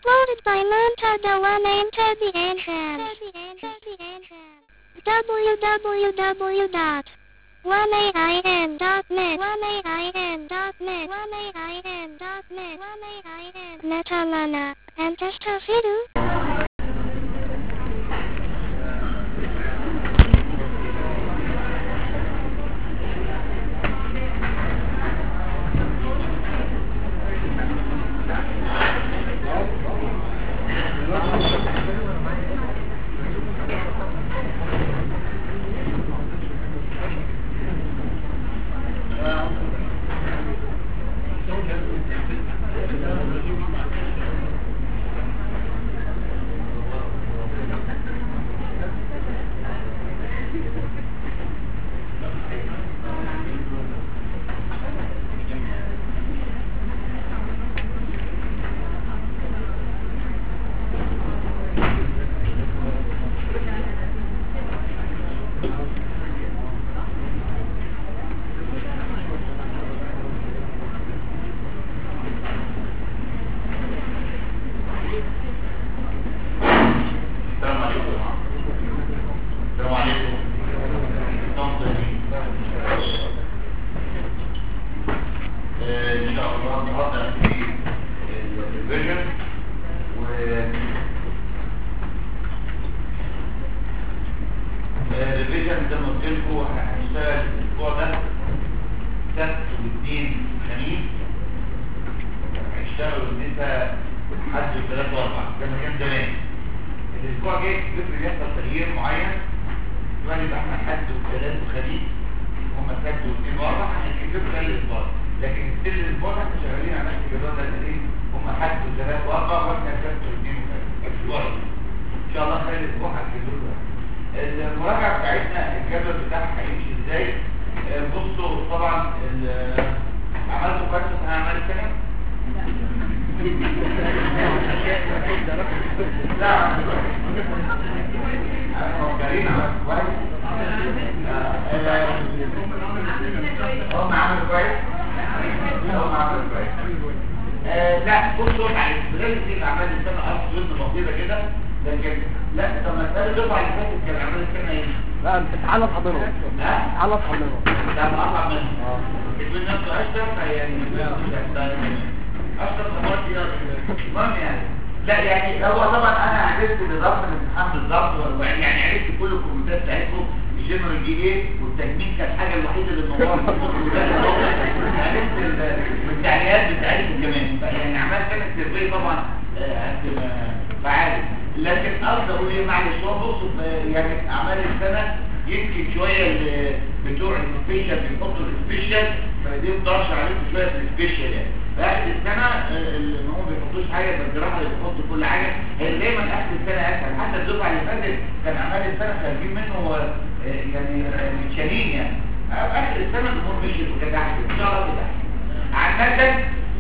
Uploaded by Montada One Enter the Entrance. www.1ain.net 1ain.net 1ain.net 1ain.net Netalana. And Testafidu. السلام عليكم يا جماعة. السلام عليكم السلام طيبين. آه، ان شاء الله النهارده في الفيجن و آه، الفيجن زي ما قلت لكم هنشتغل الاسبوع ده سبت واثنين وخميس هيشتغلوا النساء حد وثلاث واربع زي ما كان زمان الاسبوع الجاي الفكر بيحصل تغيير معين دلوقتي يبقى احنا حد وثلاث وخميس هم سبت واثنين واربع هنكتب خلال الاسبوع لكن ستيل الاسبوع ده احنا شغالين على نفس الجدول ده الاثنين هم حد وثلاث واربع واحنا سبت واثنين وخميس اسبوع ان شاء الله خلال الاسبوع هنكتب له المراجعه بتاعتنا الجدول بتاعها هيمشي ازاي آه، بصوا طبعا ال- عملتوا كويس في اعمال السنه لا فكرين عمل كويس هم عملوا كويس هم عملوا كويس آه، لا بصوا على الاستغلال دي اعمال السنه ارض ضد بسيطه كده لكن لا طب ما تسال الدفعه اللي فاتت كان اعمال السنه ايه؟ لا انت تعالى تحضنهم ها؟ تعالى تحضنهم ده اصعب منه اه يقول نفسه اشرف يعني اشرف مرات المهم يعني لا يعني هو طبعا انا عرفت بالظبط الامتحان بالظبط يعني عرفت كل الكومنتات بتاعتكم الجنرال جي ايه والتجميل كانت الحاجه الوحيده اللي منوره في الكومنتات عرفت ال- والتعليقات بتاعتكم كمان يعني عملت كانت سيرفي طبعا آه، هتبقى فعال لكن قصدي اقول ايه معلش هو بصوا آه، يعني اعمال السنه يمكن شويه ال- بتوع السبيشال بيحطوا السبيشال فدي مقدرش عليكم شويه في السبيشال يعني فاخر السنه آه، اللي هم ما بيحطوش حاجه في الجراحه اللي بيحطوا كل حاجه هي دايما اخر السنه اسهل حتى الدفعه اللي فاتت كان اعمال السنه خارجين منه آه، يعني آه، متشالين يعني آه، اخر السنه الامور مشيت وكانت احسن ان شاء الله كده عامه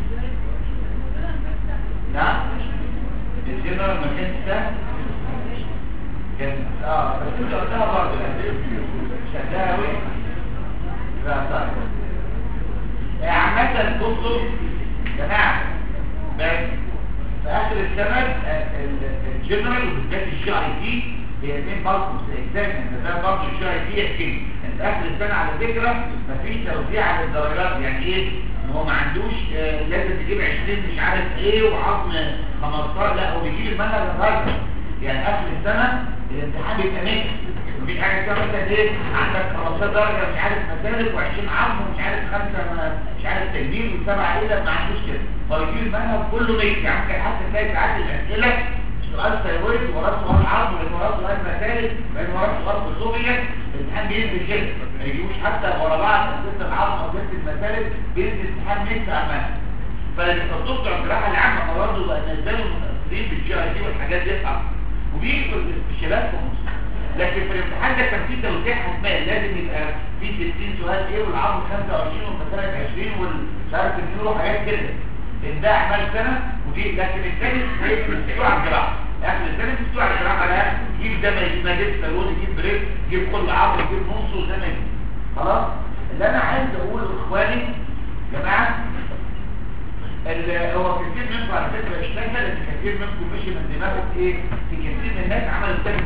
نعم الجنرال ما كانش سهل كان اه بس انت قلتها برضه يعني شدها قوي لا صح آه، عامة بصوا يا جماعة بس في آخر السنة آه، ال- الجنرال وبالذات الجي اي تي هي اثنين برضه اكزام انت فاهم برضه الجي اي تي يحكي انت آخر السنة على فكرة مفيش توزيع على الدرجات يعني ايه؟ إن هو ما عندوش آه، لازم تجيب 20 مش عارف ايه وعظم 15 لا هو بيجيب المنهج النهارده يعني اخر السنه الامتحان بيبقى ناجح مفيش حاجه اسمها مثلا ايه عندك 15 درجه مش عارف مسالك و20 عظم ومش عارف خمسه ما- مش عارف تجميل وسبعه ايه لا ما عندوش كده هو يجيب المنهج كله ناجح يعني ممكن حتى تلاقي ساعات الاسئله سؤال ثيرويد وراه سؤال عظم وراه سؤال مسالك بعدين وراه سؤال خصوصيه الامتحان بينزل كده ما يجيبوش حتى ورا بعض اسئله العظم او اسئله المسالك بينزل امتحان ميكس عمال فالدكتور بتوع الجراحه العامه برضه بقى نزلوا متاثرين بالجي اي تي والحاجات دي اصعب وبيجي في الاستشارات في مصر لكن في الامتحان ده كان في توزيع حسبان لازم يبقى في 60 سؤال ايه والعظم 25 والمسالك 20 والمش عارف النيورو حاجات كده ان ده اعمال سنه ودي لكن الثاني هيبقى مستوى على الجراحه اخر الثاني مستوى على الجراحه ده يجيب ده ما يجيب ما يجيب سالون يجيب بريك يجيب كل عظم يجيب نص وده ما يجيب خلاص اللي انا عايز اقوله لاخواني يا جماعه ال- هو كتير منكم على فكره اشتكى لان كتير منكم مشي من دماغه ايه في كتير من الناس عملوا كتاب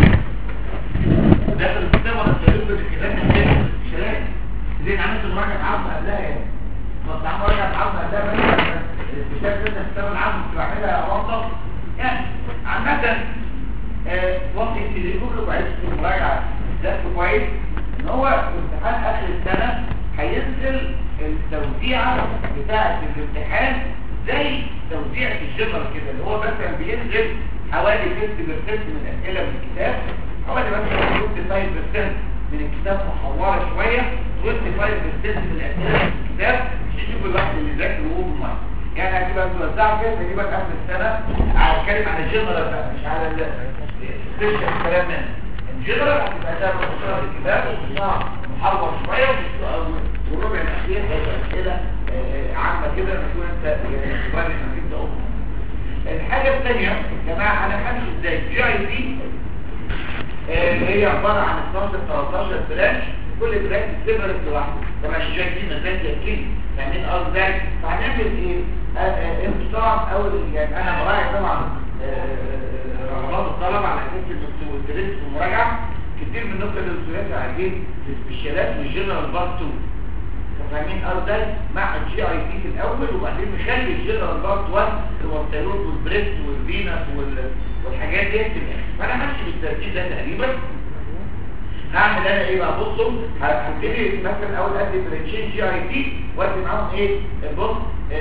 داخل الكتاب ولا تقول له الكتاب من كده مش لازم زين عملت مراجعه عظم قبلها يعني كنت عامل مراجعه عظم قبلها بس الكتاب ده كتاب العظم كنت بعملها اوضح يعني عامه آه، وقت التليفون له بعيد في المراجعه ده كويس ان هو امتحان اخر السنه هينزل التوزيعه بتاعه الامتحان زي توزيعه الجبر كده اللي هو مثلا بينزل حوالي 50% من الاسئله من الكتاب حوالي مثلا 25% من الكتاب محوره شويه 25% من الاسئله من الكتاب عشان يشوف الواحد اللي ذاكر وهو بالميه يعني هتبقى متوزعه كده تقريبا اخر السنه هتكلم عن الجنرال بقى مش على السبيشال الكلام من الجنرال هتبقى ده مختصر الكتاب وبتاع محور شويه وبتاع- والربع الاخير هيبقى اسئله آه، عامه كده تكون انت يعني تبرر انك انت أم. الحاجه الثانيه يا جماعه انا همشي ازاي جي اي بي هي عباره عن 12 13 برانش كل برانش سيبرت لوحده طبعا الجي اي بي مزاج يقين فاهمين قصدي ازاي فهنعمل ايه آه، آه، انت طبعا اول يعني انا براعي طبعا آه، رغبات الطلبه على اساس انه التدريس والمراجعه كتير منكم الدكتورات عايزين السبيشالات والجنرال بارت 2 فاهمين ازاي مع الجي اي بي في الاول وبعدين نخلي الجنرال بارت 1 اللي هو الثيرويد والبريست والفينس وال- والحاجات دي في الاخر فانا ماشي بالترتيب ده تقريبا هعمل انا ايه بقى بصوا هبتدي مثلا اول ادي بريتشين جي اي بي وادي معاهم ايه بص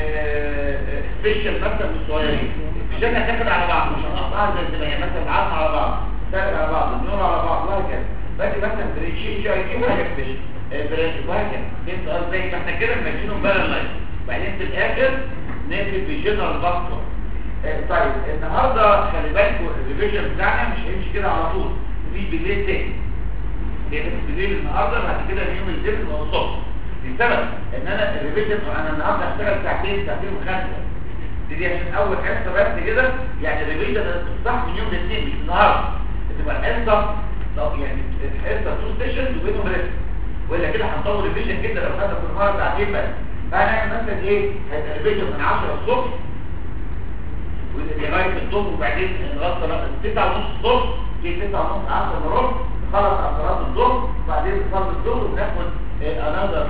سبيشال مثلا الصغيرين مش انا هتاخد على بعض مش هنقطعها زي الزمان يعني مثلا العظم على بعض السالب على بعض النور على بعض وهكذا باجي مثلا بريتشين جي اي بي وحاجه سبيشال بريتش وهكذا فهمت قصدي فاحنا كده ماشيينهم بقى اللايف بعدين في الاخر نقفل بجنرال باكتور طيب النهارده خلي بالكم الريفيجن بتاعنا مش هيمشي كده على طول في بالليل تاني هي بس بالليل النهارده بعد كده اليوم الجبن والصبح لسبب ان انا الريفيجن انا النهارده هشتغل ساعتين ساعتين وخمسه دي عشان اول حصه بس كده يعني الريفيجن صح من يوم الاثنين مش النهارده تبقى الحصه طب يعني الحصه تو ستيشنز وبينهم ريست والا كده هنطول الريفيجن جدا لو خدنا كل مره ساعتين بس فهنعمل مثلا ايه هيبقى الريفيجن من 10 الصبح لغايه الظهر وبعدين نغطى 9 ونص الصبح في 9 ونص 10 الا ربع نخلص على صلاه الظهر وبعدين نصلي الظهر وناخد انذر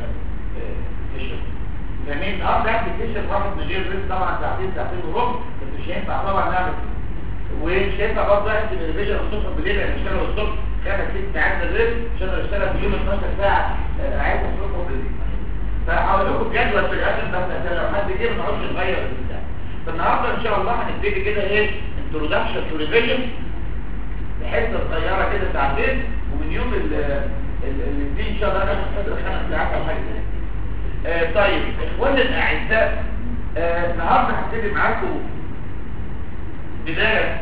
سيشن فاهمين النهارده ناخد سيشن واحد من غير ريست طبعا ساعتين ساعتين وربع بس مش هينفع طبعا نعمل كده. ومش هينفع برضه احسب الريفيجن الصبح بالليل انا بشتغل الصبح خمس ست ساعات بالليل عشان انا بشتغل في يوم 12 ساعه آه، عايز الصبح بالليل فهقول لكم جدول في الاخر بس عشان لو حد جه ما نقعدش نغير البتاع فالنهارده ان شاء الله هنبتدي كده ايه انترودكشن تو ريفيجن بحته صغيره كده ساعتين ومن يوم ال ال- الاثنين ان شاء الله ناخد فتره خمس ساعات او حاجه زي كده. آه طيب اخواني الاعزاء آه، النهارده هبتدي معاكم بدايه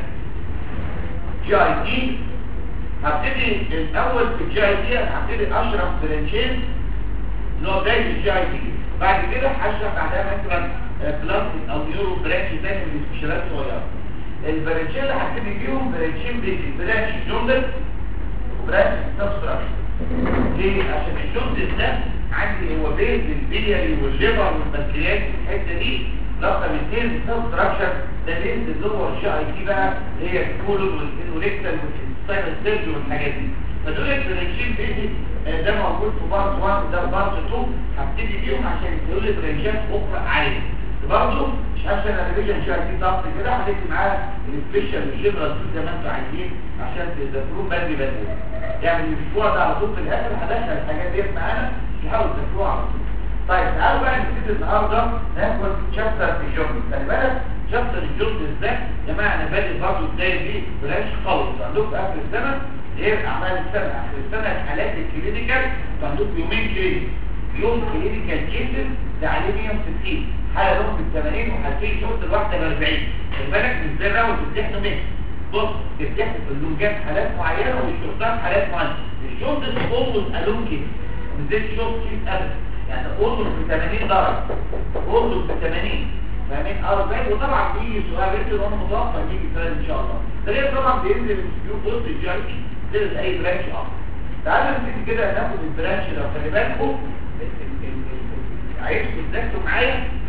جي اي تي هبتدي الاول في الجي اي تي هبتدي اشرح برانشين اللي هو بدايه الجي اي تي بعد كده هشرح بعدها مثلا بلاستيك او نيورو برانش تاني من السبيشالات صغيره البرانشين اللي هبتدي فيهم برانشين بيزي برانش جوندل وبرانش سبستراكشن ليه؟ عشان الجوندل ده عندي هو بيز البيلياري والليفر والبنكرياس الحته دي رقم اثنين سبستراكشن ده بيز اللي هو الجي اي تي بقى اللي هي الكولون والانوريكتال والانستاينال سيرجي والحاجات دي فدول البرانشين بيزي آه، ده موجود في بارت 1 وده في بارت 2 هبتدي بيهم عشان يدوا لي برانشات اخرى عاليه برضه مش عشان الريفيجن شويه في ضغط كده هنكتب معاه السبيشال والجنرال زي ما انتوا عايزين عشان تذاكروه بدري بدري يعني الاسبوع ده على طول في الاخر هدخل الحاجات ديت معانا تحاولوا تذاكروها على طول طيب تعالوا بقى نبتدي النهارده ناخد شابتر في الجورنال خلي بالك شابتر الجورنال ده يا جماعه انا بادئ برضه البدايه دي بلاش خالص عندكم في اخر السنه غير اعمال السنه اخر السنه الحالات الكلينيكال عندكم يومين كلينيك يوم كلينيكال كيسز ده عليه 160 حاله لهم بال 80 وحالتين شرط الواحده ب 40 خلي بالك مش زي الاول بتمتحنوا منه بص بتمتحن في اللونجات حالات معينه والشرطات حالات معينه الشرط ده اولوز الون كده مش زي الشرط كيس ابدا يعني اولوز ب 80 درجه اولوز ب 80 فاهمين اه ازاي وطبعا بيجي سؤال ريتم وانا متوقع يجي سؤال ان شاء الله ده غير طبعا بينزل السكيو بوست الجاي زي اي برانش اخر تعالوا نبتدي كده ناخد البرانش لو خلي بالكم عايزكم تذاكروا معايا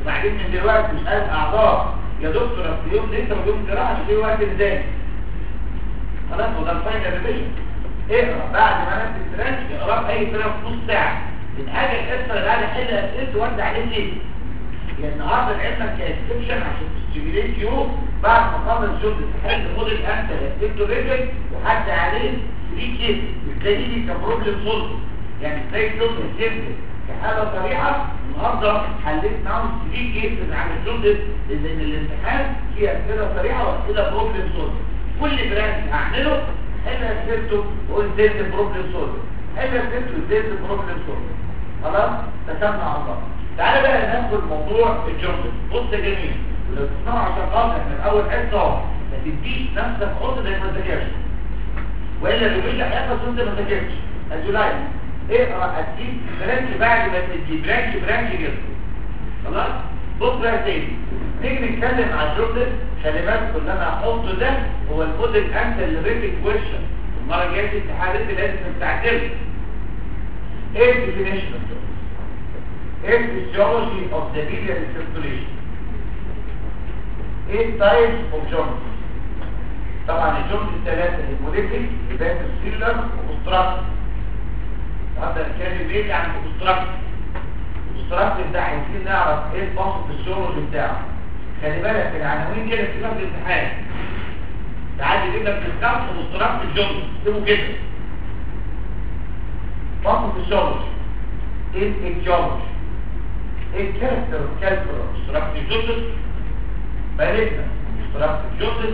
وبعدين من دلوقتي مش عارف اعضاء يا دكتور اصل يوم لسه ما يوم جراحه مش وقت ازاي خلاص وده الفاينل ريفيجن اقرا بعد ما نفس التراش اقرا اي تراش نص ساعه من حاجه الحصه اللي قاعد احل اسئله وارد عليه ليه يعني النهارده العلم كاكسبشن عشان تستيميليت يو بعد ما خلص شغل تحل خد الانت هتكتب ريجل وحد عليه 3 كيس وتلاقي لي كبروبلم سولف يعني تلاقي شغل سيمبل كحاله صريحه النهارده حليت معاهم 3 كيسز على الشغل لان الامتحان فيه اسئله صريحه واسئله بروبلم سولف كل برانش هعمله حل اسئلته وقول ازاي بروبلم سولف حل اسئلته ازاي بروبلم سولف خلاص تسمع على الله تعالى بقى ناخد موضوع الجمله بص يا جميل ولو تسمعوا عشان خاطر احنا من اول حصه اهو ما تديش نفسك خط زي ما تذاكرش والا اللي بيقول لك احفظ وانت ما تذاكرش ازولاي اقرا اديك برانش بعد ما تدي برانش برانش كده خلاص بص بقى يا سيدي نيجي نتكلم على الجمله خلي بالك اللي انا هحطه ده هو الموديل انت اللي ريتك كويشن المره الجايه في الامتحان انت لازم تستعجل ايه الديفينيشن اوف جمله ايه physiology of the biliary circulation ايه types of joints طبعا الجمل الثلاثة هيموليتيك يبقى سيلر وكونستراكتيف هذا الكلام بيجي عن الكونستراكتيف الكونستراكتيف ده عايزين نعرف ايه الفصل الفسيولوجي بتاعه خلي بالك العناوين كده في كتاب الامتحان تعالى يجيب لك ديسكاس كونستراكتيف جمل اكتبه كده فصل الفسيولوجي ايه الجيولوجي ايه الكاركتر والكالكولر كونستراكتيف جمل مالكنا كونستراكتيف جمل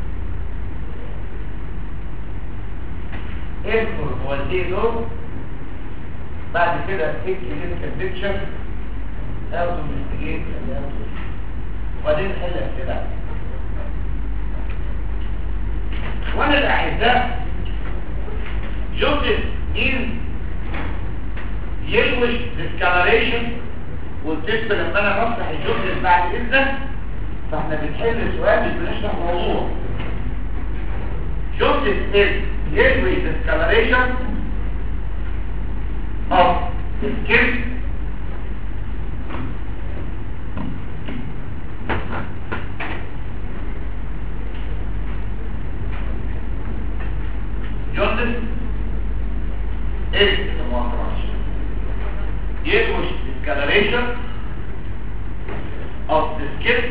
اذكر هو الدي دول بعد كده ايه كلينيكال بيكتشر اوتو انفستيجيت وبعدين نحل اسئله وانا الاعزاء جوزيف مين يلوش ديسكالريشن والتست لما انا بفتح الجوزيف بعد اذنك فاحنا بنحل سؤال مش بنشرح موضوع جوزيف از يلوي discoloration of the skin jaundice is the monocross yellowish discoloration of the skin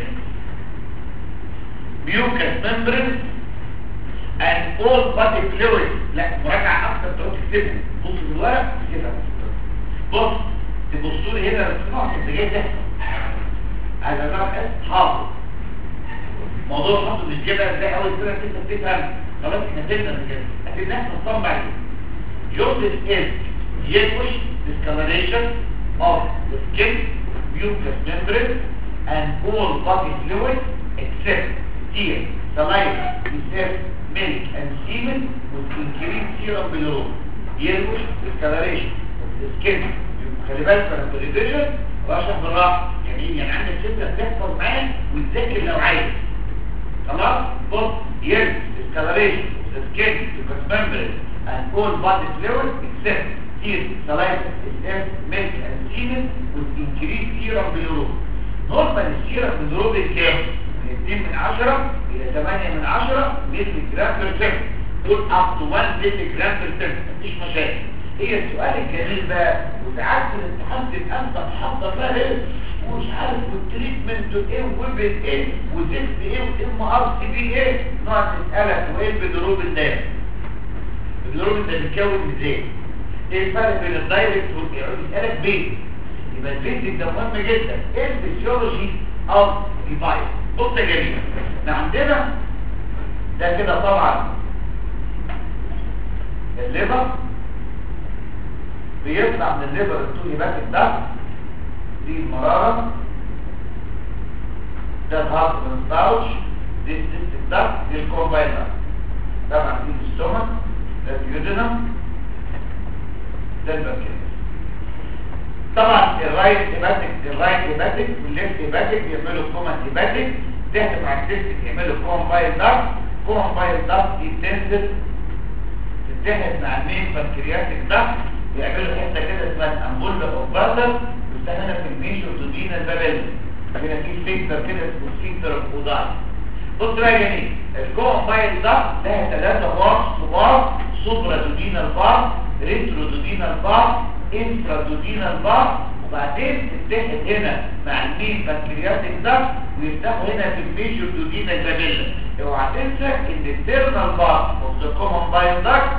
mucous membrane and all body fluid لا مراجعة اكتر تقعد تكتبها بص في الورق كده بص تبصوا لي هنا الصناعة انت جاي تحصل عايز اعرف اس حافظ موضوع حافظ مش كده زي اول سنه انت بتفهم خلاص احنا فهمنا كده لكن الناس بتصمم بعد جوزيف is yellowish discoloration of the skin mucous membrane and all body fluid except tears saliva reserve milk and semen with increased serum bilirubin yellowish discoloration of the skin خلي بالك انا بريفيجن واشرح بالراحه يعني يعني عندك فكره تحفظ معايا وتذاكر لو عايز خلاص بص yellowish discoloration of the skin mucous membrane and all body fluid except tears saliva reserve milk and semen with increased serum bilirubin نورمال السيرم بالروبين كام؟ من 2 من 10 الى 8 من 10 مللي جرام بير سكند دول اب تو 1 مللي جرام بير سكند مفيش مشاكل هي السؤال الجميل بقى وساعات في الامتحان تبقى انت محضر بقى ايه ومش عارف والتريتمنت ايه وويبل ايه وزفت ايه وام ار سي بي ايه نقعد نسالك وايه البيدروبين ده البيدروبين ده بيتكون ازاي؟ ايه الفرق بين الدايركت واليقعد يسالك بيه يبقى البيزك ده مهم جدا ايه الفسيولوجي اوف ديفايس بص يا جميل احنا عندنا ده كده طبعا الليفر بيطلع من الليفر الطولي باك الدم دي المرارة ده الهارت من ستاوش دي السيست الدم دي الكورباينر طبعا دي الاستومك ده اليودينم ده البنكرياس طبعا الرايت هيباتيك الرايت هيباتيك والليفت هيباتيك بيعملوا كوما هيباتيك تحت مع السيستم يعملوا كوما بايل دارت كوما بايل دارت دي تنزل تتحد مع المين بنكرياتيك دارت بيعملوا حته كده اسمها الامبولا اوف بازل بتستخدم في الميشو تودينا البابل هنا في سفنكتر كده اسمه سفنكتر اوف اوداي بص بقى يا جميل الكوم بايل ده لها ثلاثة بار صبار سوبرا دودينال بار ريترو دودينال بار انترا دودينال بار وبعدين تتحد هنا مع المين بكتيرياتيك ده ويفتحوا هنا في الميجور دودينال بابيلا اوعى تنسى ان التيرنال بار اوف ذا كومن بايل داكت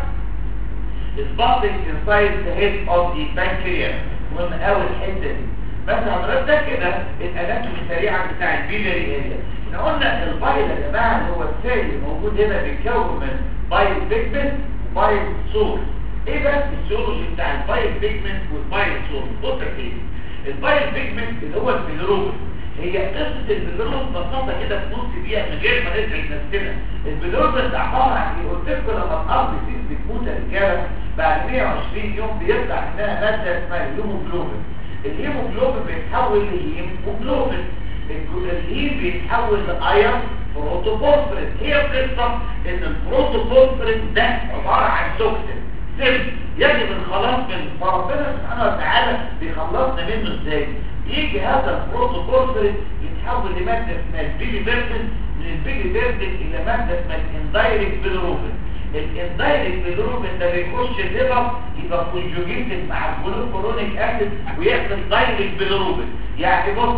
is bumping inside the head of the pancreas مهم قوي الحته دي بس حضرتك كده الاناتومي سريعا بتاع البيلري اريا احنا قلنا البايل يا جماعه اللي هو السائل اللي موجود هنا بيتكون من بايل بيجمنت وبايل سورس ايه بس السيولوجي بتاع البايل بيجمنت والبايل سورس بص يا سيدي البايل بيجمنت اللي هو البيلروبين هي قصة البلوروز ببساطة كده في نص دقيقة من غير ما نزعج نفسنا البلوروز ده عبارة عن ايه؟ قلت لكم لما الأرض فيه بتموت يا رجالة بعد 120 يوم بيطلع منها مادة اسمها الهيموجلوبين الهيموجلوبين بيتحول لهيموجلوبين الهيم بيتحول لايرون بروتوفوسفورين هي القصة ان البروتوفوسفورين ده عبارة عن توكسين سم يجب الخلاص منه فربنا سبحانه وتعالى بيخلصنا منه ازاي يجي هذا البروتوفوسفورين يتحول لمادة اسمها البيلي بيرتن من البيلي بيرتن الى مادة اسمها الاندايركت بيلروبين الاندايركت بيلروبين ده بيخش الليفر يبقى كونجوجيتد مع الجلوكورونيك اسيد ويحصل دايركت بيلروبين يعني بص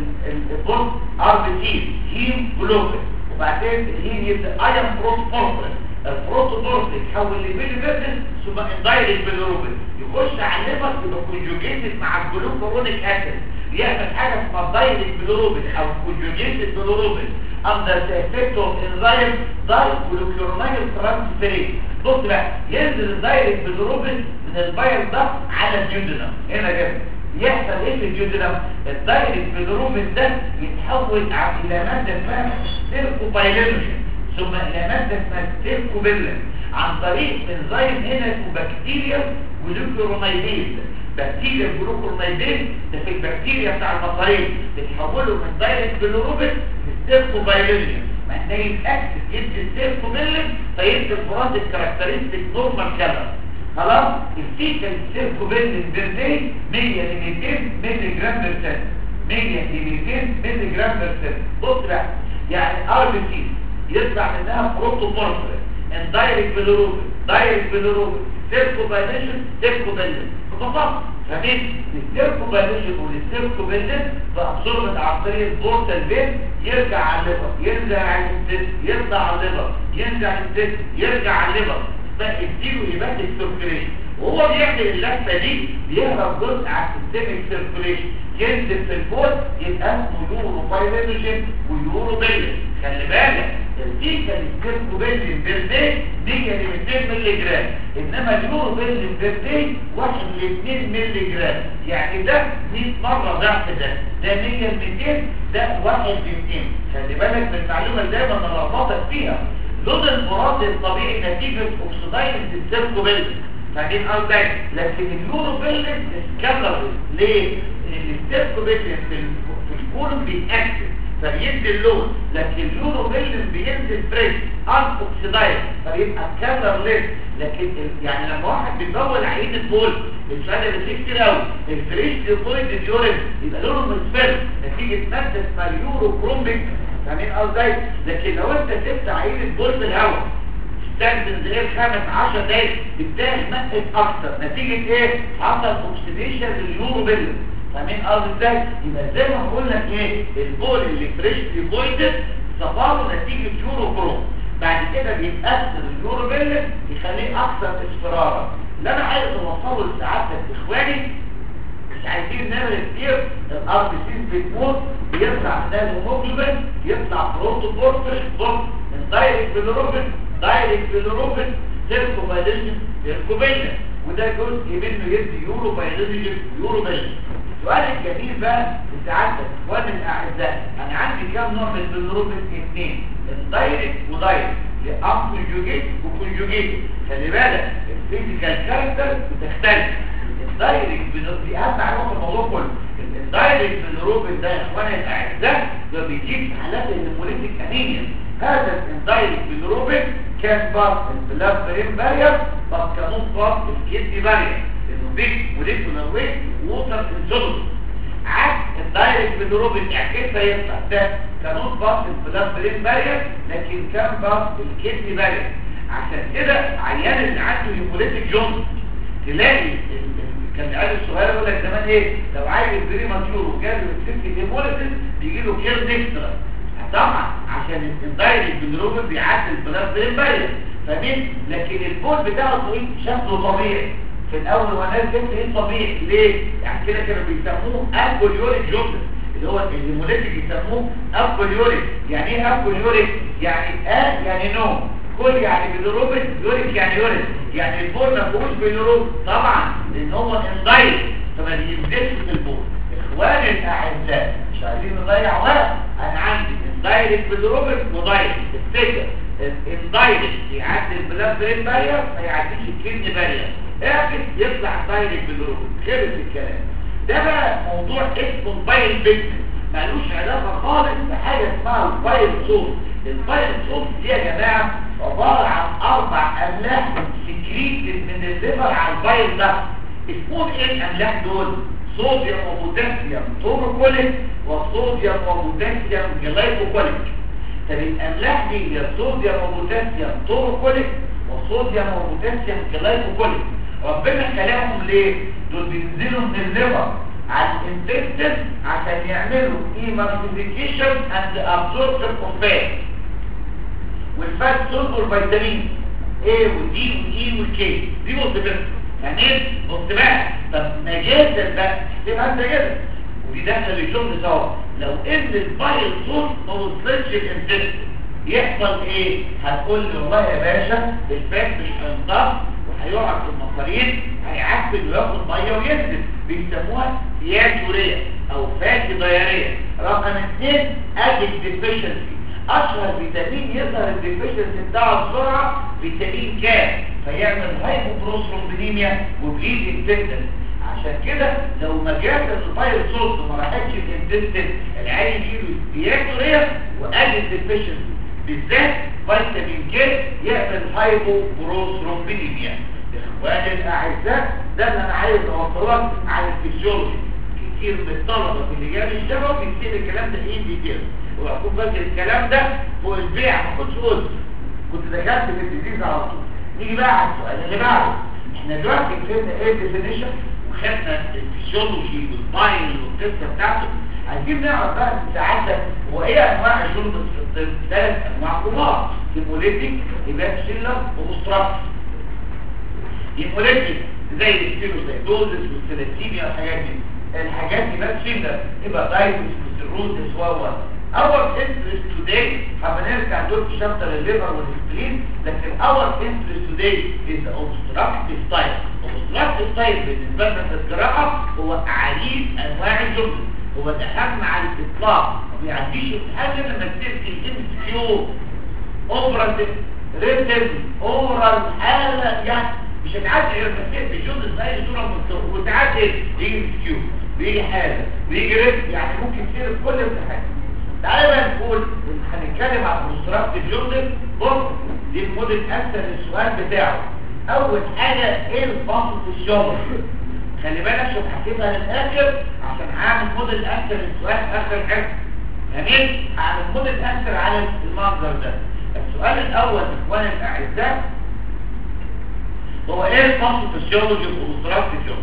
البص ار بي سي هيم جلوبين وبعدين الهيم يبدا ايون بروتوفوسفورين البروتوفوسفورين يتحول لبيلي بيرتن ثم اندايركت بيلروبين يخش على الليفر يبقى كونجوجيتد مع الجلوكورونيك اسيد يعمل حاجه اسمها دايركت بيلروبين او كونجوجيتد بيلروبين under the effect of enzyme dihydrochloronide transferase بص بقى ينزل الدايركت بيلروبين من البايل ده على الجيودينم هنا كده يحصل ايه في الجيودينم الدايركت بيلروبين ده يتحول الى ماده اسمها سيركوبايلينوجين ثم الى ماده اسمها سيركوبيلين عن طريق انزيم هنا اسمه بكتيريا جلوكورونيديز بكتيريا جلوكورونيديز ده في البكتيريا بتاع المصارين بتحوله من دايركت بيلروبين للسيركوبايلينوجين ما ده يتاكد يدي السيركوبيلين فيدي الفراز الكاركترستيك نورمال كلر خلاص الفيتال سيركوبيلين بير 100 ل 200 مللي جرام بير سنت 100 ل 200 مللي جرام بير سنت بص بقى يعني ار بي سي يطلع منها بروتوبورفرين اندايركت بيلروبين دايركت بيلروبين سيركوبايليشن سيركوبيلين ببساطه فمين السيركوبايليشن والسيركوبيلين بأبسوربت عن طريق البورتال فين يرجع على الليفر يرجع على الست يطلع على الليفر يرجع على الست يرجع على الليفر فاديله هيباتيك سيركوليشن وهو بيعمل اللفه دي بيهرب جزء على السيستميك سيركوليشن ينزل في البول يبقى اسمه يورو بايلينوجين ويورو بيلين خلي بالك الفيكال سيركوبيلين بيردي 100 ل 200 مللي جرام انما اليورو بيلين بيردي 1 ل 2 مللي جرام يعني ده 100 مره ضعف ده ده 100 ل 200 ده 1 ل 200 خلي بالك من المعلومه اللي دايما انا ربطك فيها لون المراد الطبيعي نتيجه اوكسيدايز السيركوبيلين فاهمين قصدي لكن اليورو بيلين اسكالر ليه؟ لان السيركوبيلين في في الكولوم بيتاكتف فبيدي اللون لكن اليورو بيلين بينزل فريش ان اوكسيدايز فبيبقى كلر ليس لكن ال- يعني لما واحد بيطول عين البول السؤال ده بيصير كتير قوي الفريش ديبويد اليورين يبقى لونه مصفر نتيجه ماده اسمها اليورو كرومبيك فاهمين قصدي لكن لو انت سبت عين البول في الهواء تستخدم زي خمس 10 دقايق بتلاقي نقص اكتر نتيجه ايه حصل اوكسيديشن لليورو بيلين فاهمين قصدي ازاي يبقى زي ما بقول لك ايه البول اللي فريش ديبويد صفاره نتيجه يورو كروم بعد كده بيتاثر اليورو بيلين يخليه اكثر اصفرارا اللي انا عايز اوصله لسعادتك اخواني مش عايزين نعمل كتير الار بي سيز بتموت بيطلع منها الهيموجلوبين يطلع بروتوبورفرين بورت الدايركت بيلروبين دايركت بيلروبين سيركوبايليشن سيركوبيلين وده جزء منه يدي يورو بايلوجين يورو بايلوجين السؤال الجميل بقى لسعادتك اخواني الاعزاء انا عندي كام نوع من البيلروبين اثنين الدايركت ودايركت لأنكونجوجيت وكونجوجيت خلي بالك الفيزيكال كاركتر بتختلف الدايركت بنو- دي اهم معلومه في الموضوع كله الدايركت بالروبين ده يا اخواني الاعزاء ده بيجيب في حالات الهيموليتيك انيميا هذا الدايركت بالروبين كان بارت البلاد برين بارير بس كانون بارت الكيدني بارير انه بيج موليكولار ويت ووتر انسولوجي عكس الدايركت بالروبين اعكسها يطلع ده كانون باص البلاد برين بارير لكن كان باص الكدني بارير عشان كده عيان اللي عنده هيموليتيك جونز تلاقي ال- ال- كان العيال الصغير يقول لك زمان ايه لو عايز بري ماتيور وجاله السيفتي هيموليتيك بيجي له كير ديكسترا طبعا عشان الدايركت بالروبين بيعدي البلاد برين بارير فاهمين لكن البول بتاعه طويل شكله طبيعي في الاول وانا الفكر ايه طبيعي ليه يعني كده كانوا بيسموه ابوليوريك جوندس اللي هو الهيموليتيك يسموه ابوليوريك يعني ايه ابوليوريك يعني اه يعني نو كل يعني بالروبين يوريك يعني يوريك يعني البول ما فيهوش بالروب طبعا لان هو اندايركت فما بينزلش في البول اخواني الاعزاء مش عايزين نضيع وقت انا عندي اندايركت بالروبين ودايركت افتكر الاندايركت يعدي البلاد برين بارير ما يعديش الكدني بارير اعكس يطلع دايركت بالروبين خلص الكلام ده بقى موضوع اسمه البايل بيجمنت ملوش علاقه خالص بحاجه اسمها البايل صوت البايل صوت دي يا جماعه عباره عن اربع املاح سكريت من الليفر على البايل ده اسمهم ايه الاملاح دول صوديوم وبوتاسيوم توركوليك وصوديوم وبوتاسيوم جلايكوكوليك طب الاملاح دي هي صوديوم وبوتاسيوم توركوليك وصوديوم وبوتاسيوم جلايكوكوليك ربنا خلاهم ليه دول بينزلوا من الليفر على الانتستين عشان يعملوا ايمارسيفيكيشن اند ابزوربشن اوف فات والفات سولفور فيتامين A ودي واي والكي دي وظيفتهم يعني ايه بص بقى طب مجازا بقى تبقى انت كده ودي داخله للشغل سوا لو ان البايل صوت ما وصلتش الانتستين يحصل ايه هتقول لي والله يا باشا الفات مش هينضف وهيقعد في المصارين هيعفن وياخد ميه وينزل بيسموها سياتوريا او فاتي ضياريه رقم اثنين اجل ديفيشنسي اشهر فيتامين يظهر الديفيشنسي بتاعه بسرعه فيتامين كام فيعمل هايبوبروثرومبينيميا وبليدنج تندن عشان كده لو ما جاش الفاير صوت وما راحتش الانتستين العين يجيله سياتوريا واجل ديفيشنسي بالذات فيتامين كي يعمل هايبوبروثرومبينيميا اخواني الاعزاء ده اللي انا عايز اوصلك عن الفسيولوجي كتير من الطلبه اللي جاي يشتغلوا بيكتب الكلام ده ايه ديتيل واكون فاكر الكلام ده فوق البيع ما كنتش قلت كنت دخلت في الديزيز على طول نيجي بقى على السؤال اللي بعده احنا دلوقتي فهمنا ايه الديفينيشن وخدنا الفسيولوجي والباين والقصه بتاعته عايزين نعرف بقى ساعتها هو ايه انواع الجلد في الطب ثلاث انواع كبار هيموليتيك هيباتشيلر ومستراكت هيموليتيك زي الستيروزايدوزس والسيلاتيميا والحاجات دي الحاجات دي بس فينا يبقى دايتس وسيروزس و اول انترست توداي هنرجع دول في شابتر الليفر والسبلين لكن اول انترست توداي از اوبستراكتيف تايب اوبستراكتيف تايب بالنسبه لنا في الجراحه هو عديد انواع الجلد هو الاهم على الاطلاق ما بيعديش الحاجه لما تركي الام كيو اوبراتيف ريتم اورال حاله يعني مش هتعدي غير مسير بجزء زي صوره مستوى وتعدي يجي كيو ويجي حاجه ويجي ريتم يعني ممكن تصير في كل امتحان تعالى بقى نقول هنتكلم عن مسترات الجلد بص دي الموديل اكثر للسؤال بتاعه اول حاجه ايه الفصل في الشغل خلي بالك شوف هسيبها للاخر عشان هعمل موديل اكثر للسؤال اخر حاجه جميل هعمل موديل اكثر على المنظر ده السؤال الاول اخواني الاعزاء هو ايه الفصل في الجيولوجي ومسترات الجلد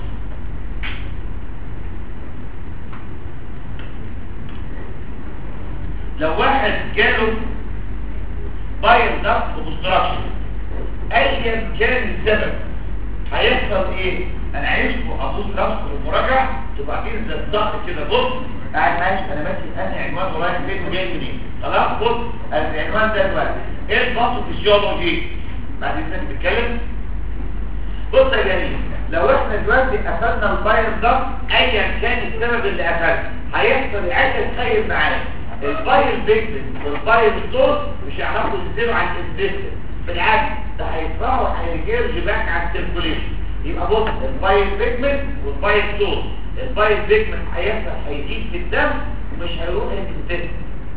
لو واحد جاله باير ضغط ومستراكشن ايا كان السبب هيحصل ايه انا عايزكم ابص راسكم المراجعه تبقى عارفين زي الضغط كده بص قاعد ماشي انا ماشي انا عنوان ورايح فين وجاي منين خلاص بص العنوان ده دلوقتي ايه الضغط فيسيولوجي بعد كده بنتكلم بص يا جميل لو احنا دلوقتي قفلنا الباير ضغط ايا كان السبب اللي قفلنا هيحصل عايز تخيل معايا الفايل بيجمنت والفايل ستور مش هيعرفوا ينزلوا على الانتستين بالعكس ده هيطلعوا هيرجعوا باك على السيركوليشن يبقى بص الفايل بيجمنت والفايل ستور الفايل بيجمنت هيحصل هيزيد في الدم ومش هيروح الانتستين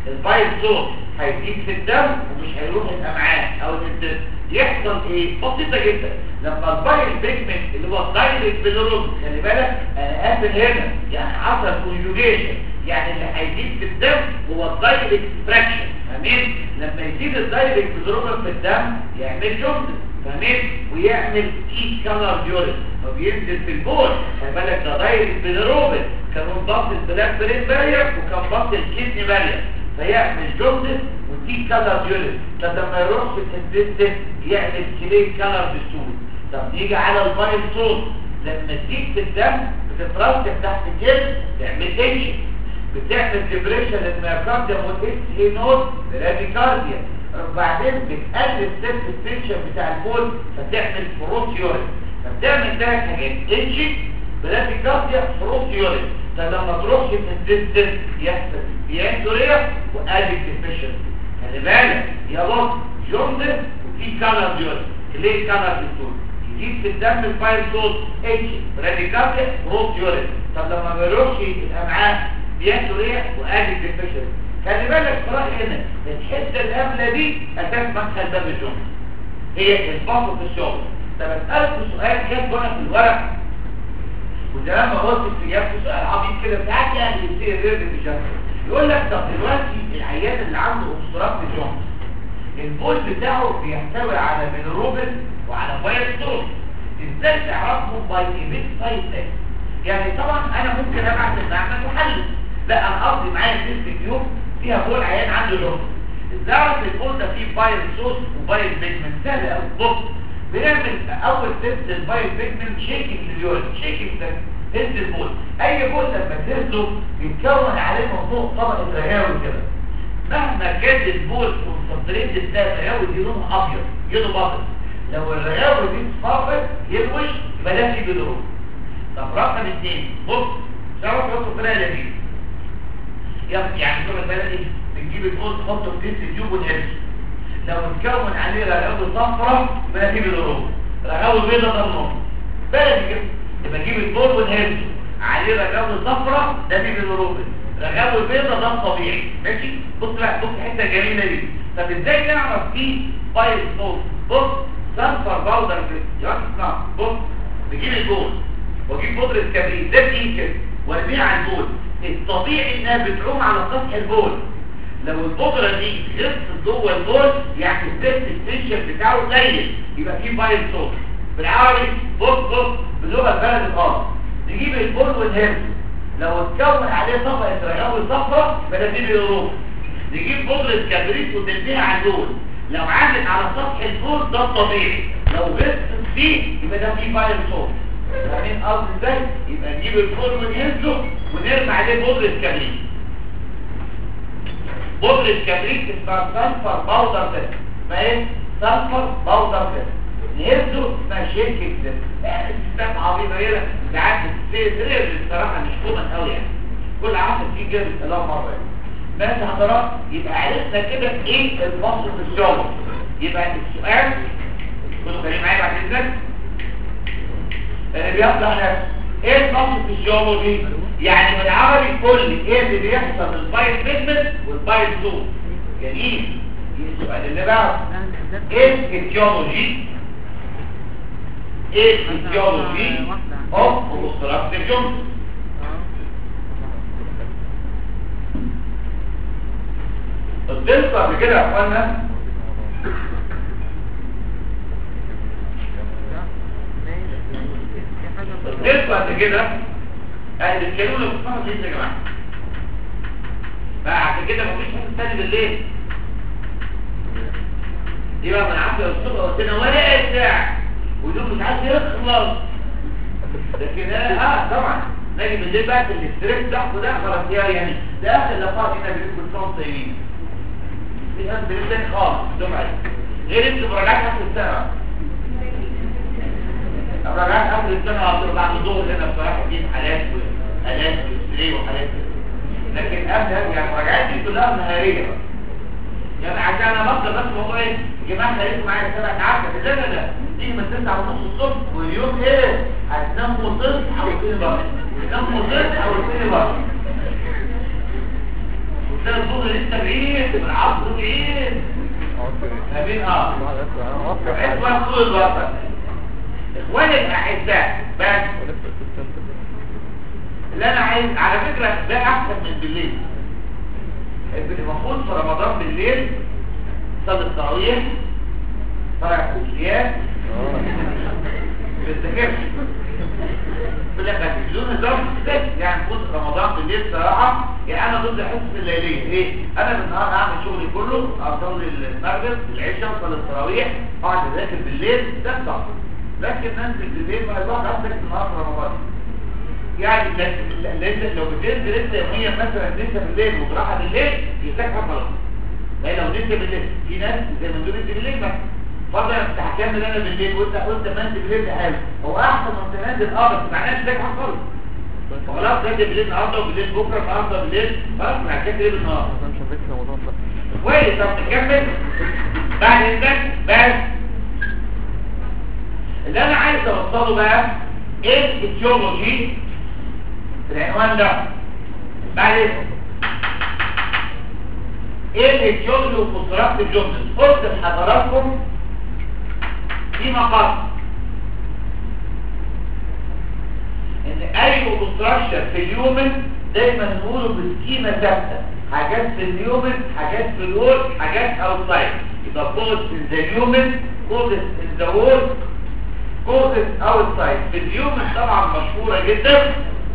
البايل صوت هيزيد في الدم ومش هيروح الامعاء او الدم يحصل ايه بسيطه جدا لما البايل بيجمنت اللي هو الدايركت بيلروبين خلي بالك انا قافل هنا يعني حصل كونجوجيشن يعني اللي هيزيد في الدم هو الدايركت فراكشن فاهمين لما يزيد الدايركت بيلروبين في الدم يعمل جمد فاهمين ويعمل ايد كلر ديورين فبينزل في البول خلي بالك ده دايركت بيلروبين كان ضغط البلاك برين بارير وكان ضغط الكدني بارير فيعمل جوندس ودي كلر ديورين طب لما يروح في الانتستين يعمل كلي كلر بالسود طب نيجي على البايل صوت لما تزيد في الدم بتترسب تحت الجلد تعمل تنشن بتعمل ديبريشن للميوكارديوم والاس اي نود براديكارديا وبعدين بتقلل سيرف التنشن بتاع البول فتعمل فروس يورين فبتعمل ثلاث حاجات تنشن براديكارديا فروس يورين طب لما تروحش في الانتستين يحصل بيانتوريا وادك ديفيشنسي خلي بالك يا بص جوندس وفي كالر ديورين ليه كالر ديورين يزيد في الدم الفايل صوت اتش راديكاليا بروت يورين طب لما ما يروحش الامعاء بيانتوريا وادك ديفيشنسي خلي بالك صراحه هنا الحته الامله دي اساس مدخل دم الجوندس هي الفصل في الشغل طب اسالكم سؤال كاتبه هنا في الورق وده لما قلت في اجابه سؤال عبيط كده بتاعك يعني يصير غير بجد يقول لك طب دلوقتي العيان اللي عنده obstructive جونز البول بتاعه بيحتوي على بيلروبين وعلى فيروس ازاي تعرفهم باي ايميت سايت يعني طبعا انا ممكن ابعت المعمل محلل لا انا قصدي معايا سيست كيوب فيها بول عيان عنده جونز ازاي اعرف البول ده فيه فيروس وفيروس بيجمنت سهل قوي بص بنعمل اول تيست الفايل بيجمنت شيكينج لليورين شيكينج ده تيست البول اي بول لما تهزه بيتكون عليه من فوق طبقه رغاوي كده مهما كان البول كونسنتريت ده الرغاوي دي لونها ابيض يده بابل لو الرغاوي دي اتصفت يلوش يبقى ده فيه بيدروب طب رقم اثنين بص تعرف يوصل طريقه لذيذه يعني شوف البلدي بنجيب البول تحطه في تيست تيوب ونهزه لو اتكون عليه رغاوي صفراء يبقى نجيب الروب رغاوي بيضاء ده النص بلدي كده يبقى نجيب البول ونهزه عليه رغاوي صفراء ده نجيب الروب رغاوي بيضاء ده الطبيعي ماشي بص بقى بص الحته الجميله دي طب ازاي نعرف دي بايل صوت بص سلفر باودر يا اسمع بص بجيب البول واجيب بودره كبريت ده بايد كده وارميها على البول الطبيعي انها بتعوم على سطح البول لو البودرة دي غرست جوه البول يعني التست التنشن بتاعه قليل يبقى فيه بايل صوت بالعربي بص بص بلغه البلد الارض نجيب البول ونهرسه لو اتكون عليه طبقه رغاوي صفراء يبقى ده فيه بيروح نجيب بودرة كبريت وترميها على البول لو عادت على سطح البول ده الطبيعي لو غرست فيه يبقى ده فيه بايل صوت فاهمين قصدي ازاي؟ يبقى نجيب البول ونهزه ونرمي عليه بودرة كبريت بودرة كبريت اسمها سلفر باودر ده اسمها ايه؟ سلفر باودر ده نهزه اسمها شيكينج ده يعني سيستم عظيمة هنا ساعات بتصير الصراحة مش كومن قوي يعني كل عصر فيه جاب الكلام مرة يعني بس حضرات يبقى عرفنا كده ايه الفصل في الشغل يبقى السؤال كنتوا كريم معايا بعد اذنك اللي بيطلع نفسه ايه الفصل في الشغل دي يعني بالعربي كل ايه اللي بيحصل البايل بيجمنت والبايل زون جميل السؤال اللي بعده ايه الاتيولوجي ايه الاتيولوجي اوف اوبستراكتيف جونز الدلتا قبل كده يا اخوانا الدلتا قبل كده اهل الكلمة اللي بتصحى ليه يا جماعة بقى عشان كده مفيش حد تاني بالليل دي بقى من عشرة الصبح قلت لنا ولا الساعة ودول مش عايز يخلص لكن انا اه طبعا ناجي بالليل بقى في الاستريس بتاعته ده خلاص يعني ده اخر لقاء هنا بيكون صوت طيبين في ناس بيبدأ خالص دمعي غير انتوا مراجعات اخر السنة مراجعات اخر السنة هتطلع بعد الظهر هنا بصراحة دي حالات وآلات وإسري وحالات لكن قبل يعني المراجعات دي كلها نهارية بقى يعني عشان انا بفضل بس بقول ايه يا جماعه خليكم معايا سبع ساعات كده لا لا تيجي من 9 ونص الصبح واليوم ايه هتنام وتصحى وتيجي بقى تنام وتصحى وتيجي بقى وتلاقي الظهر لسه بعيد والعصر بعيد امين اه اسمع طول الوقت اخواني الاعزاء بس اللي انا عايز على فكرة ده احسن من بالليل المفروض في رمضان بالليل صلاة التراويح فرع الكوشيات بالذكر في لك بدون نظام كده يعني كنت رمضان بالليل صراحة يعني انا ضد حسن الليلية ليه؟ انا بالنهار هعمل شغلي كله اصلي المغرب العشاء وصلي التراويح اقعد اذاكر بالليل ده صح لكن ننزل بالليل ما الواحد عندك النهار في رمضان يعني لان لو بتنزل انت يوميا مثلا لسه بالليل وبراحه بالليل يذاكر خلاص يعني لو نزل بالليل في ناس زي ما تقول انت بالليل مثلا فرضا انت هكمل انا بالليل وانت قلت ما انت بالليل ده حلو هو احسن من تنزل اه بس معناه تذاكر خالص خلاص نزل بالليل النهارده وبالليل بكره النهارده بالليل خلاص ما هتذاكر ايه بالنهار كويس طب نكمل بعد اذنك بس اللي انا عايز اوصله بقى ايه الفيزيولوجي العنوان ده بعد اذنك ايه الجمل وخسارات الجمل قلت لحضراتكم في مقاطع ان اي اوبستراكشر في اليومن دايما نقوله بسكيمة ثابته حاجات في اليومن حاجات في الوول حاجات اوتسايد يبقى كودز ان ذا اليومن كودز ان ذا وول كودز اوتسايد في اليومن طبعا مشهوره جدا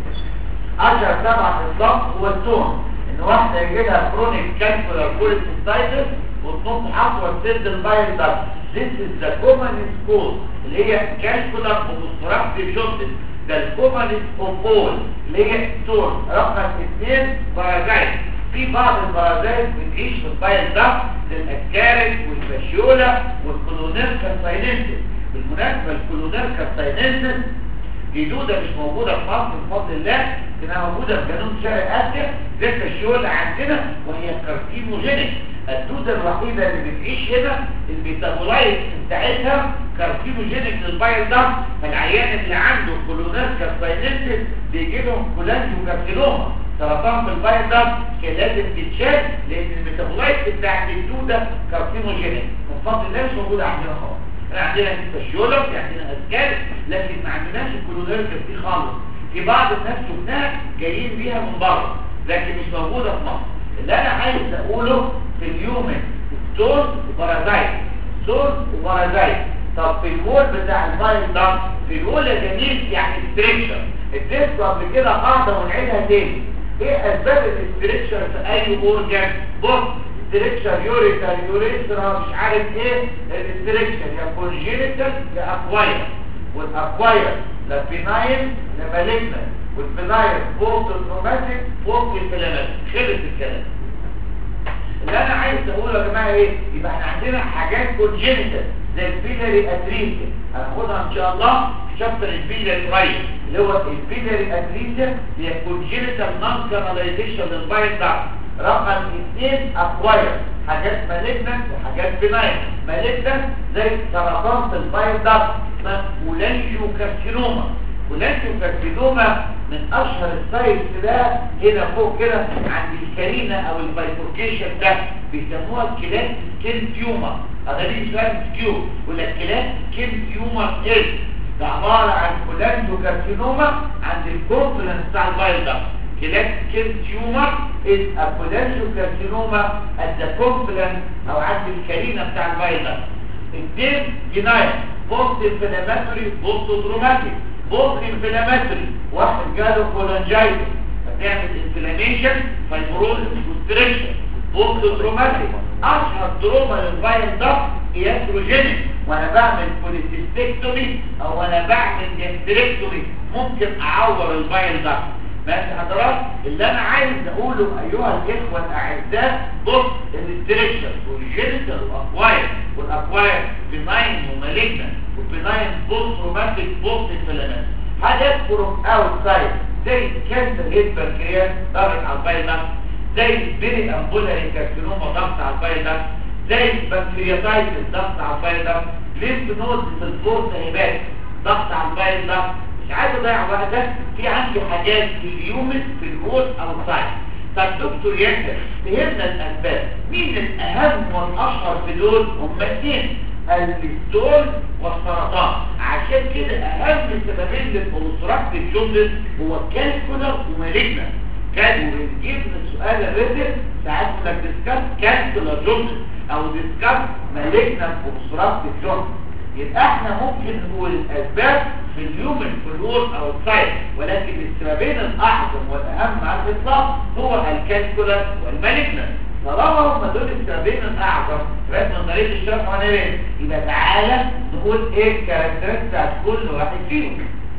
اشهر طبعا الضغط والتون ان واحده يجي لها كرونيك كانسر كوليستايتس وتنط حصوه تسد البايل ده This is the commonest cause اللي هي كالكولار اوبستراكتيف جوندس ده الكومنست اوف اول اللي هي تون رقم اثنين بارازايت في بعض البارازايت بتعيش في البايل ده زي الاسكاريك والفاشيولا والكولونيركا سايننسس بالمناسبه الكولونيركا سايننسس دي دودة مش موجودة في مصر بفضل الله انها موجودة في جنوب شرق اسيا زي الشغل عندنا وهي كارتيموجينيك الدودة الوحيدة اللي بتعيش هنا الميتابولايت بتاعتها كارتيموجينيك للبايل ده فالعيان اللي عنده كولونات كارساينيتس بيجي لهم كولانجيو كارسينوما سرطان في البايل ده كان لازم تتشال لان الميتابولايت بتاعت الدودة كارتيموجينيك بفضل الله مش موجودة عندنا خالص احنا عندنا فاشيولا في عندنا اسكال لكن ما عندناش الكولونيركس دي خالص في بعض الناس شفناها جايين بيها من بره لكن مش موجوده في مصر اللي انا عايز اقوله في اليومن سورس وبارازايت سورس وبارازايت طب في الوول بتاع الفايل ده في الوول يا جميل يعني استريكشر اديتكم قبل كده قاعده ونعيدها تاني ايه اسباب الاستريكشر في اي اورجان بص استريكشر يوريتر يوريترا مش عارف ايه الاستريكشر يا كونجينيتال يا اكواير والاكواير لا بيناين لا مالجنا والبيناين فوق الروماتيك فوق الفلامات خلص الكلام اللي انا عايز اقوله يا جماعه ايه يبقى احنا عندنا حاجات كونجينيتال زي البيلاري اتريسيا هناخدها ان شاء الله في شابتر البيلاري قريب اللي هو البيلاري اتريسيا هي كونجينيتال نون كاناليزيشن للبايل ده رقم اثنين اكواير حاجات مالجنت وحاجات بناين مالجنت زي سرطان في البايل ده ولانجيو كارسينوما ولانجيو كارسينوما من اشهر السايتس ده هنا فوق كده عند الكارينا او البايفوركيشن ده بيسموها الكلاس سكين تيومر هذا ليه سؤال سكيو ولا الكلاس سكين تيومر ايه ده عباره عن كولانجيو كارسينوما عند الكونفلنس بتاع البايل ده كلاس سكين تيومر is a cholangiocarcinoma at the confluence او عند الكارينا بتاع البايل ده اثنين جناية بوست انفلاماتوري بوست تروماتيك بوست انفلاماتوري واحد جاله كولانجايتس فتعمل انفلاميشن فايبروزس وستريكشن بوست تروماتيك اشهر تروما للفايل ده ياتروجينيك وانا بعمل بوليسيستكتومي او انا بعمل جاستريكتومي ممكن اعور الفايل ده ماشي حضرات اللي انا عايز اقوله ايها الاخوه الاعزاء بص الاستريكشن والجينيتال والاكواير والاكواير بناين ومالجنا وبناين بوست روماتيك بوست انفلامات حاجات فروم اوتسايد زي كانسر هيد بنكرياس ضغط على البايل ده زي بيري امبولاري كارسينوما ضغط على البايل ده زي بنكرياتايتس ضغط على البايل ده ليمف نود في الفورت هيبات ضغط على البايل ده مش عايز اضيع وقت في عندي حاجات في اليومن في الوول اوتسايد فالدكتور ياسر فهمنا الاسباب مين الاهم والاشهر في دول هم اثنين الستول والسرطان عشان كده اهم سببين للأوستراكتيف جوندس هو الكالكولر ومالجنا كان وبنجيب من السؤال الريتم ساعات لك ديسكاس كالكولر جوندس او ديسكاس مالجنا اوبستراكتيف جوندس يبقى احنا ممكن نقول الاسباب في اليومن فلور او السايت ولكن السببين الاعظم والاهم على الاطلاق هو الكالكولر والمالجنا طالما هم دول السببين الاعظم رسم نظريه الشرح وانا ليه يبقى تعالى نقول ايه الكاركترستكس بتاعت كل واحد فيهم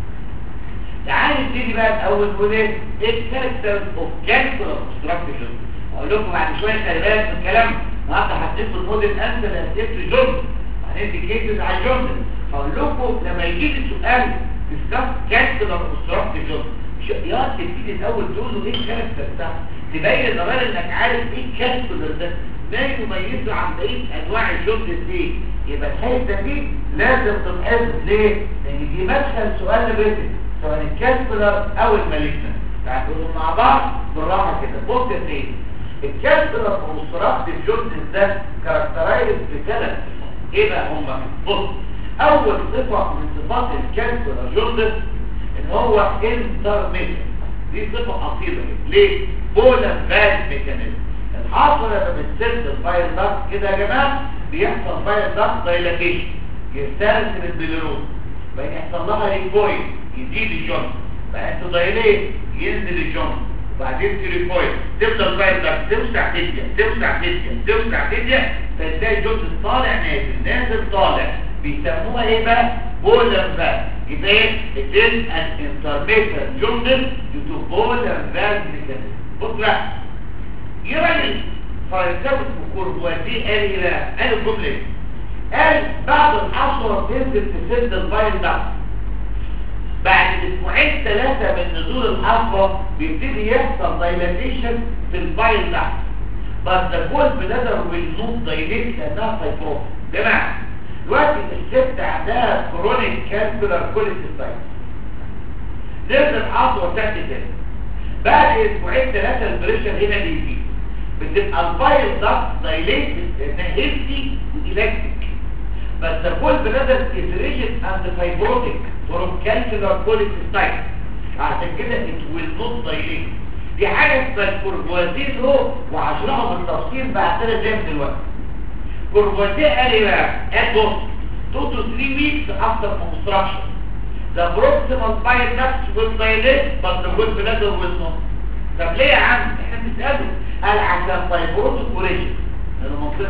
تعالى نبتدي بقى الاول نقول ايه ايه الكاركترز اوف كالكولر اوبستراكتيف اقول لكم بعد شويه خلي بالك من الكلام النهارده هتدخل الموديل انسى لاسئله جورج وهندي كيسز على جورج هقول لكم لما يجي لي سؤال ديسكاس كالكولر اوبستراكتيف جورج يا تبتدي الاول تقول له ايه الكاركتر بتاعه تبين لغايه انك عارف ايه الكالكولر ده ما يميزه عن بقيه انواع الجمله دي يبقى الحته دي لازم تتحفظ ليه لان دي مدخل سؤال الريتم سواء الكالكولر او المالجنا تعالوا مع بعض بالراحه كده بص يا سيدي الكالكولر والصراخ الجمله ده كاركترايز بثلاث ايه بقى هما بص اول صفه من صفات الكالكولر جمله ان هو انترميشن دي صفه اصيله ليه بولا فاز ميكانيزم الحاصل لما بتسد الفاير داكت كده يا جماعه بيحصل فاير داكت دايلاتيشن يسترسل البليروز بقى يحصل لها ريكويل يزيد الجون بقى انت دايليت ينزل الجون وبعدين تريكويل تفضل فاير داكت توسع تديا توسع تديا توسع تديا فتلاقي الجون طالع نازل نازل طالع بيسموها ايه بقى بولر فاز يبقى ايه it is an intermittent jaundice due to polar valve mechanism بص بقى يا راجل فرنساوي الذكور هو دي قال ايه بقى قال الجمله دي قال بعد الحصوه بتنزل تسد الفايل ده بعد اسبوعين ثلاثه من نزول الحصوه بيبتدي يحصل دايلاتيشن في الفايل ده بس ده كل بلادر والنوم دايليت لانها فايبروز جماعه دلوقتي الست عندها كرونيك كانسلر كوليسيستايت نزل الحصوه تحت كده بعد اسبوعين ثلاثة البريشر هنا بيزيد بتبقى الفايل ضغط دايليتد انها هيلثي والكتريك بس the whole bladder is rigid and fibrotic from calcular polycystic عشان كده it will not dilate دي حاجة اسمها الكوربوازين هو وهشرحه بالتفصيل بعد كده زي من دلوقتي كوربوازين قال ايه بقى؟ قال بص 2 to 3 weeks after construction the proximal bile ducts will dilate but the whole bladder will not طب ليه يا عم؟ احنا بنسأله قال عشان فايبروتيك وريجن لانه منطقي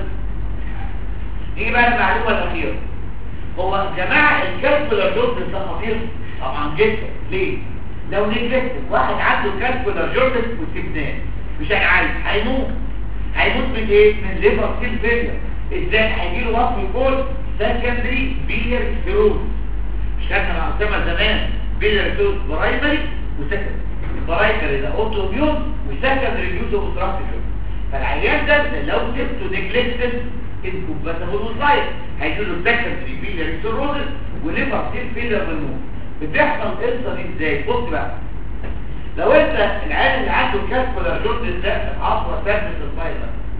نيجي بقى المعلومة الأخيرة هو يا جماعة الكالكولر جوردن ده خطير طبعا جدا ليه؟ لو نجلت واحد عنده كالكولر جوردن وسبناه مش هيعالج هيموت هيموت من ايه؟ من ليفر سيل فيلير ازاي هيجيله وصف يقول سكندري بيلر سيروز مش خدنا مع اسامه زمان بيلر سيروز برايمري وسكندري برايمري ده اوتو ميون وسكندري ميوز اوبستراكتيف فالعيان ده لو سبته نجلكتد انكوباتابل وصاير هيجيله سكندري بيلر سيروز وليفر سيل فيلير بالموت بتحصل القصه دي ازاي بص بقى لو انت العيان اللي عنده كالكولر جوردن ده العصوه ثابت الفايل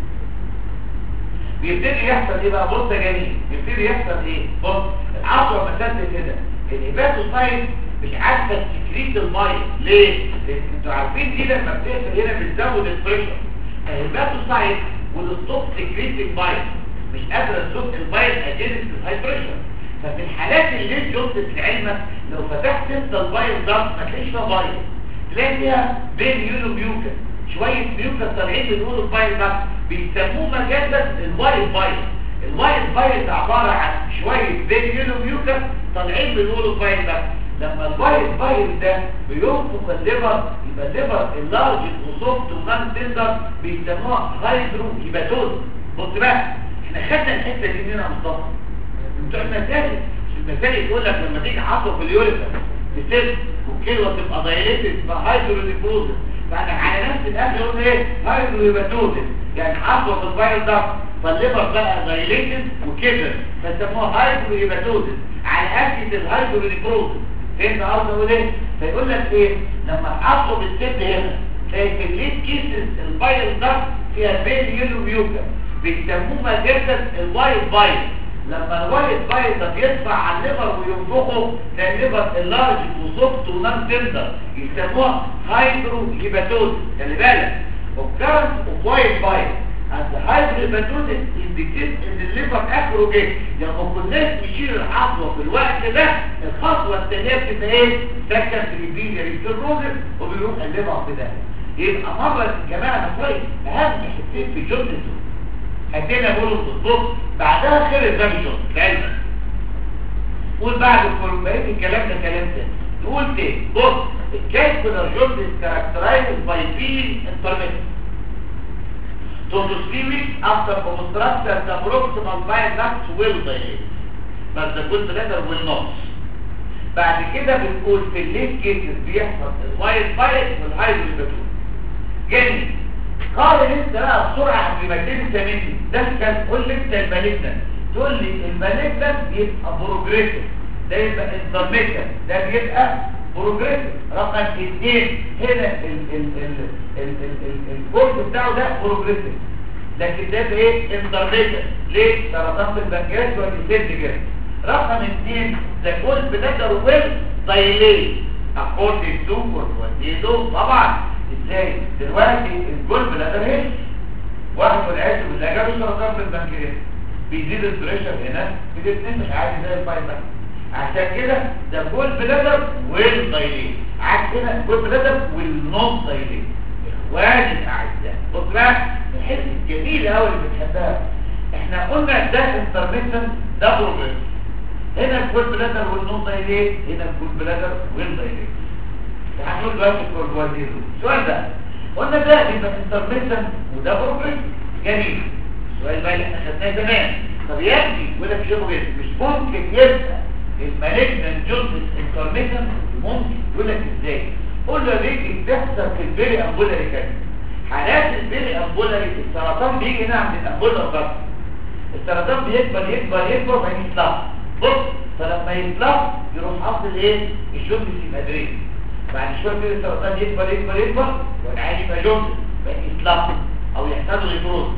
بيبتدي يحصل ايه بقى بص يا جميل بيبتدي يحصل ايه بص العصوه مسدة كده الهيباتوسايت مش عارفه تكريت الميه ليه لان انتوا عارفين دي لما بتقفل هنا بتزود البريشر الهيباتوسايت والستوب تكريت الميه مش قادره تزق الميه اجينست الهاي بريشر ففي الحالات اللي انت جبت لعلمك لو فتحت انت الفايل ده ما تلاقيش فيها فايل تلاقي فيها بين يونو ميوكا شويه ميوكا طالعين بنقول الفايل ده بيسموه مجازا الوايت فايل الوايت فايل ده عباره عن شويه بين يونو ميوكا طالعين بنقول الفايل ده لما الوايت فايل ده بينفخ الليفر يبقى الليفر اللارج وسوفت ونان تندر بيسموها هايدرو هيباتوز بص بقى احنا خدنا الحته دي منها مصطفى بتوع المساجد المساجد يقول لك لما تيجي عصر في اليوريثم تسد والكلوه تبقى دايليتد تبقى هايدروليبروزس فاحنا على نفس الاكل يقول ايه هايدروليباتوزس يعني عصر في الفايل ده فالليفر بقى دايليتد وكبر فسموها هايدروليباتوزس على اكل الهايدروليبروزس فهمت قصدي اقول ايه فيقول لك ايه لما العصر بتسد هنا زي في الليد كيسز البايل ده فيها بين يلو ميوكا بيسموه مجازا الوايت بايل لما الوايت بايل ده بيطلع على الليفر وينفخه ده الليفر اللارج وسوفت ونان تندر يسموها هايدرو هيباتوز خلي بالك والكرنت اوف وايت بايل عند هايدرو هيباتوز انديكيت ان الليفر اخره جه لما كناش نشيل العضوه في الوقت ده الخطوه الثانيه بتبقى ايه؟ سكن في البيلياري سيروزس وبيروح الليفر في ده يبقى مرة يا جماعة كويس أهم حتتين في جملة دول حتتين أقولهم بالظبط بعدها خير الزامي جملة لعلمك قول بعد الكل بقيت الكلام ده كلام تاني تقول تاني بص الكالكولر جملة كاركترايز باي بين انترميت to three weeks after construction the proximal bile ducts will dilate but the good bladder will not بعد كده بنقول في الليت كيسز بيحصل الوايت بايت والهايدروباتون جميل قارن انت بقى بسرعه قبل ما تنسى مني ده كان قول لي انت المالجنان تقول لي المالجنان بيبقى بروجريسيف ده يبقى انترميتنت ده بيبقى بروجريسيف رقم اثنين هنا الجزء بتاعه ده بروجريسيف لكن ده بايه انترميتنت ليه سرطان في البنكرياس والسيد كده رقم اثنين ده كل بنقدر ويل دايلي اكوردنج تو كورتيزو طبعا ازاي دلوقتي الجول بلادر هيش واحد والعيش بالله جاله سرطان في البنكرياس بيزيد البريشر هنا الاثنين مش عادي زي الفايبر عشان كده ده جول بلادر ويل دايلي عكس هنا جول بلادر ويل نوت دايلي اخواني الاعزاء بص بقى الحته الجميله قوي اللي بتحبها احنا قلنا ده انترميشن ده بروجريس هنا الجول بلادر والنوت دايلي هنا الجول بلادر ويل دايلي هنقول دلوقتي الكوربوازيرو السؤال ده قلنا ده يبقى انترميشن وده بروجريس جميل السؤال بقى اللي احنا خدناه زمان طب يا ابني يقول لك شوفوا كده مش ممكن يبقى المالجنان جزء انترميشن ممكن يقول لك ازاي قول له ليه بتحصل في البيري امبولاري كده حالات البيري امبولاري السرطان بيجي هنا عند الامبولار بس السرطان بيكبر يكبر يكبر ما يطلع بص فلما يطلع يروح حاصل ايه الجزء في مدريد بعد شويه كده السرطان يكبر يكبر يكبر والعادي يبقى جزء بقى يطلع او يحصل له نيكروز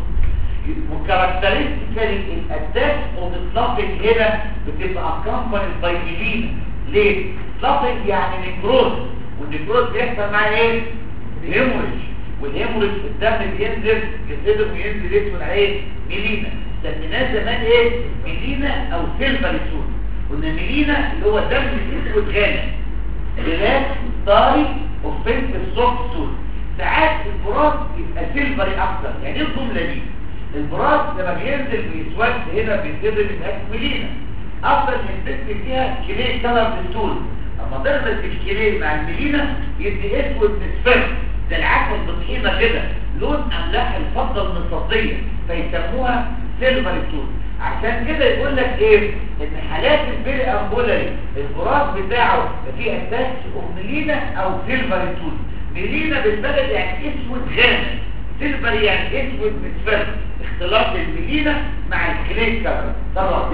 وكاركترستيكالي الاتاك اوف الفلافنج هنا بتبقى اكمبانيد باي ميلينا ليه؟ فلافنج يعني نيكروز والنيكروز بيحصل معاه ايه؟ هيموريج والهيموريج في الدم بينزل ينزل وينزل يدخل عليه ميلينا سميناه زمان ايه؟ ميلينا او سيلفر سول قلنا ميلينا اللي هو دم الاسود غامق بلاك ستاري اوفنس السوفت سول ساعات البراز يبقى سيلفري اكتر يعني ايه الجمله دي؟ البراز لما بينزل بيسود هنا بينزل من اكملينا افضل البنت فيها كليه كلر بالطول اما تغلط الكليه مع الملينا يدي اسود مصفر ده العسل بطحينه كده لون املاح الفضه المصديه فيسموها سيلفر التول عشان كده يقول لك ايه ان حالات البيري امبولاري البراز بتاعه فيه اتاك اوف ملينا او سيلفر التول ملينا بالبلد يعني اسود غامق سيلفر يعني اسود مصفر اختلاط المدينة مع الكليك كبر طبعا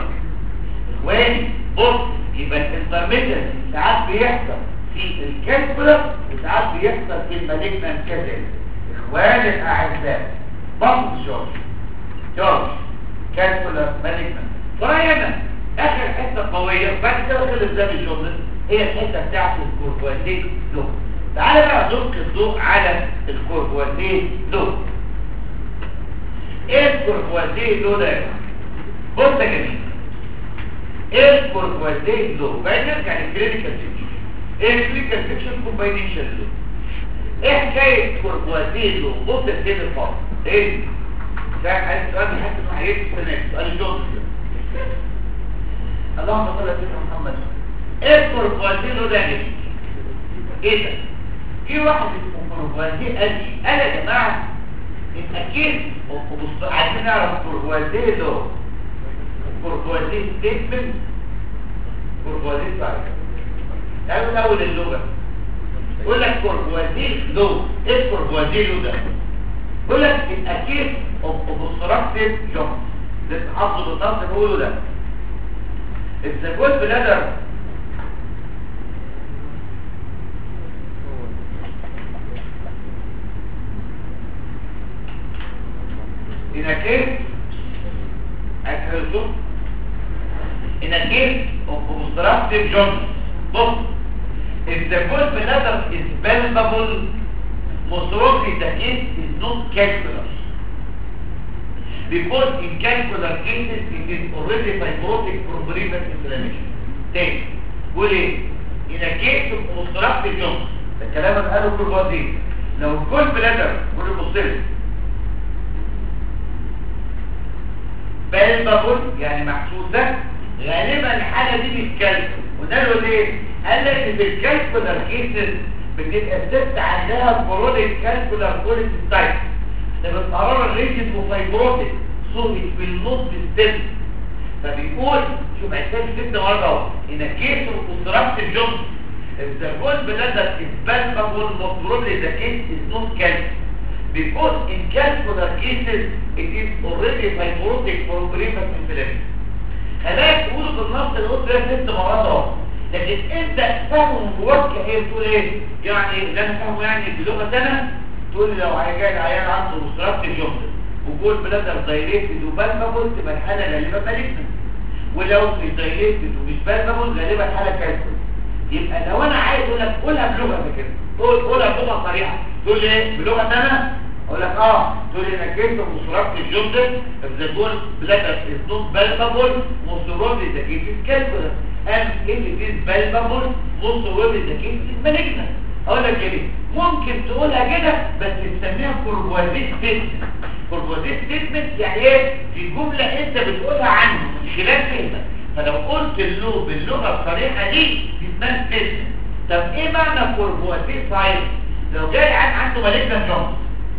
اخواني بص يبقى الانترميتر ساعات بيحصل في الكالكولر وساعات بيحصل في المالجنان كذلك اخواني الاعزاء بص جورج جورج كالكولر مالجنان فرأينا اخر حته قويه بعد كده خلص ده الجمله هي الحته بتاعت الكوربوازيك لو تعالى بقى نلقي الضوء على الكوربوازيك لو ايه الكوربوازيه لو ده بص يا جميل ايه الكوربوازيه لو بعدين نرجع للكلينيكال فيكشن ايه الكلينيكال فيكشن كومباينيشن لو ايه حكايه الكوربوازيه لو بص يا سيدي الفاضل ايه ده عايز سؤال حاسس انه هيجي السنه سؤال الجوز اللهم صل على سيدنا محمد ايه الكوربوازيه لو ده يا جميل ايه ده في واحد اسمه كوربوازيه قال لي قال يا جماعه اكيد عايزين نعرف كوربوازيه له كوربوازيه ستيتمنت كوربوازيه صحيح تعالوا الاول اللغه يقول لك كوربوازيه له ايه كوربوازيه له ده يقول لك الاكيد اوبستراكتيف جونز ده حافظه بالضبط بقوله ده الزجوج بلادر in a case عايز حاجه للصوت in a case of obstructive jaundice بص if the gallbladder is palpable most probably the case is not calculus because in calcular cases it is already fibrotic from previous inflammation تاني قول ايه in a case of obstructive jaundice ده الكلام اللي قاله كل بعض ايه لو الجول بلادر قول بص لي بالبابول يعني محسوسه غالبا الحاله دي بالكالكول وده له ليه قال لك ان في الكالكولر كيسز بتبقى الست عندها كورونيك كالكولر كوليستايت ده بالقرار الريجيد وفايبروتيك سو ات ويل نوت ستيب فبيقول شوف محتاج ست مره اهو ان كيس اوبستراكتيف جونز if the gallbladder is palpable most probably the case is not calcium because in calcular cases it is already fibrotic from previous inflammation خلاك تقول بالنص اللي قلت ده ست مرات اهو لكن انت فاهمه من جواك ايه بتقول ايه يعني اللي انا فاهمه يعني بلغه انا تقول لي لو جاي العيان عنده obstructive جونز وجول بلادر دايريتد وبالبابل تبقى الحاله غالبا مالجنت ولو مش دايريتد ومش بالبابل غالبا الحاله كالكول يبقى لو انا عايز اقول لك قولها بلغه كده قول قولها بلغه صريحه تقول لي ايه بلغه انا اقول لك اه تقول لي انك انت مصرفت الجمله اذا تقول بلادر از نوت بالبابل مصرفت ذا كيس كالكولر and if it is palpable مصرفت ذا كيس مالجنت اقول لك ايه ممكن تقولها كده بس تسميها كوربوازيت ستيتمنت كوربوازيت ستيتمنت يعني ايه في جمله انت بتقولها عنه من خلال فهمك فلو قلت له باللغه الصريحه دي دي اسمها ستيتمنت طب ايه معنى كوربوازيت ساينس لو جاي عن عنده مالجنت جونز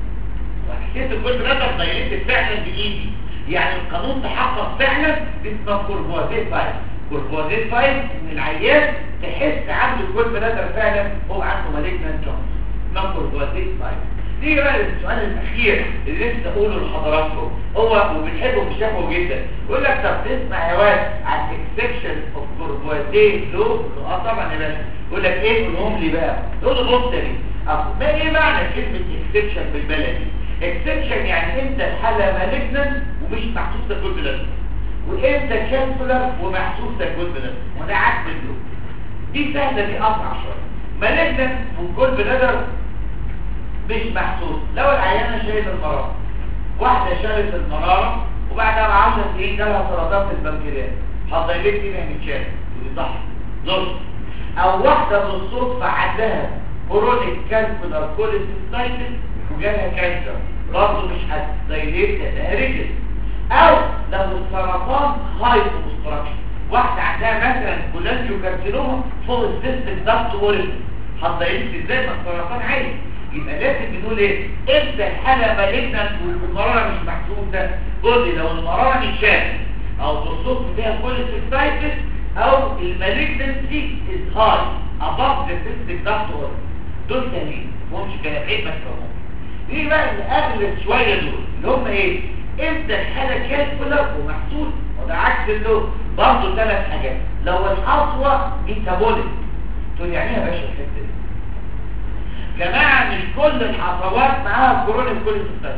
وحسيت الكل بلادر ضيقت فعلا بايدي يعني القانون تحقق فعلا اسمه كوربوازيت ساينس كوربوازيت ساينس ان العيان تحس عنده الكل بلادر فعلا هو عنده مالجنت جونز اسمه كوربوازيت ساينس دي بقى السؤال الاخير اللي لسه اقوله لحضراتكم هو وبنحبه بشكله جدا يقول لك طب تسمع يا واد عن اكسبشن اوف كوربوازيت لو اه طبعا يا باشا يقول لك ايه قولهم لي بقى تقول له بص لي ما ايه معنى كلمه اكسبشن بالبلدي اكسبشن يعني انت الحاله مالجنن ومش محسوسه كل بلد وانت كانسلر ومحسوسه كل بلد وده عكس اللون دي سهله دي اسرع شويه مالجنن وكل بلدر مش محسوس لو العيانه شايله المراره واحده شالت المراره وبعدها ب 10 سنين جالها سرطان في البنكرياس هتضيلك دي ما متشال دي صح نص او واحده بالصدفه عندها كرونيك كانسر كوليستايتس وجالها كانسر برضه مش هتضيلك لانها رجل او لو السرطان هاي اوبستراكشن واحده عندها مثلا كولانجيو كارسينوما فوق السيستم ضغط اوريجن هتضيلك ازاي ما السرطان عالي يبقى لازم بنقول ايه امتى الحاله مالجنت والمراره مش محسوسه قول لي لو المراره مش شاف او بالصدفه فيها كل سيستايتس او المالجنسي از هاي اباف ذا سيستم ضغط دول سهلين ومش كلام عيب ما تفهمهم دي بقى اللي اغلب شويه دول اللي هم ايه امتى الحاله كالكولر ومحسوس وده عكس اللون برضه ثلاث حاجات لو الحصوه ميتابوليك تقول يعني ايه يا باشا الحته دي جماعة مش كل الحصوات معاها كورونا كوليستايتس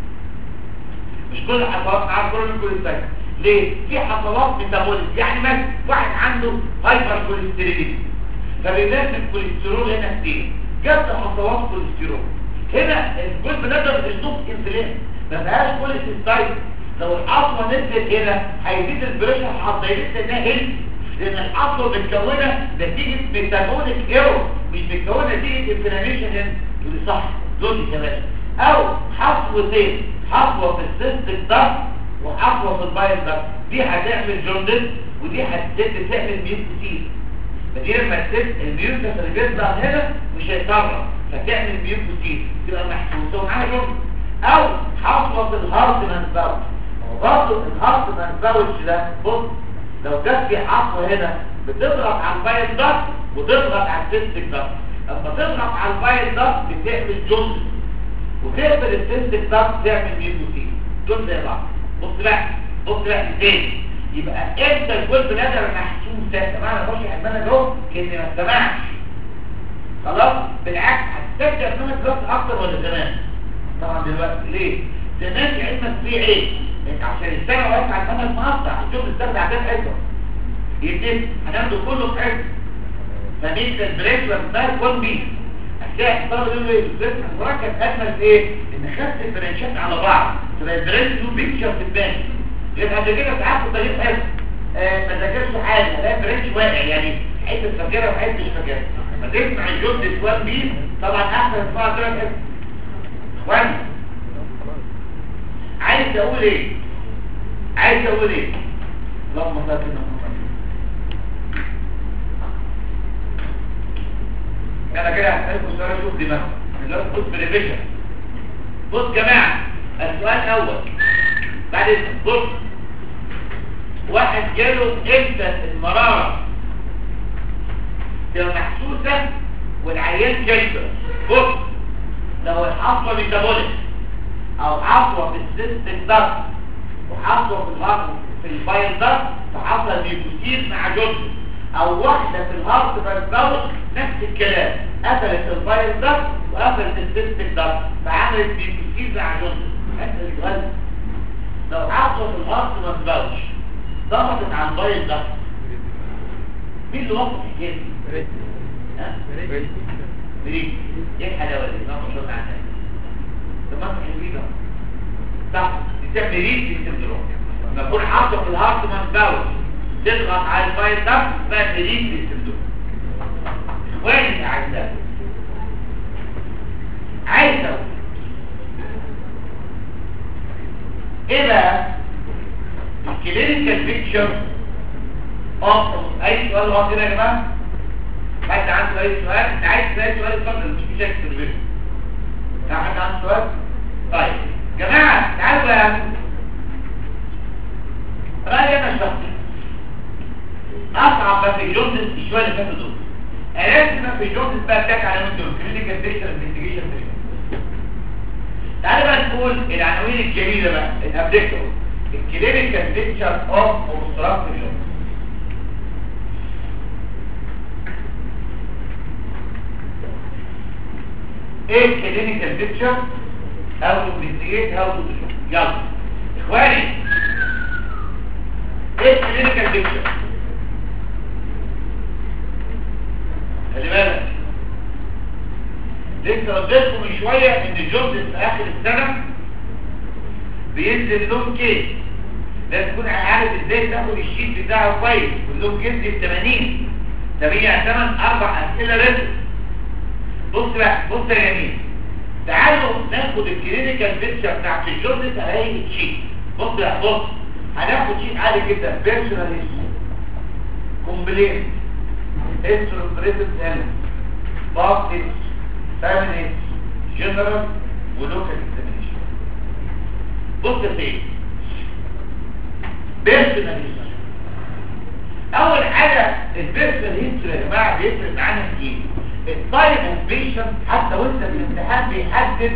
مش كل الحصوات معاها كورونا كوليستايتس ليه؟ في حصوات ميتابوليك يعني مثلا واحد عنده هايبر كوليستروليزم فبينزل الكوليسترول هنا كتير جبت حصوات كوليسترول هنا الجزء بنقدر نشوف انسولين ما فيهاش كوليستايتس لو الحصوه نزلت هنا هيزيد البريشر هتضيق انها هيلثي لان الحصوه متكونه نتيجه ميتابوليك ايرور مش متكونه نتيجه انفلاميشن هنا دول صح دول كمان او حصوتين حصوه في السيستم ده وحصوه في البايل ده دي هتعمل جوندس ودي هتبتدي تعمل ميوكوسيل فدي لما تسد الميوكس اللي بيطلع هنا مش هيتطرق فتعمل ميوكوسيل تبقى محسوسه ومعاها جوندس او حصوه في الهارت مانسباوتش وبرضه الهارت مانسباوتش ده بص لو جت في حصوه هنا بتضغط على البايل ده وتضغط على السيستك ده لما تضغط على البايل ده بتعمل جوندس وتقفل السيستك ده تعمل ميوكوسيل دول زي بعض بص بقى بص بقى تاني يبقى انت الجزء بنادر محسوسه يا جماعه انا بخش حمانه اهو كاني ما استمعش خلاص بالعكس هتستمتع منك دلوقتي اكتر ولا زمان طبعا دلوقتي ليه زمان في علمك فيه عيب انت عشان السنه واقف على المنهج مقطع الجمله السنه عشان حصه يبتدي هناخده كله في حصه فدي البريك والباك وان بي هتلاقي الطلبه يقولوا ايه البريك المركب اجمل في ايه ان خدت البرانشات على بعض تبقى البريك له بيكتشر في الباك يبقى قبل كده ساعات كنت اجيب حصه آه ما ذاكرش حاجه الاقي بريك واقع يعني حته فاكرها وحته مش فاكرها فتسمع الجزء سوان بي طبعا احسن تسمعها ثلاث حصص اخوان عايز اقول ايه عايز اقول ايه اللهم صل على محمد انا كده هسألكم سؤال اشوف دماغكم دلوقتي بص بريفيشن بص يا جماعه السؤال الاول بعد اذنك بص واحد جاله امتى المراره تبقى محسوسه والعيان كلبه بص لو الحصوه ميتابوليك او حصوه في السيستم ضغط وحصوه في الهارت في الفايل ضغط فحصل بيكوسيد مع جزء او واحده في الهارت فالضغط نفس الكلام قفلت الفايل ضغط وقفلت السيستم ضغط فعملت بيكوسيد مع جزء هذا السؤال لو حصوه في الهارت ما تبقاش ضغطت على الفايل ضغط مين اللي وقف الحكايه دي؟ ها؟ ليه؟ ايه الحلاوه دي؟ ما شاء الله عنها طب ما انت حلوين اهو صح بتعمل ريد في السندروم لما تكون حاطه في الهارت ما تباوش تضغط على الفايل ده بقى ريد في السندروم اخواني الاعزاء عايز اقول ايه بقى الكلينيكال بيكتشر اوف اي سؤال واحد كده يا جماعه حد عنده اي سؤال انت عايز تسال سؤال اتفضل مش مشاكل في الفيديو لو حد عنده سؤال طيب جماعه تعالوا بقى رايي انا الشخصي اصعب ما في الجوندس الشويه اللي فاتوا دول لازم ما في الجوندس بقى بتاعك على دول كلينيكال بيكتشر انفستيجيشن تعالى بقى نقول العناوين الجميله بقى الابديكتور الكلينيكال بيكتشر اوف اوبستراكتيف جوندس ايه الكلينيكال بيكتشر هاو تو انفستيجيت هاو تو يلا اخواني ايه الكلينيكال بيكتشر خلي بالك لسه قلت لكم من شويه ان الجوندس في اخر السنه بينزل لون كيس لازم تكون عارف ازاي تاخد الشيت بتاعه كويس واللون كيس ب 80 طب هي ثمان اربع اسئله رسم بص بقى بص يا جميل تعالوا ناخد الكلينيكال بيكتشر بتاعت الجوندس على هيئه شيت بص بقى بص هناخد شيت عادي جدا بيرسونال هيستوري كومبلين هيستوري بريزنت ايلمنت باست فاميلي جنرال ولوكال اكزامينشن بص يا سيدي بيرسونال هيستوري اول حاجه البيرسونال هيستوري يا جماعه بيفرق معانا في ايه التايب اوف بيشنت حتى وانت في الامتحان بيحدد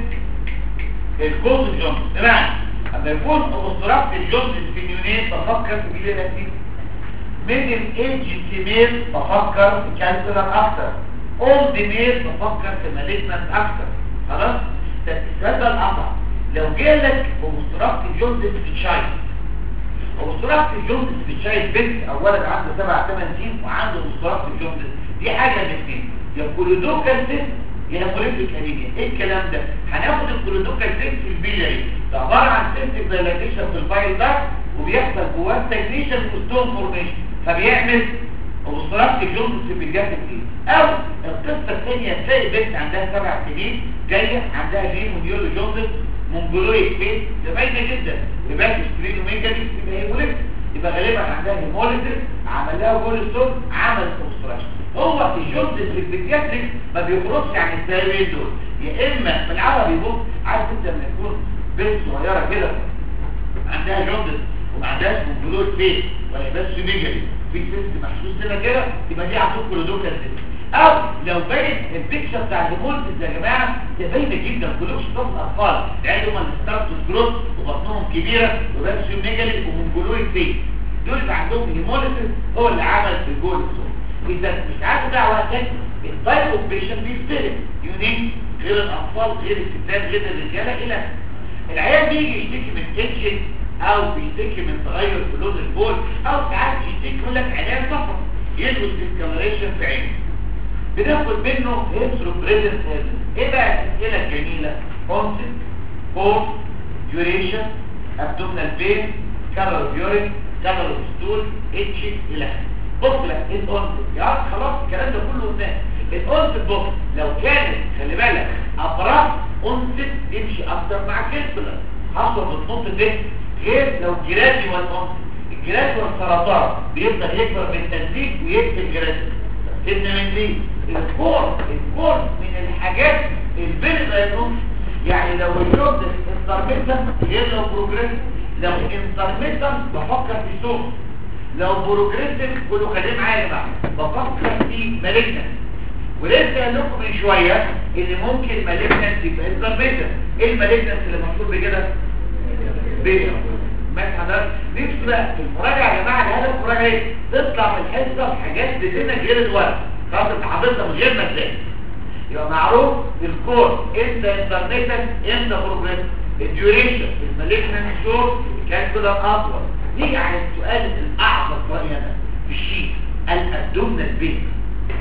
الكوز الجوندس بمعنى اما يكون اوبستراكت الجوندس في نيونين بفكر في ميل لاتين ميدل ايج فيميل بفكر في كانسر اكتر اولد ميل بفكر في مالجنت اكتر خلاص ده السؤال ده الاصعب لو جالك اوبستراكت الجوندس في تشايلد اوبستراكت الجوندس في تشايلد بنت او ولد عنده 7 8 سنين وعنده اوبستراكت الجوندس دي حاجه من الاثنين يا كولودوكال سيست يا بوليفيك انيميا ايه الكلام ده هناخد الكولودوكال سيست في البيلاري ده عباره عن سيستك دايلاتيشن في الفايل ده وبيحصل جواه ستاجنيشن وستون فورميشن فبيعمل اوبستراكت جوندس في البيجاتيك ايه او القصه الثانيه تلاقي بنت عندها سبع سنين جايه عندها جين ونيولو جوندس مونجولويد فيس ده باينه جدا يبقى سترين وميجالي يبقى هيموليت يبقى غالبا عندها هيموليتس عمل لها جولستون عمل اوبستراكشن هو الجوندس في البيجاتيك ما بيخرجش عن الثلاثين دول يا اما بالعربي بص عارف انت لما يكون بنت صغيره كده عندها جوندس وما عندهاش مونجولويد فيس ولا بس ميجالي في سيست محسوس هنا كده يبقى دي عندكم كولودوكال سيست او لو باين البيكشر بتاع الهيموليتس يا جماعه ده باينه جدا كلهم شطاط اطفال يعني هم الستارتوس جروث وبطنهم كبيره وبس ميجالي ومونجولويد فيس دول اللي عندهم هيموليتس هو اللي عمل في الجول الصوت اذا مش عارف دعوه تاني التايب اوف بيشن بيختلف يونين غير الاطفال غير الستات غير الرجاله الى العيان بيجي يشتكي من تنشن او بيشتكي من تغير في لون البول او ساعات يشتكي يقول لك عيان صفر يلبس ديسكالريشن في عينه بناخد منه هيسترو بريزنت ايه بقى الاسئله الجميله اونست فورس ديوريشن ابدومينال بين كالر اوف يورين كالر اوف ستول اتش الى اخره بص لك ايه الاونست يا عم خلاص الكلام ده كله قلناه الاونست بص لو كانت خلي بالك ابراج اونست تمشي اكتر مع كيسبلر حصل بتنط ده غير لو جرادي والأنصر الجرادي والسرطان بيفضل يكبر بالتدريج ويقتل جرادي سيبنا من دي الكور الكور من الحاجات البرد يكون يعني لو اليوم انترميتن غير لو بروجريس لو انترميتن بفكر في صوت لو بروجريسيف كله خليه معايا يا جماعه بفكر في مالجنس ولسه قال لكم من شويه ان ممكن مالجنس يبقى انترميتن ايه المالجنس اللي مشهور بكده بيه ماشي حضرتك نفسي بقى في المراجعه يا جماعه الهدف المراجعه ايه تطلع في الحصه بحاجات بتنا غير الورق خلاص انت حافظها من غير ما تذاكر يبقى معروف الكور امتى انترنيتك امتى بروجريس الديوريشن المالجنس شورت الكالكولا اطول نيجي على السؤال الاعظم رايي انا في الشيء الابدومينال بين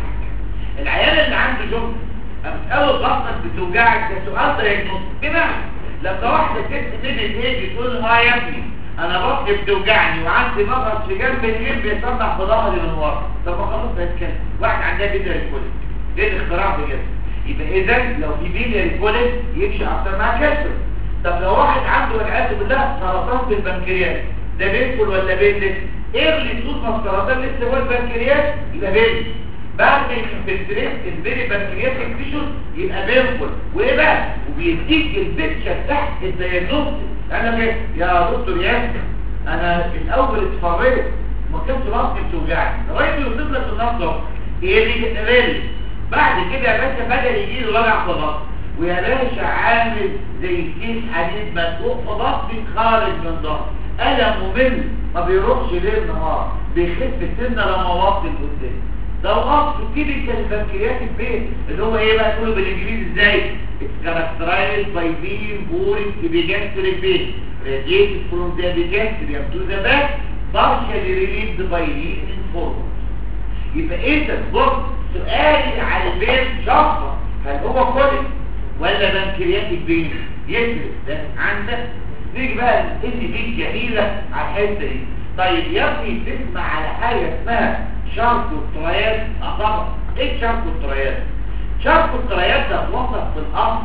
العيال اللي عنده جمله قامت اول بطنك بتوجعك ده سؤال دايجنوز بمعنى لما واحده ست من الايد تقول اه يا ابني انا بطني بتوجعني وعندي مغص في جنب اليمين بيصنع في ظهري من ورا طب ما خلاص هيتكلم واحد عندها بيلياري كوليك ايه الاختراع بجد يبقى اذا لو في بيلياري كوليك يمشي اكتر مع كسر طب لو واحد عنده والعياذ بالله سرطان في البنكرياس ده بينكل ولا بينلس ايه اللي طول ما السرطان لسه هو البنكرياس يبقى بينلس بعد ما ينفلتريت البيري بنكرياتيك تيشو يبقى بينفل وايه بقى وبيديك البيكتشر تحت الدياجنوستيك انا كده يا دكتور ياسر انا في الاول اتفرجت ما كانش راسي بتوجعني لغايه ما يوصل لك النقطه ايه اللي كتبالي بعد كده يا باشا بدا يجي له وجع في ضغط ويا باشا عامل زي كيس حديد مسقوق في ضغطي خارج من ضغط الم ممل ما بيروحش ليل نهار بيخف سنه لما وطي لقدام ده وقف تيبيكال البنكرياس البيت اللي هو ايه بقى تقوله بالانجليزي ازاي characterized by being boring to be gastric pain radiated from the epigastrium to the back partially relieved by leaning forward يبقى انت بص سؤالي على البيت شخصة هل هو كوليك ولا بنكرياتيك بين يفرق ده عندك نيجي بقى ان دي جميلة على الحته دي طيب يا ابني تسمع على حاجة اسمها شرط الطريات طبعا ايه شرط الطريات شرط الطريات ده اتوصف في الامر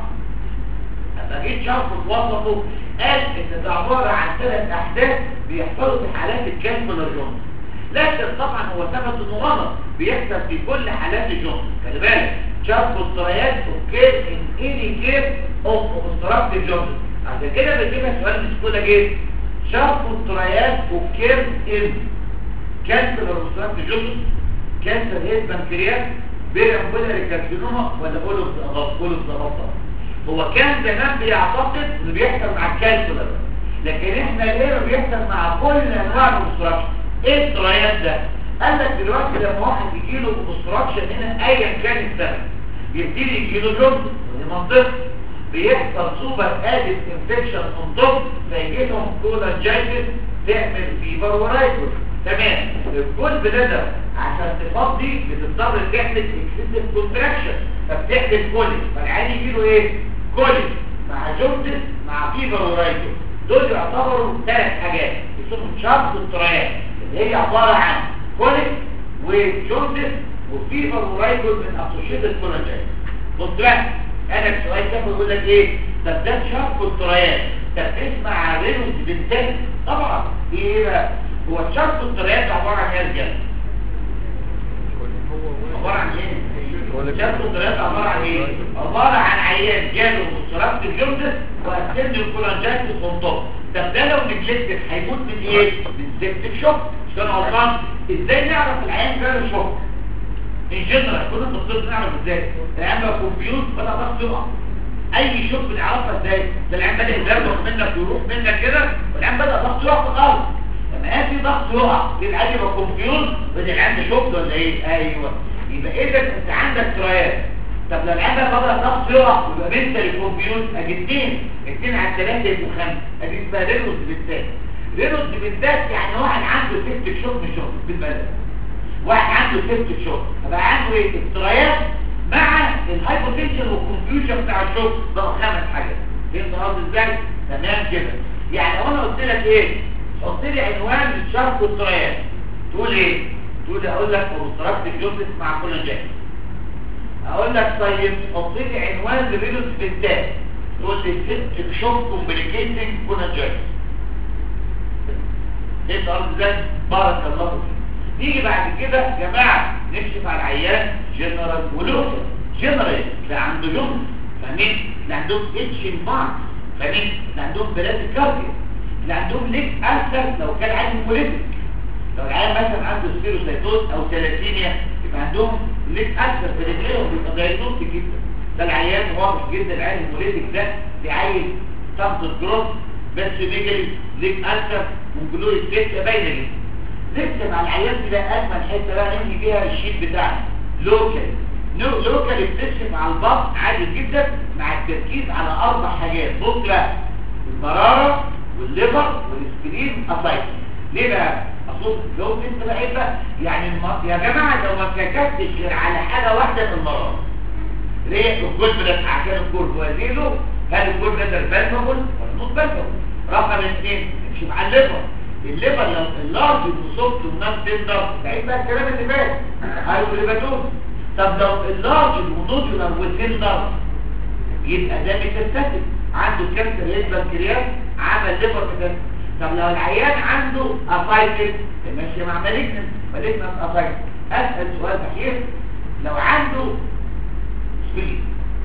لما جيت شرط اتوصفه قال ان ده عباره عن ثلاث احداث بيحصلوا في حالات الكلب والجنس لكن طبعا هو ثبت انه غلط بيحصل في كل حالات الجنس خلي بالك شرط الطريات اوكي ان اني كيف اوف اوبستراكت الجنس عشان كده بتجيبها سؤال مش كل ايه شرط الطريات اوكي ان كانسر الرسومات الجزء كانسر هيد بنكرياس بيرامبولاري كارسينوما ولا اولوف ضغط اولوف ضغط هو كان زمان بيعتقد انه بيحصل مع الكانسر لكن احنا ليه بيحصل مع كل انواع الاوبستراكشن ايه الطريات ده قال لك دلوقتي لما واحد يجي له اوبستراكشن هنا ايا كان السبب يبتدي يجي له جزء ودي منطقه بيحصل سوبر ادد انفكشن اون توب فيجي لهم كولاجايتس تعمل فيبر ورايتوس تمام الكل بندر عشان تفضي بتضطر تعمل اكسسيف كونتراكشن فبتعمل كولي فالعيان يجي له ايه كولي مع جوندس مع فيبر ورايتو دول يعتبروا ثلاث حاجات اسمهم شرط الطريات اللي هي عباره عن كولي وجوندس وفيبر ورايتو من اسوشيتد كولاجين بص بقى انا السؤال ده بقول لك ايه طب ده شرط الطريات طب اسمع عن رينوس بنتين طبعا ايه بقى هو شرط الطريات عبارة عن ايه رجال عبارة عن ايه شرط الطريات عبارة عن ايه عبارة عن عيان جاله مسترابط الجمدس وأسند الكولانجات والصنطات طب ده لو نجلتك هيموت من ايه من سيبتك شوك مش كان غلطان ازاي نعرف العيان جاله شوك ان جنرال كل الطب نعرف ازاي العيان بقى كونفيوز بدأ ضغط يقع اي شوك بنعرفها ازاي ده العيان بدأ يزرق منك ويروح منك كده والعيان بدأ ضغط يقع في الارض لما قال في ضغط يقع يبقى عادي يبقى كونفيوز بدل عنده شوك ولا ايه ايوه يبقى اذا انت عندك ترايات طب لو العيان ده بدا الضغط يقع يبقى بنتري كونفيوز ادي اثنين اثنين على الثلاثه يبقوا خمسه ادي اسمها رينوس بالذات رينوس بالذات يعني واحد عنده سيفتك شوك مش شوك بالبلد واحد عنده سيفتك شوك فبقى عنده ايه اضطرابات مع الهايبوتنشن والكونفيوجن بتاع الشوك بقى خمس حاجات فهمت قصدي ازاي تمام كده يعني لو انا قلت لك ايه حط لي عنوان للشرط والطريات تقول ايه تقول اقول لك اوبستراكتيف جوزس مع كولاجين اقول لك طيب حط لي عنوان لفيروس بالذات تقول لي سيبتك شوك كومبليكيتنج كولاجين فهمت قصدي ازاي بارك الله فيك نيجي بعد كده يا جماعه نكشف على العيان جنرال ولوكال جنرال اللي عنده جمله فاهمين اللي عندهم اتشن مارك فاهمين اللي عندهم بلاد كارديا اللي عندهم ليك اثر لو كان عنده موليتك لو العيان مثلا عنده سبيروسايتوز او ثلاثيميا يبقى عندهم ليك اثر في رجليهم بيبقى دايجنوست جدا ده العيان واضح جدا العيان الموليتك ده بيعين طاقه جروث بس بيجري ليك اثر ممكن له الفكره باينه جدا لسه مع العيان دي بقى اجمل حته بقى نمشي فيها الشيت بتاعنا لوكال لوكال بتكشف على البطن عادي جدا مع التركيز على اربع حاجات بص بقى المراره والليفر والاسبرين اسايد ليه بقى اصل لو انت بقى ايه بقى يعني الم... يا جماعه لو ما كتبتش غير على حاجه واحده من المراره ليه الجول بلاد عشان الجول وزيله هل الجول بلاد بالفابل ولا نوت بالفابل رقم اثنين امشي مع الليفر الليفر لو اللارج وصبت ونام تندر بعيد بقى الكلام اللي فات هايبريباتوز طب لو اللارج ونودولار وتندر يبقى ده ميتاستاتيك عنده كانسر ريت بنكرياس عمل ليفر ميتاستاتيك طب لو العيان عنده افايتس ماشي مع مالجنس مالجنس افايتس اسال سؤال اخير لو عنده سبيل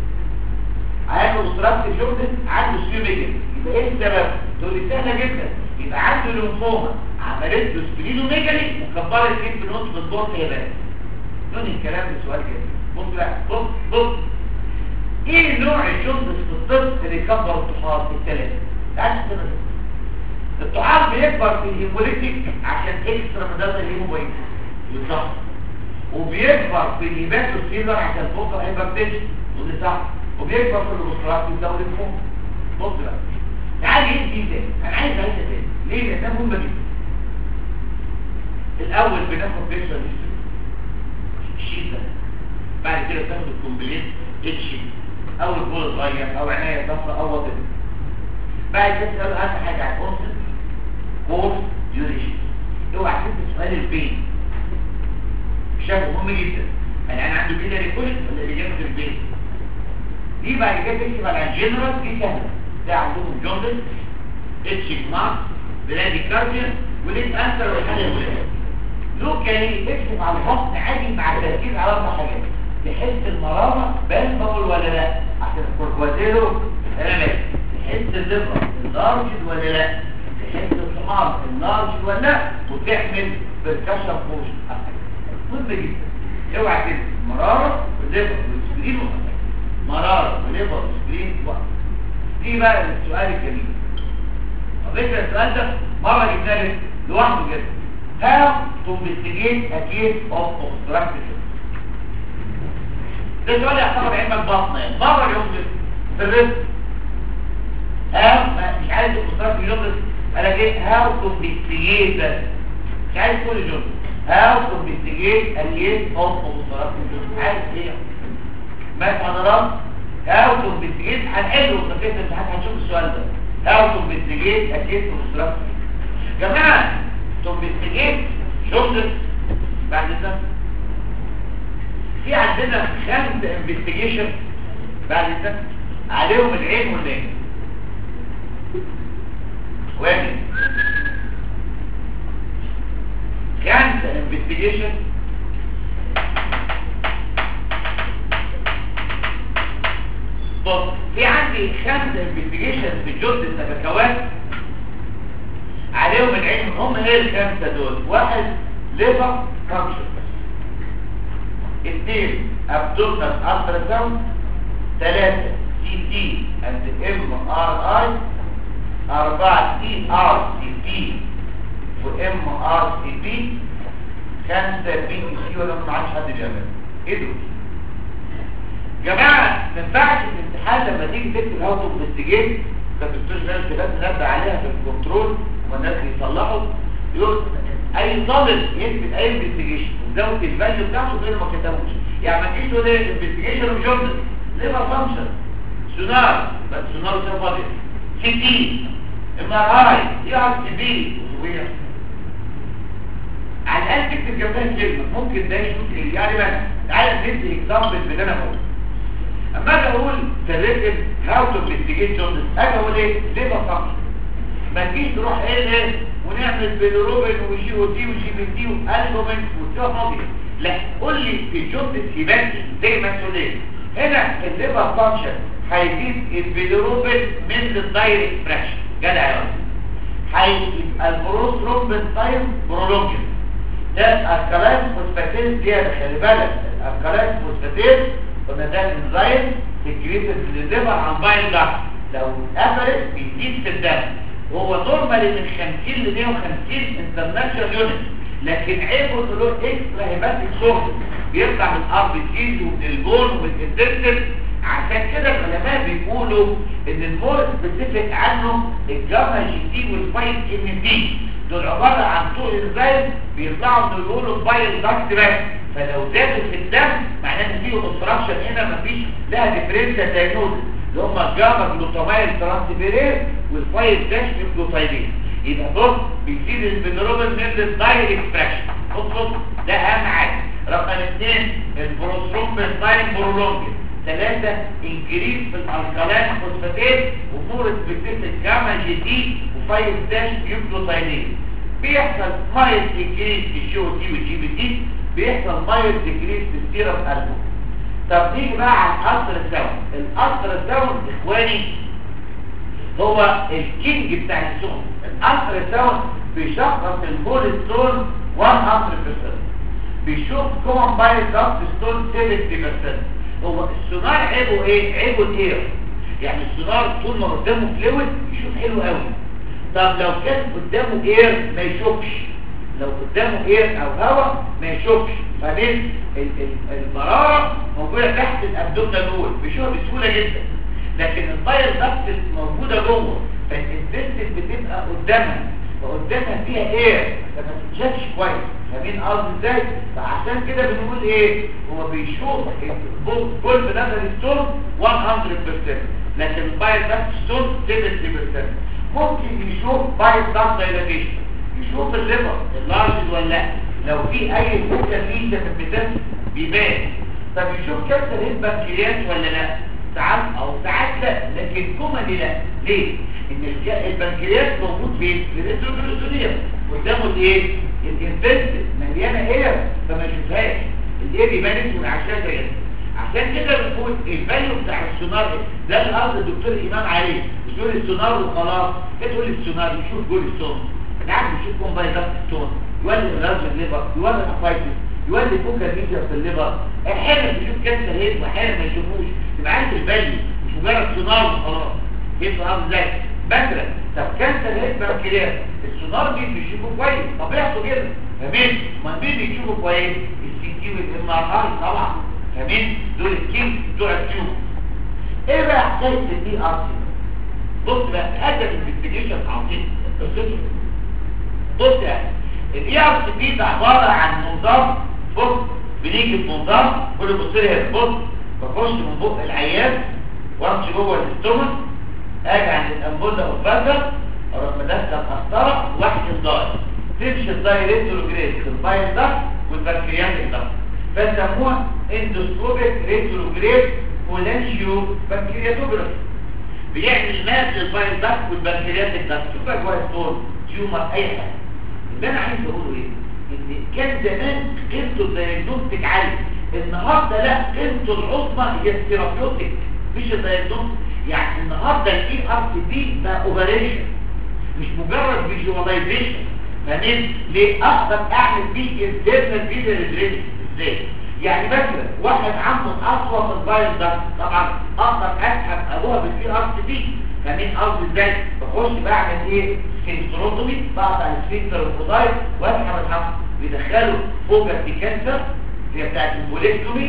عنده استراكت جوردن عنده سبيل يبقى ايه السبب تقول لي سهله جدا يبقى عنده ليمفوما عملت له سبلينوميجالي وكبرت كيف نص من البورت يا باشا دون الكلام ده سؤال كده بص بقى بص بص ايه نوع الجندس في الطب اللي يكبر الطحال الثلاثه تعال كده الطحال بيكبر في الهيموليتيك عشان اكسترا مدازا الهيموبايت بالظبط وبيكبر في الهيباتوسيلر عشان فوق الهيباتيشن ودي صح وبيكبر في البصرات والدوري فوق بص بقى تعال ايه دي تاني انا عايز اعيشها تاني ليه لان ده مهم جدا الاول بناخد بيكشر الشيء ده بعد كده تاخد الكومبليت اتشي او البول صغير او عناية ضفرة او وطن بعد كده تسأل اهم حاجة عن اونسل كورس ديوريشن اوعى تنسى سؤال البين شايفه مهم جدا يعني انا عنده كده ريكوشن ولا اللي جنب البين دي بعد كده تكتب على الجنرال دي سهله ده عندهم جوندس اتشيك مارك بلادي كارديا وليد انسر والحاله الولاد لو كان تكتب على البطن عادي مع التركيز على اربع حاجات تحس المراره بان بقول ولا لا عشان الكوركوازيلو انا ماشي تحس الليفر اللارج ولا لا تحس الحمار اللارج ولا لا وتعمل بركشن بوش مهم جدا اوعى تنسى مراره والليفر والسبرين مراره والليفر والسبرين وقت دي بقى السؤال الجميل طب فكرة السؤال ده مرة جبنا لك لوحده كده how to investigate a case of obstructive ده سؤال يعتبر علمك بطنة يعني مرة يوم في الرزق how مش عايز obstructive journalist قال لك ايه how to investigate بس مش عايز كل journalist how to investigate a case of obstructive journalist عايز ايه ماشي حضرات how to investigate هنحله في كيس الامتحان هنشوف السؤال ده how to investigate a case of obstructive جماعة to investigate journalist بعد ده في عندنا خمس انفستيجيشن بعد ده عليهم العين والعين واحد خمسة انفستيجيشن بص في عندي خمسة انفستيجيشن في الجزء النبكوات عليهم العين هم ايه الخمسة دول واحد ليفر فانكشن اثنين ابدومنال التراساوند ثلاثة سي تي اند ام ار اي أربعة سي ار سي بي وام ار سي بي خمسة بي سي ولا ما عادش حد بيعمل ايه دول جماعه ما ينفعش في الامتحان لما تيجي تكتب هاو تو انفستيجيت كانت الدكتور ناس لازم نبدا عليها في الكنترول والناس يصلحوا يقول اي طالب يكتب اي انفستيجيشن وزود الفاليو بتاعته غير ما كتبوش يعني ما تجيش تقول ايه انفستيجيشن وجورنال ليفر فانكشن سونار بس سونار ده فاضي سي تي ام ار اي اي ار سي بي على الاقل تكتب جنبها كلمه ممكن ده يشوف ايه يعني مثلا تعالى ندي اكزامبل باللي انا بقوله اما اجي اقول تريتم هاو تو انفستيجيت جورنال اجي اقول ايه ليفر فانكشن ما تجيش تروح ايه ايه ونعمل بيلوروبين وجي او تي وجي بي تي والبومين وتشوف فاضي لا قول لي في جمله سيبانتي زي ما تقول ايه هنا الليفر فانكشن هيزيد البيلوروبين من الدايركت فراكشن جدع يا هيبقى البروسترومبين تايم برولونجن ده الكلاين فوسفاتيز زياده خلي بالك الكلاين فوسفاتيز قلنا ده انزيم سكريتد في الليفر عن باين ده لو اتقفلت بيزيد في الدم وهو نورمالي من 50 ل 150 انترناشونال يونت لكن عيبه انه له اكسترا هيباتيك سورس بيطلع من الار بي سيز ومن البون ومن الانتستين عشان كده العلماء بيقولوا ان المور سبيسيفيك عنه الجاما جي تي والفايت ام تي دول عباره عن طول انزيم بيطلعوا من يقولوا البايل داكت بس فلو زادوا في الدم معناه ان فيه اوبستراكشن هنا مفيش لها ديفرنشال دايجنوستس اللي هم الجاما جلوتاميل ترانسفيريز والفايل داش جلوتايدين يبقى بص بيزيد البنروبين من الدايركت فراكشن بص بص ده اهم حاجه رقم اثنين البروسترومبين تايم برولونجن ثلاثة انكريز في الالكالين فوسفاتيز وفور سبيسيفيك جاما جي تي وفايف داش بيوكلوتاينين بيحصل مايل انكريز في الشو تي والجي بي تي بيحصل مايل انكريز في السيرم البوم طب نيجي بقى على الالترا ساوند الالترا ساوند اخواني هو الكينج بتاع السون الالترا ساوند بيشخص البول ستون 100% بيشوف كومن بايل داكت ستون 70% هو السونار عيبه ايه عيبه الاير يعني السونار طول ما قدامه فلويد يشوف حلو قوي طب لو كان قدامه اير ما يشوفش لو قدامه اير او هواء ما يشوفش بعدين المرارة موجودة تحت الابدومنال وول بيشوفها بسهولة جدا لكن البايل داكت موجودة جوه فالانتستين بتبقى قدامها فقدامها فيها اير فما تتشافش كويس فاهمين قصدي ازاي فعشان كده بنقول ايه هو بيشوف كل بنظر الستون 100% لكن البايل داكت ستون 70% ممكن يشوف بايل داكت دايلاتيشن يشوف الليفر اللارج ولا لا لو في اي فوكا فيه في البدن بيبان طب يشوف كانسر هيد بنكرياس ولا لا ساعات او ساعات لا لكن كومني لا ليه ان البنكرياس موجود فين في الريتروبروتونيوم قدامه الايه الانفست مليانه اير فما يشوفهاش الاير يبان اسمه عشان كده عشان كده بنقول الفاليو بتاع السونار ده اللي قصد الدكتور امام عليه مش تقول السونار وخلاص ايه تقول السونار يشوف جول السون نعم يشوف كومبايلات ستون يولي الراجل الليفر يولي الافايتس يولي فوكا فيجر في الليفر احيانا بيشوف كانسر هيد واحيانا ما يشوفوش تبقى عارف الفاليو مش مجرد سونار وخلاص يبقى عامل ازاي مثلا طب كانسر هيد بنكرياس السونار دي بيشوفه كويس طبيعته كده فاهمين ما مين بيشوفه كويس السي تي والام ار اي طبعا فاهمين دول الكينج بتوع التيوب ايه بقى حكايه الدي ار سي بص بقى هدف الانفستيجيشن عظيم قصته بص يعني الاي ار سي بي ده عباره عن منظار بص بنيجي بمنظار كل بص لي هنا بص بخش من بق العيان وامشي جوه الاستومك اجي عند الامبولا والفازر اروح مدخل قسطره واحد داير تمشي الدايركت والجريد البايل ده والبنكرياتيك ده فسموها اندوسكوبيك ريتروجريد كولانشيو بنكرياتوجرافي بيعمل ماب للبايل ده والبنكرياتيك ده شوف بقى كويس طول تيومر اي حاجه اللي انا عايز اقوله ايه ان كان زمان قيمته الدايجنوستيك عالي النهارده لا قيمته العظمى هي الثيرابيوتيك مش الدايجنوستيك يعني النهارده الاي ار سي بي بقى اوبريشن مش مجرد فيجواليزيشن فاهمين ليه اقدر اعمل بيه انترنال فيجواليزيشن ازاي يعني مثلا واحد عنده اصوات الفايروس ده طبعا اقدر اسحب ابوها بالاي ار سي بي فاهمين قصدي ازاي بخش بعمل ايه سفنكتروتومي بقطع السفنكتر الفضايل واسحب الحمل بيدخله فوق في كانسر هي بتاعت البوليكتومي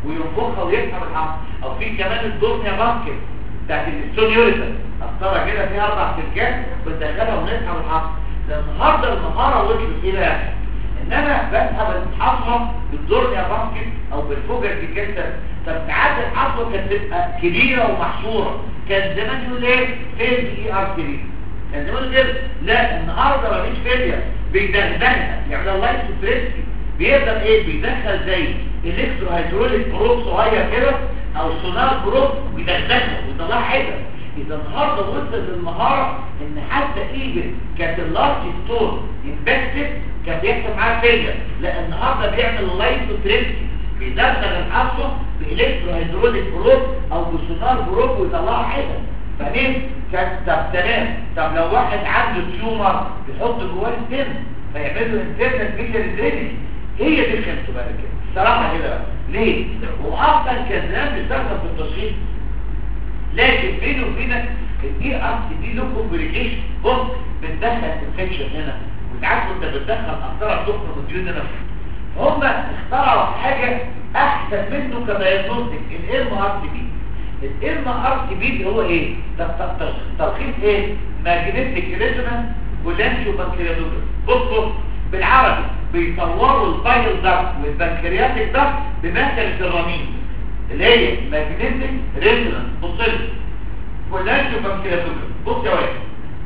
وينفخها ويسحب الحصوه او في كمان الدورنيا بانكر بتاعت الستون يوريتر قسطره كده فيها اربع سلكات بندخلها ونسحب الحصوه ده النهارده المهاره وصلت ايه بقى ان انا بسحب الحصوه بالدورنيا بانكر او بالفوجر ديكستر طب ساعات الحصوه كانت تبقى كبيره ومحصوره كان زمان يقول ايه فين اي ار 3 كان زمان كده لا النهارده مفيش فيلير بيدغدغها يعمل الله ستريسكي بيقدر ايه بيدخل زي الكترو هيدروليك بروب صغير كده او سونار بروب ويدغدغها ويطلعها حته اذا النهارده وصل للمهاره ان حتى ايفن كانت اللارج ستون انفكتد كان بيحصل معاه فيلير لا النهارده بيعمل لايت ستريسكي بيدخل الحصوه بالكترو هيدروليك بروب او بسونار بروب ويطلعها حته فاهمين كان طب تمام طب لو واحد عنده تيومر بيحط جواه السم فيعمل له انترنال فيلر درينج هي دي الخمسه بقى كده صراحه كده بقى ليه واصلا كان زمان بيستخدم في التشخيص لكن بينه وبينك الاي ار سي دي له كومبليكيشن بص بتدخل انفكشن هنا وساعات وانت بتدخل اثار تخرج من الديون هنا هم اخترعوا حاجه احسن منه كدايجنوستيك الام ار سي بي الام ار سي بي هو ايه ده تلخيص ايه ماجنتيك ريزونانس ولانشو بانكرياتوجرام بص بص بالعربي بيصوروا البايل ده والبنكرياتيك ده بمثل الرنين اللي هي ماجنتيك ريزونانس بص لي ولانشو بانكرياتوجرام بص يا واحد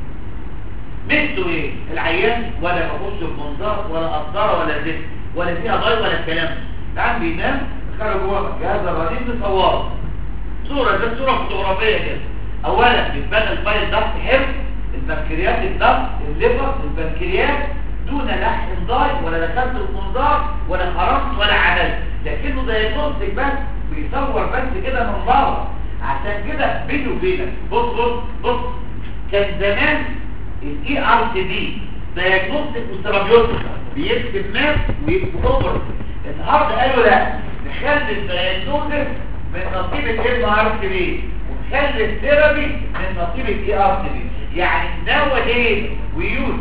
مثله ايه العيان ولا ببص بمنظار ولا قطاره ولا زفت ولا فيها ضي ولا الكلام العيان بينام خرج جوه جهاز الرنين بيصوره صورة ده صورة فوتوغرافية كده اولا بيتبنى الفايل ضغط حفظ البنكريات الضغط الليفر البنكريات دون لحم ضاي ولا دخلت المنظار ولا خرجت ولا عملت لكنه دايجنوستيك بس بيصور بس كده من بره عشان كده بيني وبينك بص بص بص كان زمان الاي ار سي دي دايجنوستيك وسترابيوتيك بيكتب ماب ويكتب اوفر النهارده قالوا لا نخلي الدايجنوستيك من نصيب الام ار سي بي ونخلي الثيرابي من نصيب الاي ار سي بي يعني nowadays we use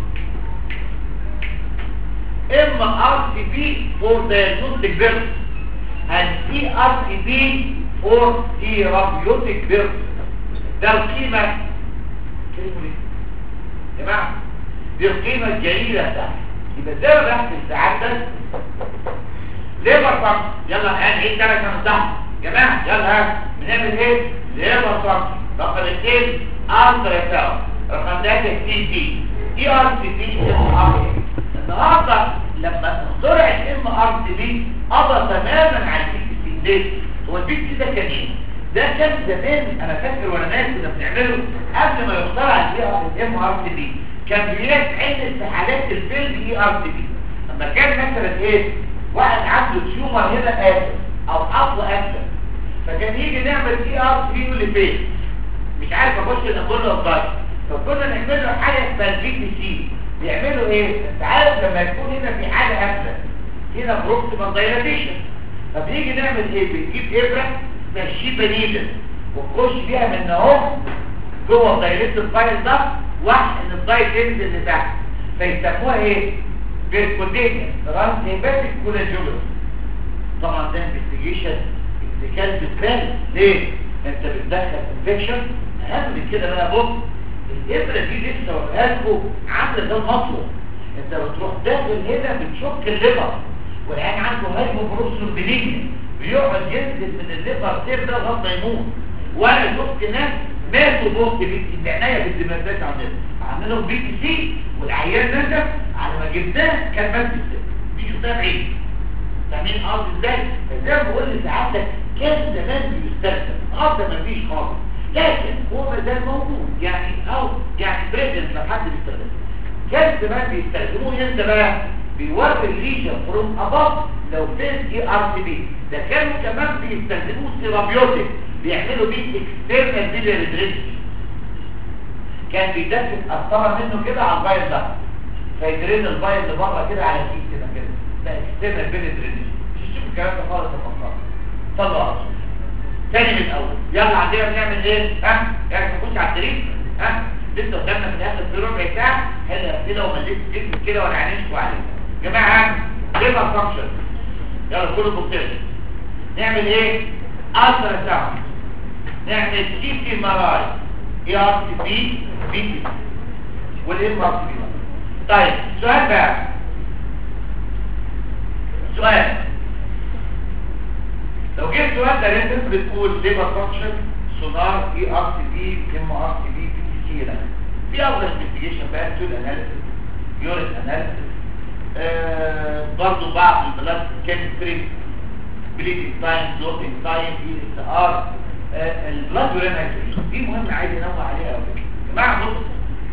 MRCP for diagnostic purpose and CRCP for therapeutic purpose ده القيمة كلمة ايه؟ يا جماعة دي القيمة الجليلة بتاعتي يبقى زي ما بحث الساعات ده ليبر فانكشن يلا هان ايه كده كان صح جماعة يلا ها بنعمل ايه ليبر فانكشن رقم اثنين ارتر ساوند رقم ثلاثة سي تي اي ار سي تي ام ار النهارده لما اخترع الام ار سي بي قضى تماما على البي سي ليه هو البي سي ده كان ايه ده كان زمان انا فاكر وانا ناس كنا بنعمله قبل ما يخترع الام ار سي بي كان بيتعمل في حالات الفيلم اي ار سي بي لما كان مثلا ايه واحد عنده تيومر هنا قافل او حصل قافل فكان يجي نعمل اي ار سي بي يقول لي فين مش عارف اخش اقول له الضغط فكنا نعمل له حاجه اسمها البي تي سي بيعملوا ايه انت عارف لما يكون هنا في حاجه قافله هنا بروكسيمال دايلاتيشن فبيجي نعمل ايه بنجيب ابره ماشيه بنيدل ونخش بيها من اهو جوه الدايليت الفايل ده واحد ان الدايت ينزل لتحت فيسموها ايه بيركودينيا تمام هيباتيك كولاجولوس طبعا ده انفستيجيشن اتكال بالفعل ليه انت بتدخل انفكشن اهم من كده بقى بص الابره دي لسه وريها لكم عامله زي المطلوب انت بتروح داخل هنا بتشك الليفر والعين عنده هايبوبروسون بليجن بيقعد ينزل من الليفر سير ده لغايه ما يموت وانا شفت ناس ماتوا بوست بي العنايه بالدماغات عندنا عاملينهم بي تي سي والعيان نزل على ما جبناه كان مات بالسن دي شفتها بعيد فاهمين قصدي ازاي؟ فزي ما بقول لسعادتك كان زمان بيستخدم النهارده مفيش خالص لكن هو ما زال موجود يعني او يعني بريزنت لو حد بيستخدمه كان زمان بيستخدموه امتى بقى بيوري الليجن فروم اباف لو فين دي ار سي بي ده كانوا كمان بيستخدموه سيرابيوتيك بيعملوا بيه اكسترنال بيلير درينج كان بيدفن قسطره منه كده على الفايل ده فيدرين الفايل اللي بره كده على الكيس كده كده ده اكسترنال بيلير درينج مش تشوف الكلام ده خالص يا فصار صلوا على الرسول تاني من الاول يلا عندنا بنعمل ايه ها يعني نخش على الدريب ها لسه قدامنا في الاخر في ربع ساعه حل كده ومليت جسمي كده وانا عينيشكوا عليه يا جماعه ليفر فانكشن يلا كله بوكتيل نعمل ايه الترا ساوند نعمل سي سي ام ار اي اي ار سي بي بي تي والام ار سي بي طيب سؤال بقى سؤال لو جبت سؤال ده انت بتقول ليبر فانكشن سونار اي ار سي بي ام ار سي بي بي تي سي ده في افضل انفستيجيشن بقى تول اناليسيس يورين اناليسيس آه برضه بعض البلاد كيمستري بليدنج تايم دوبينج تايم اي اس ار البلاد يورين دي مهم عايز انوه عليها قوي يا جماعه بص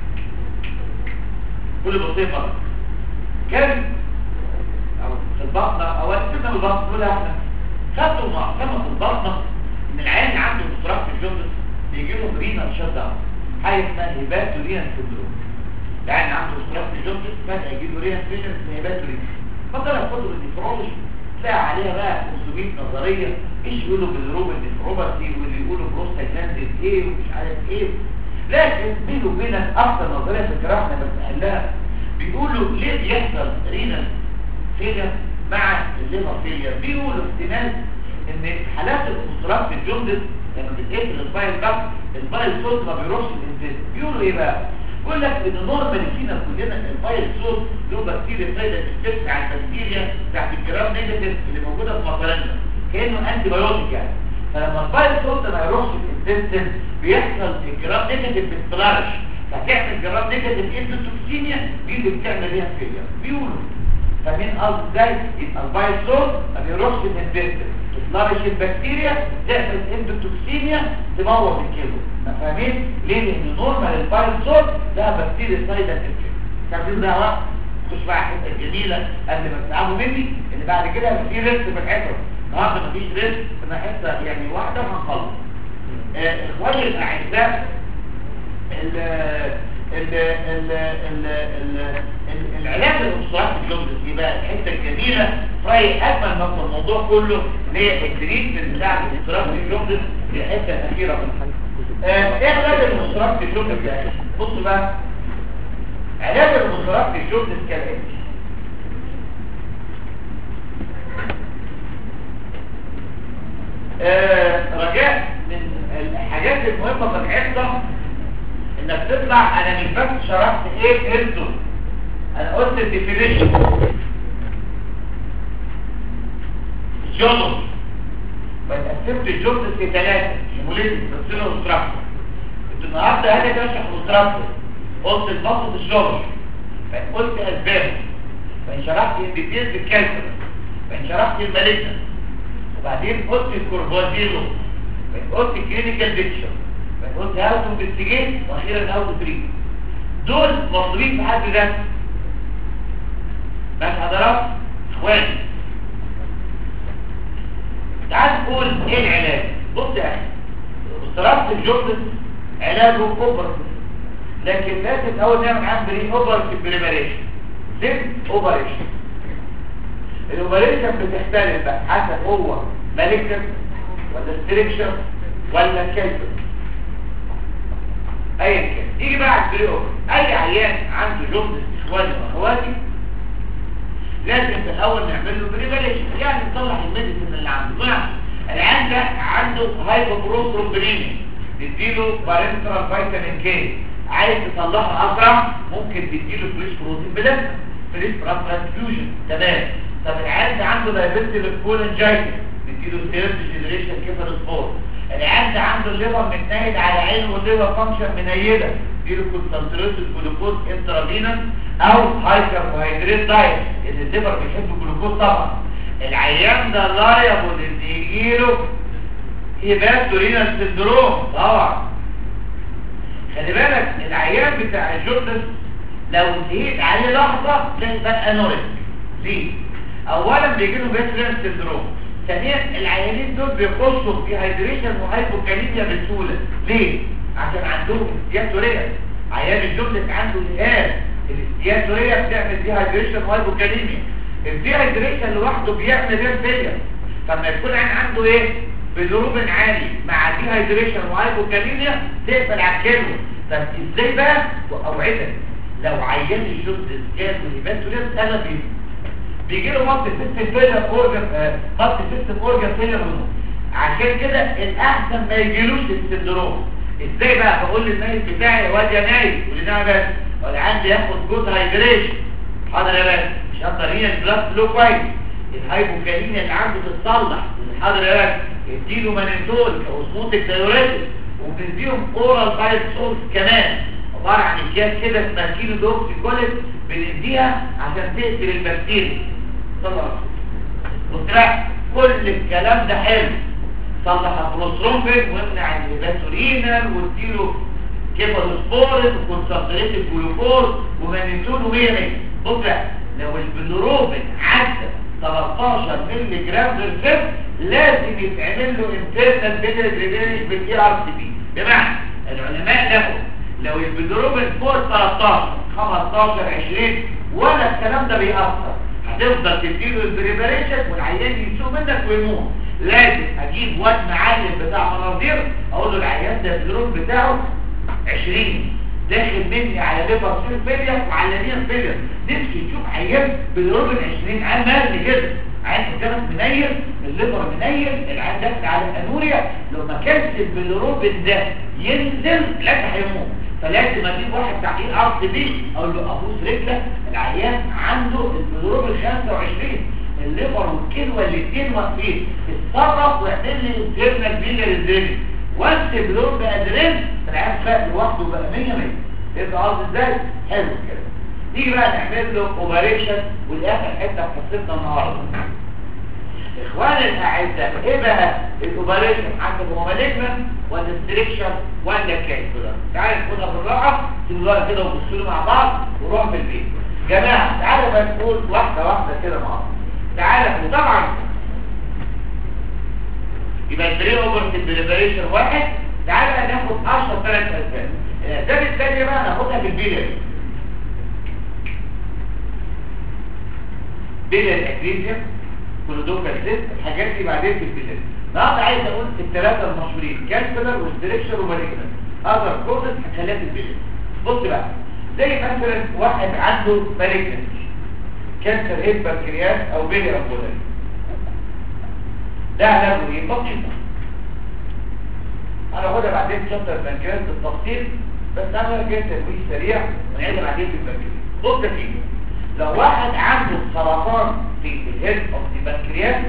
كل بسيطه كان او في البطنه او سيبنا من البطنه نقول احنا خدوا معظمه في البطنه ان العيان اللي عنده اضطراب في الجلد بيجي له رينا شت داون حاجه اسمها هيباتوريان سندروم العيان عنده اضطراب في الجلد فجاه يجي له رينا فيشن اسمها هيباتوريان فطلع كتب النفرولوجي تلاقي عليها بقى 500 نظريه ايش يقولوا بالروب النفروباثي واللي يقولوا بروستاجلاندين ايه ومش عارف ايه لكن بينه وبينك اكتر نظريه في الجراحه انا بسالها بيقولوا ليه بيحصل رينال فيلر مع الليفر فيلر بيقولوا احتمال ان حالات الاضطراب في الجندس لما بتقفل الفايل ده الفايل صوت ما بيروحش الانتاج بيقولوا ايه بقى بيقول لك ان نورمال فينا كلنا الفايل صوت له بكتيريا سايده بتفتح على البكتيريا بتاعت الجرام نيجاتيف اللي موجوده في مصارنا كانه انتي بايوتيك يعني فلما الفايل صوت ما يروحش الانتستين بيحصل الجرام نيجاتيف بتفلارش فتعمل جرام نيجاتيف اندوتوكسيميا دي اللي بتعمل ليها فيلر بيقولوا فمين قصد ازاي يبقى الفايل صوت ما بيروحش الانتستين تفلارش البكتيريا تعمل اندوتوكسيميا تموت الكيلو فاهمين ليه لان نورمال الفايل صوت ده بكتيريا سايده انفكشن فاهمين ده وقت خش بقى الحته الجميله قبل ما تتعبوا مني ان بعد كده في ريسك في الحته النهارده مفيش ريسك انا حته يعني واحده وهنخلص آه، اخواني الاعزاء ال ال ال ال ال العلاج للمصطلحات الجملة دي بقى الحته الجميله راي اجمل ما في الموضوع كله اللي هي التريتمنت بتاع الاضطراب في الجملة دي الحته الاخيره في آه، ايه علاج المصطلحات في الجملة ده بصوا بقى علاج المصطلحات في الجملة كالاتي آه، رجاء من الحاجات المهمة في الحصة انك تطلع انا مش بس شرحت ايه انتو انا قلت الديفينيشن الجنوس فاتقسمت الجنوس في ثلاثة هيموليتيك بسيلة وستراكشر كنت النهارده هذا بشرح الستراكشر قلت البسط الجنوس فقلت اسبابه فان شرحت الديتيلز الكالكولس فان شرحت المالجنس وبعدين قلت الكوربوزيلو قلت الكلينيكال بيكتشر قلت هاو تو انفستيجيت واخيرا هاو تو تريت دول مطلوبين في حد ذاته بس حضرات اخواني تعال نقول ايه العلاج بص يا اخي اضطراب الجلد علاجه اوبرتيف لكن لازم الاول نعمل عن بري اوبرتيف بريباريشن زين اوبريشن الاوبريشن بتختلف بقى حسب هو مالكتر ولا ستريكشر ولا كالكتر ايا كان يجي بقى على البري اوبر اي عيان عنده جلد اخواني واخواتي لازم في الاول نعمل له بريباريشن يعني نطلع الميديسن اللي عنده يعني العيان ده عنده هايبوبروثرومبينيميا نديله بارنترال فيتامين كي عايز تطلعه اسرع ممكن تديله فريش بروتين بلازما فريش بلاد ترانسفيوجن تمام طب العيان ده عنده دايبيتي كولنجايتس نديله ثيرد جنريشن كيفالوسبور العيان ده عنده الليفر متنايد على عينه والليفر فانكشن منيده نديله كونسنتريت الجلوكوز انترافينس او هاي كربوهيدرات دايت اللي الليفر بيحب الجلوكوز طبعا العيان ده لايبل ان يجيله هيباتورينال سندروم طبعا خلي بالك العيان بتاع الجوردس لو انتهيت عليه لحظه تلاقي بقى انوريك ليه اولا بيجي له هيباتورينال سندروم ثانيا العيانين دول بيخشوا في هيدريشن وهايبوكاليميا بسهوله ليه عشان عندهم استياتوريا عيان الجوردس عنده الهاب الاستياتوريا بتعمل دي هيدريشن وهايبوكاليميا الدي هيدريشن لوحده بيعمل ايه فيليا فلما يكون عين عنده ايه بضروب عالي مع دي هيدريشن وهايبوكاليميا تقفل على الكلمه طب ازاي بقى واوعدك لو عيان الجلد كان هيباتوريا انا بيه بيجي له مالتي سيستم فيلر اورجن مالتي سيستم اورجن فيلر عشان كده الاحسن ما يجيلوش السندروم ازاي بقى بقول للنايب بتاعي يا واد يا نايب قول لي بس ولا عندي ياخد جود هايدريشن حاضر يا باشا مش هقدر هنا البلاد فلو كويس الهايبوكاليميا اللي عنده تتصلح حاضر يا باشا اديله مانيتول كاوسموتيك دايوريتك وبنديهم اورال بايت سولز كمان عباره عن اكياس كده اسمها كيلو دوكسي كوليت بنديها عشان تقتل البكتيريا طلع بص بقى كل الكلام ده حلو صلح البروسترومبين وامنع الهيباتورينال واديله كيفالوسبورين وكونسنتريتد جلوكوز ومانيتول و100 بص بقى لو البلوروبين عدى 13 مللي جرام بالسم لازم يتعمل له انترنال بيلر درينج بالاي ار سي بي بمعنى العلماء لقوا لو البلوروبين فوق 13 15 20 ولا الكلام ده بيأثر هتفضل تديله البريبريشن والعيان يسوق منك ويموت لازم اجيب وزن عالي بتاع مناظير اقول له العيان ده الجروب بتاعه 20 داخل مني على ليفر سيل فيلير وعلى نير فيلير نفسي تشوف عيان بالروبن 20 عام مالي كده عين قدامك منيل الليفر منيل العين داخل على الانوريا لو ما كانش البلوروبين ده ينزل لا هيموت فلازم اجيب واحد تحقيق ارض بيه اقول له ابوس رجلك العيان عنده البلوروبين 25 الليفر والكلوة الاثنين واقفين اتصرف واعمل لي انترنال بيلر ازاي وانت بلون بادرين العيان فاق لوحده بقى 100 100 يبقى قصد ازاي حلو كده نيجي بقى نعمل له اوبريشن والاخر حته في قصتنا النهارده اخواني الاعزاء ايه بقى الاوبريشن عندك هو مالجمنت ولا ستريكشن ولا كالكولر تعالى ناخدها بالراحه تبقوا كده وبصوا له مع بعض ونروح بالبيت جماعه تعالوا بقى نقول واحده واحده كده مع بعض تعالى وطبعا يبقى البري اوبرت بريبريشن واحد تعالى ناخد اشهر ثلاث اسباب الاسباب الثانيه بقى ناخدها بالبيلر بيلر اكريزيا كلودوكال سيست الحاجات دي بعدين في البيلر النهارده عايز اقول الثلاثه المشهورين كانسلر وستريكشر ومالجنت اذر كوزز هخليها في البيلر بص بقى زي مثلا واحد عنده مالجنت كانسر هيد بنكرياس او بيلي امبولاري ده علاجه ايه بسيط انا هاخدها بعدين في شابتر البنكرياس بالتفصيل بس انا جاي تدوير سريع ونعيدها بعدين في البنكرياس بص يا سيدي لو واحد عنده سرطان في الهيد اوف البنكرياس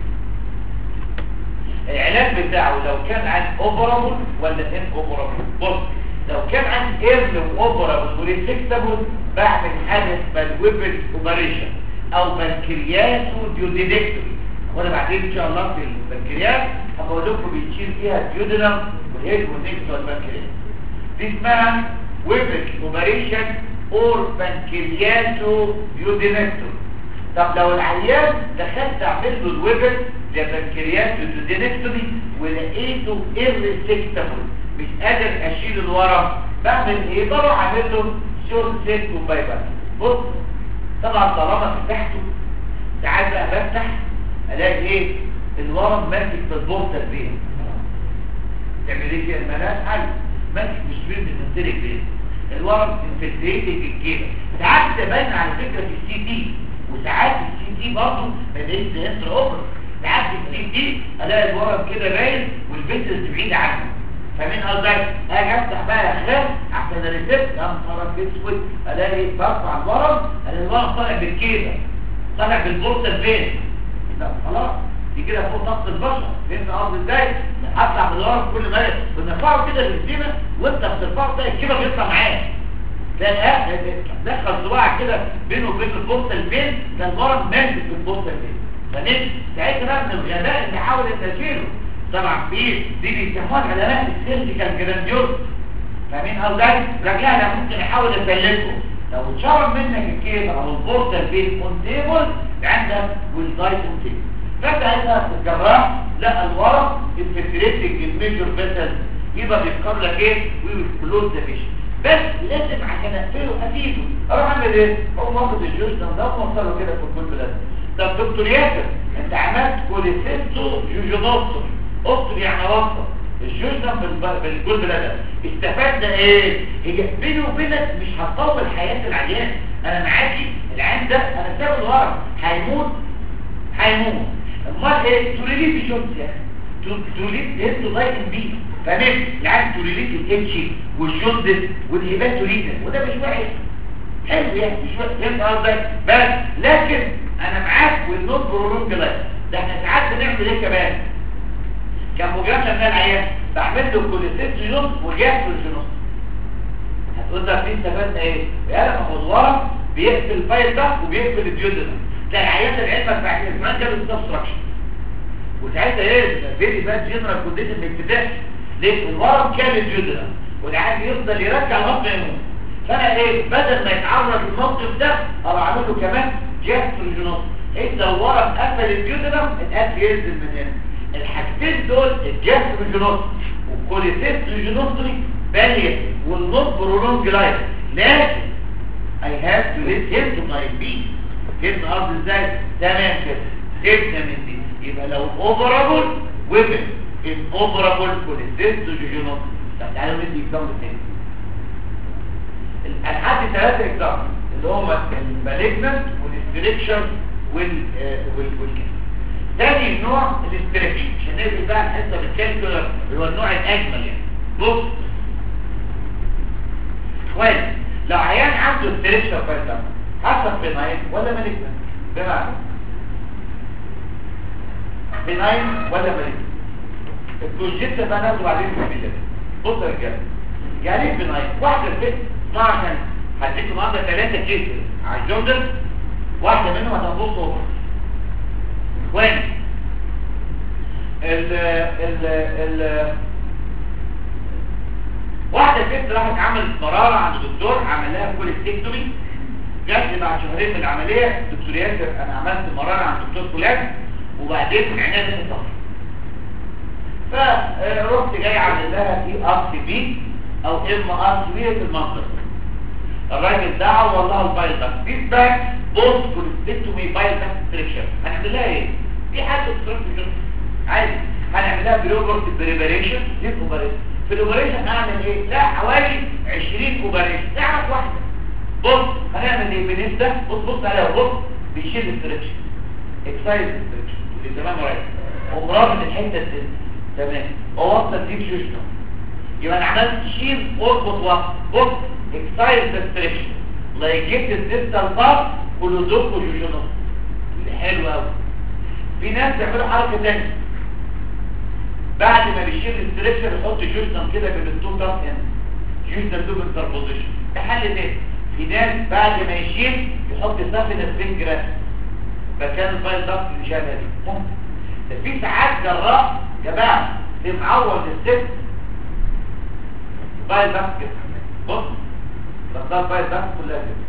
العلاج بتاعه لو كان عن اوبرابل ولا ان اوبرابل بص لو كان عن ايرل واوبرابل وريسكتابل بعمل حاجه اسمها الويبل اوبريشن او بنكرياسو ديوديدكتوري وانا بعدين ان شاء الله في البنكرياس هقول لكم بيتشيل فيها الديودنم والهيد والنكس والبنكرياس دي اسمها ويبل اوبريشن اور بنكرياسو ديوديدكتوري طب لو العيان دخلت اعمل له الويبل ده بنكرياسو ديوديدكتوري ولقيته irresectable مش قادر اشيل الورم بعمل ايه بروح اعمل له شورت سيت وبايبر بص طبعا طالما فتحته ساعات بقى بفتح الاقي ايه الورم ماسك في البورتر بين تعمل ايه فيها الملاك حل ماسك مش بين بتنزلك بين الورم انفلتريتد الجيبه ساعات تبان على فكره في السي تي وساعات السي تي برضه ما بقتش انتر اوبر ساعات السي تي الاقي الورم كده باين والفيترز بعيده عنه فمن قصدي اجي افتح بقى اخلاق عشان الريسبت يا نهار اسود الاقي برفع الورم الاقي الورم طالع بالكيبه طالع بالبورتال فين لا خلاص دي كده فوق ضغط البشر فهمت قصدي ازاي اطلع بالورم كل ما بنرفعه كده بالسيمه وانت بترفعه تلاقي الكيبه بيطلع معاه ده دخل صباعك كده بينه وبين البورتال فين ده الورم ماسك في البورتال فين فنمت ساعتها بقى من الغباء اللي حاول تشيله طبعا في دي بيسموها علامات السيرجيكال جرانديوز فاهمين قصدي رجلها انا ممكن احاول اسلكه لو اتشرب منك الكيب او البورتال بين كونتيبل عندك والدايت كونتيبل فساعتها الجراح لقى الورم انفلتريتنج الميجور فيسل يبقى بيفكر لك ايه ويكلوز ذا فيش بس لازم عشان اقفله افيده اروح اعمل ايه؟ اقوم واخد الجوز ده وموصله كده في الكل بلاد طب دكتور ياسر انت عملت كوليسيستو جوجونوستو اكتب يعني وصل الجوزن بالجول بلدن استفدنا ايه هي بيني وبينك مش هتطول حياة العيان انا معاكي العين ده انا سايبه الورم هيموت هيموت امال ايه توريليت الجونز يا اخي توريليت هيد لايك بي فاهمين العين توريليت الاتش والجونز والهيباتوريزم وده مش وحش حلو يعني مش وحش فهمت قصدي بس لكن انا معاك والنوت برولونج لايف ده احنا ساعات بنعمل ايه كمان كان مجرد من العيان بعمل له كوليستيرول وجاستروجينوس هتقول ده في استفدنا ايه يا لما خضوره بيقفل الفايل ده وبيقفل الديودنا تلاقي العيان العلم بعد الاسبوعين جاله سبستراكشن وساعتها ايه فيري باد جنرال كونديشن ما يبتداش ليه الورم كان الديودنا والعيان يفضل يرجع لغايه يموت فانا ايه بدل ما يتعرض للموقف ده اروح اعمل له كمان جاستروجينوس انت الورم قفل الديودنا القلب ينزل من هنا الحاجتين دول الجاستروجينوس والكوليستيرول باليه والنوت برولونج لايف لكن I have to let him to my beat فهمت قصدي ازاي؟ تمام كده سيبنا من دي يبقى لو اوفرابل ويبن ان اوفرابل كوليستيرول طب تعالوا ندي اكزامبل تاني الحد ثلاثة اكزامبل اللي هم المالجنت والاستريكشن وال والكلام تاني نوع الاستريكشن عشان نقفل بقى الحصه بالكالكولر اللي هو النوع الاجمل يعني بص كويس لو عيان عنده استريكشن فايتام حسب بناين ولا مالجنت بمعنى بناين ولا مالجنت البروجيكت بقى ناخده بعدين في الفيديو بص يا رجاله يعني ايه بناين واحده ست طبعا عشان هديكم النهارده ثلاثه كيسز على الجوندر واحده منهم هتنبص اوفر كويس ال ال ال واحدة ست راحت عملت مرارة عند دكتور عمل لها كوليستيكتومي جات لي بعد شهرين من العملية دكتور ياسر انا عملت مرارة عند دكتور فلان وبعدين عناد الصفر فرحت جاي عامل لها في ار سي بي او ام ار سي بي في المنطقة الراجل دعا والله البايل ده دي باك بوست كوليستيكتومي بايل ده ستريكشر هنعمل لها ايه؟ في حاجة بتروح عادي هنعمل لها بلوبرت بريبريشن دي اوبريشن في الاوبريشن هعمل ايه لا حوالي 20 اوبريشن تعرف واحده بص هنعمل ايه بالنسبه بص بص عليها بص بيشيل الستريكشن اكسايز الستريكشن اللي تمام رايح ومرابط الحته دي تمام ووصل دي بشوشنا يبقى انا عملت شيل اربط وقت بص اكسايز الستريكشن لا جبت الديستال بار ولوزوك وجوجونوس حلو قوي في ناس بيعملوا حركه ثانيه بعد ما بيشيل الاستريكشن يحط جوزنم كده بين التو كاف هنا جوزنم دوب انتربوزيشن ده حل تاني في ناس بعد ما يشيل يحط سافينس فينجراس مكان الفايل ضغط اللي شالها دي ممكن ده في ساعات جراح جماعه بمعوض الست فايل ضغط كده بص ضغطها فايل ضغط كلها كده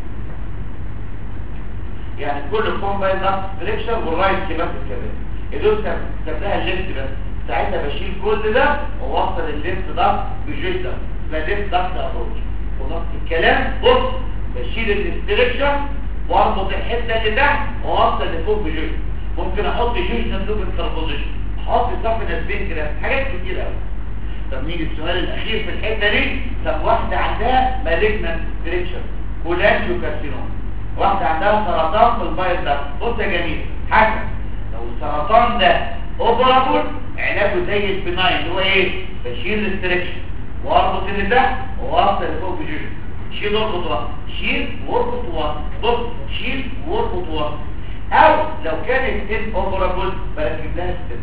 يعني كل كوم فايل ضغط ستريكشن والرايت كمان كمان يدوس سبتها الليفت بس ساعتها بشيل كل ده ووصل الليفت ده بالجيش ده يبقى الليفت ده ابروتش ونفس الكلام بص بشيل الاستريكشن واربط الحته اللي تحت واوصل لفوق بجيش ممكن احط جيش صندوق التربوزيشن احط صف نسبين كده حاجات كتير قوي طب نيجي السؤال الاخير في الحته دي طب واحده عندها مالجنت ستريكشن كولانجيو كارسينوم واحده عندها سرطان في البايل ده بص يا جميل حسن لو السرطان ده اوبرابل علاجه زي البناين اللي هو ايه بشيل الاستريكشن واربط اللي تحت واوصل لفوق بجيش شيل واربط واربط شيل واربط واربط بص شيل واربط واربط او لو كانت ان اوبرابل بركب لها ستيب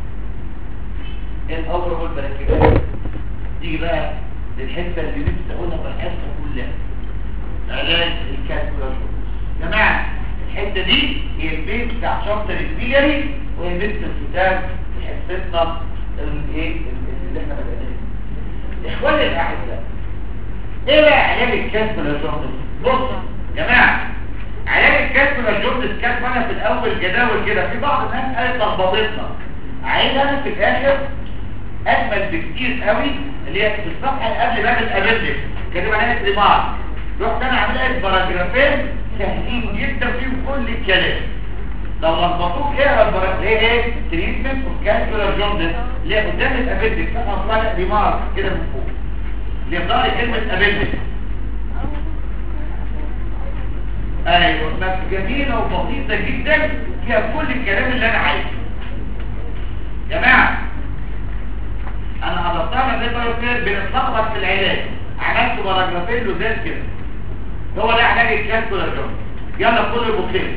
ان اوبرابل بركب لها تيجي بقى للحته اللي نفسي اقولها بالحصه كلها علاج الكالكولاشن يا جماعه الحته دي هي البيت بتاع شابتر البيلري وهي بيت الكتاب في حصتنا الايه اللي احنا بدأناه اخواني الاعزاء ايه بقى علاج الكالكولاشن بص يا جماعه علاج الكالكولاشن كان وانا في الاول جداول كده في بعض الناس قالت لخبطتنا عايزها في الاخر اجمل بكتير قوي اللي هي في الصفحه اللي قبل باب الابندكس كاتب عليها دماغ رحت انا عاملها باراجرافين سهلين جدا فيهم كل الكلام لو لخبطوك ايه البراجراف ايه ايه تريتمنت اوف كالكولار جوندس اللي هي قدام الابندكس صفحه اسمها دماغ كده من فوق اللي يظهر كلمه ابندكس ايوه بس جميله وبسيطه جدا فيها كل الكلام اللي انا عايزه جماعه انا حضرتها من البايوكير بنتلخبط في العلاج عملت باراجرافين لزاز كده هو ده علاج الكالكولاجون يلا كله بخير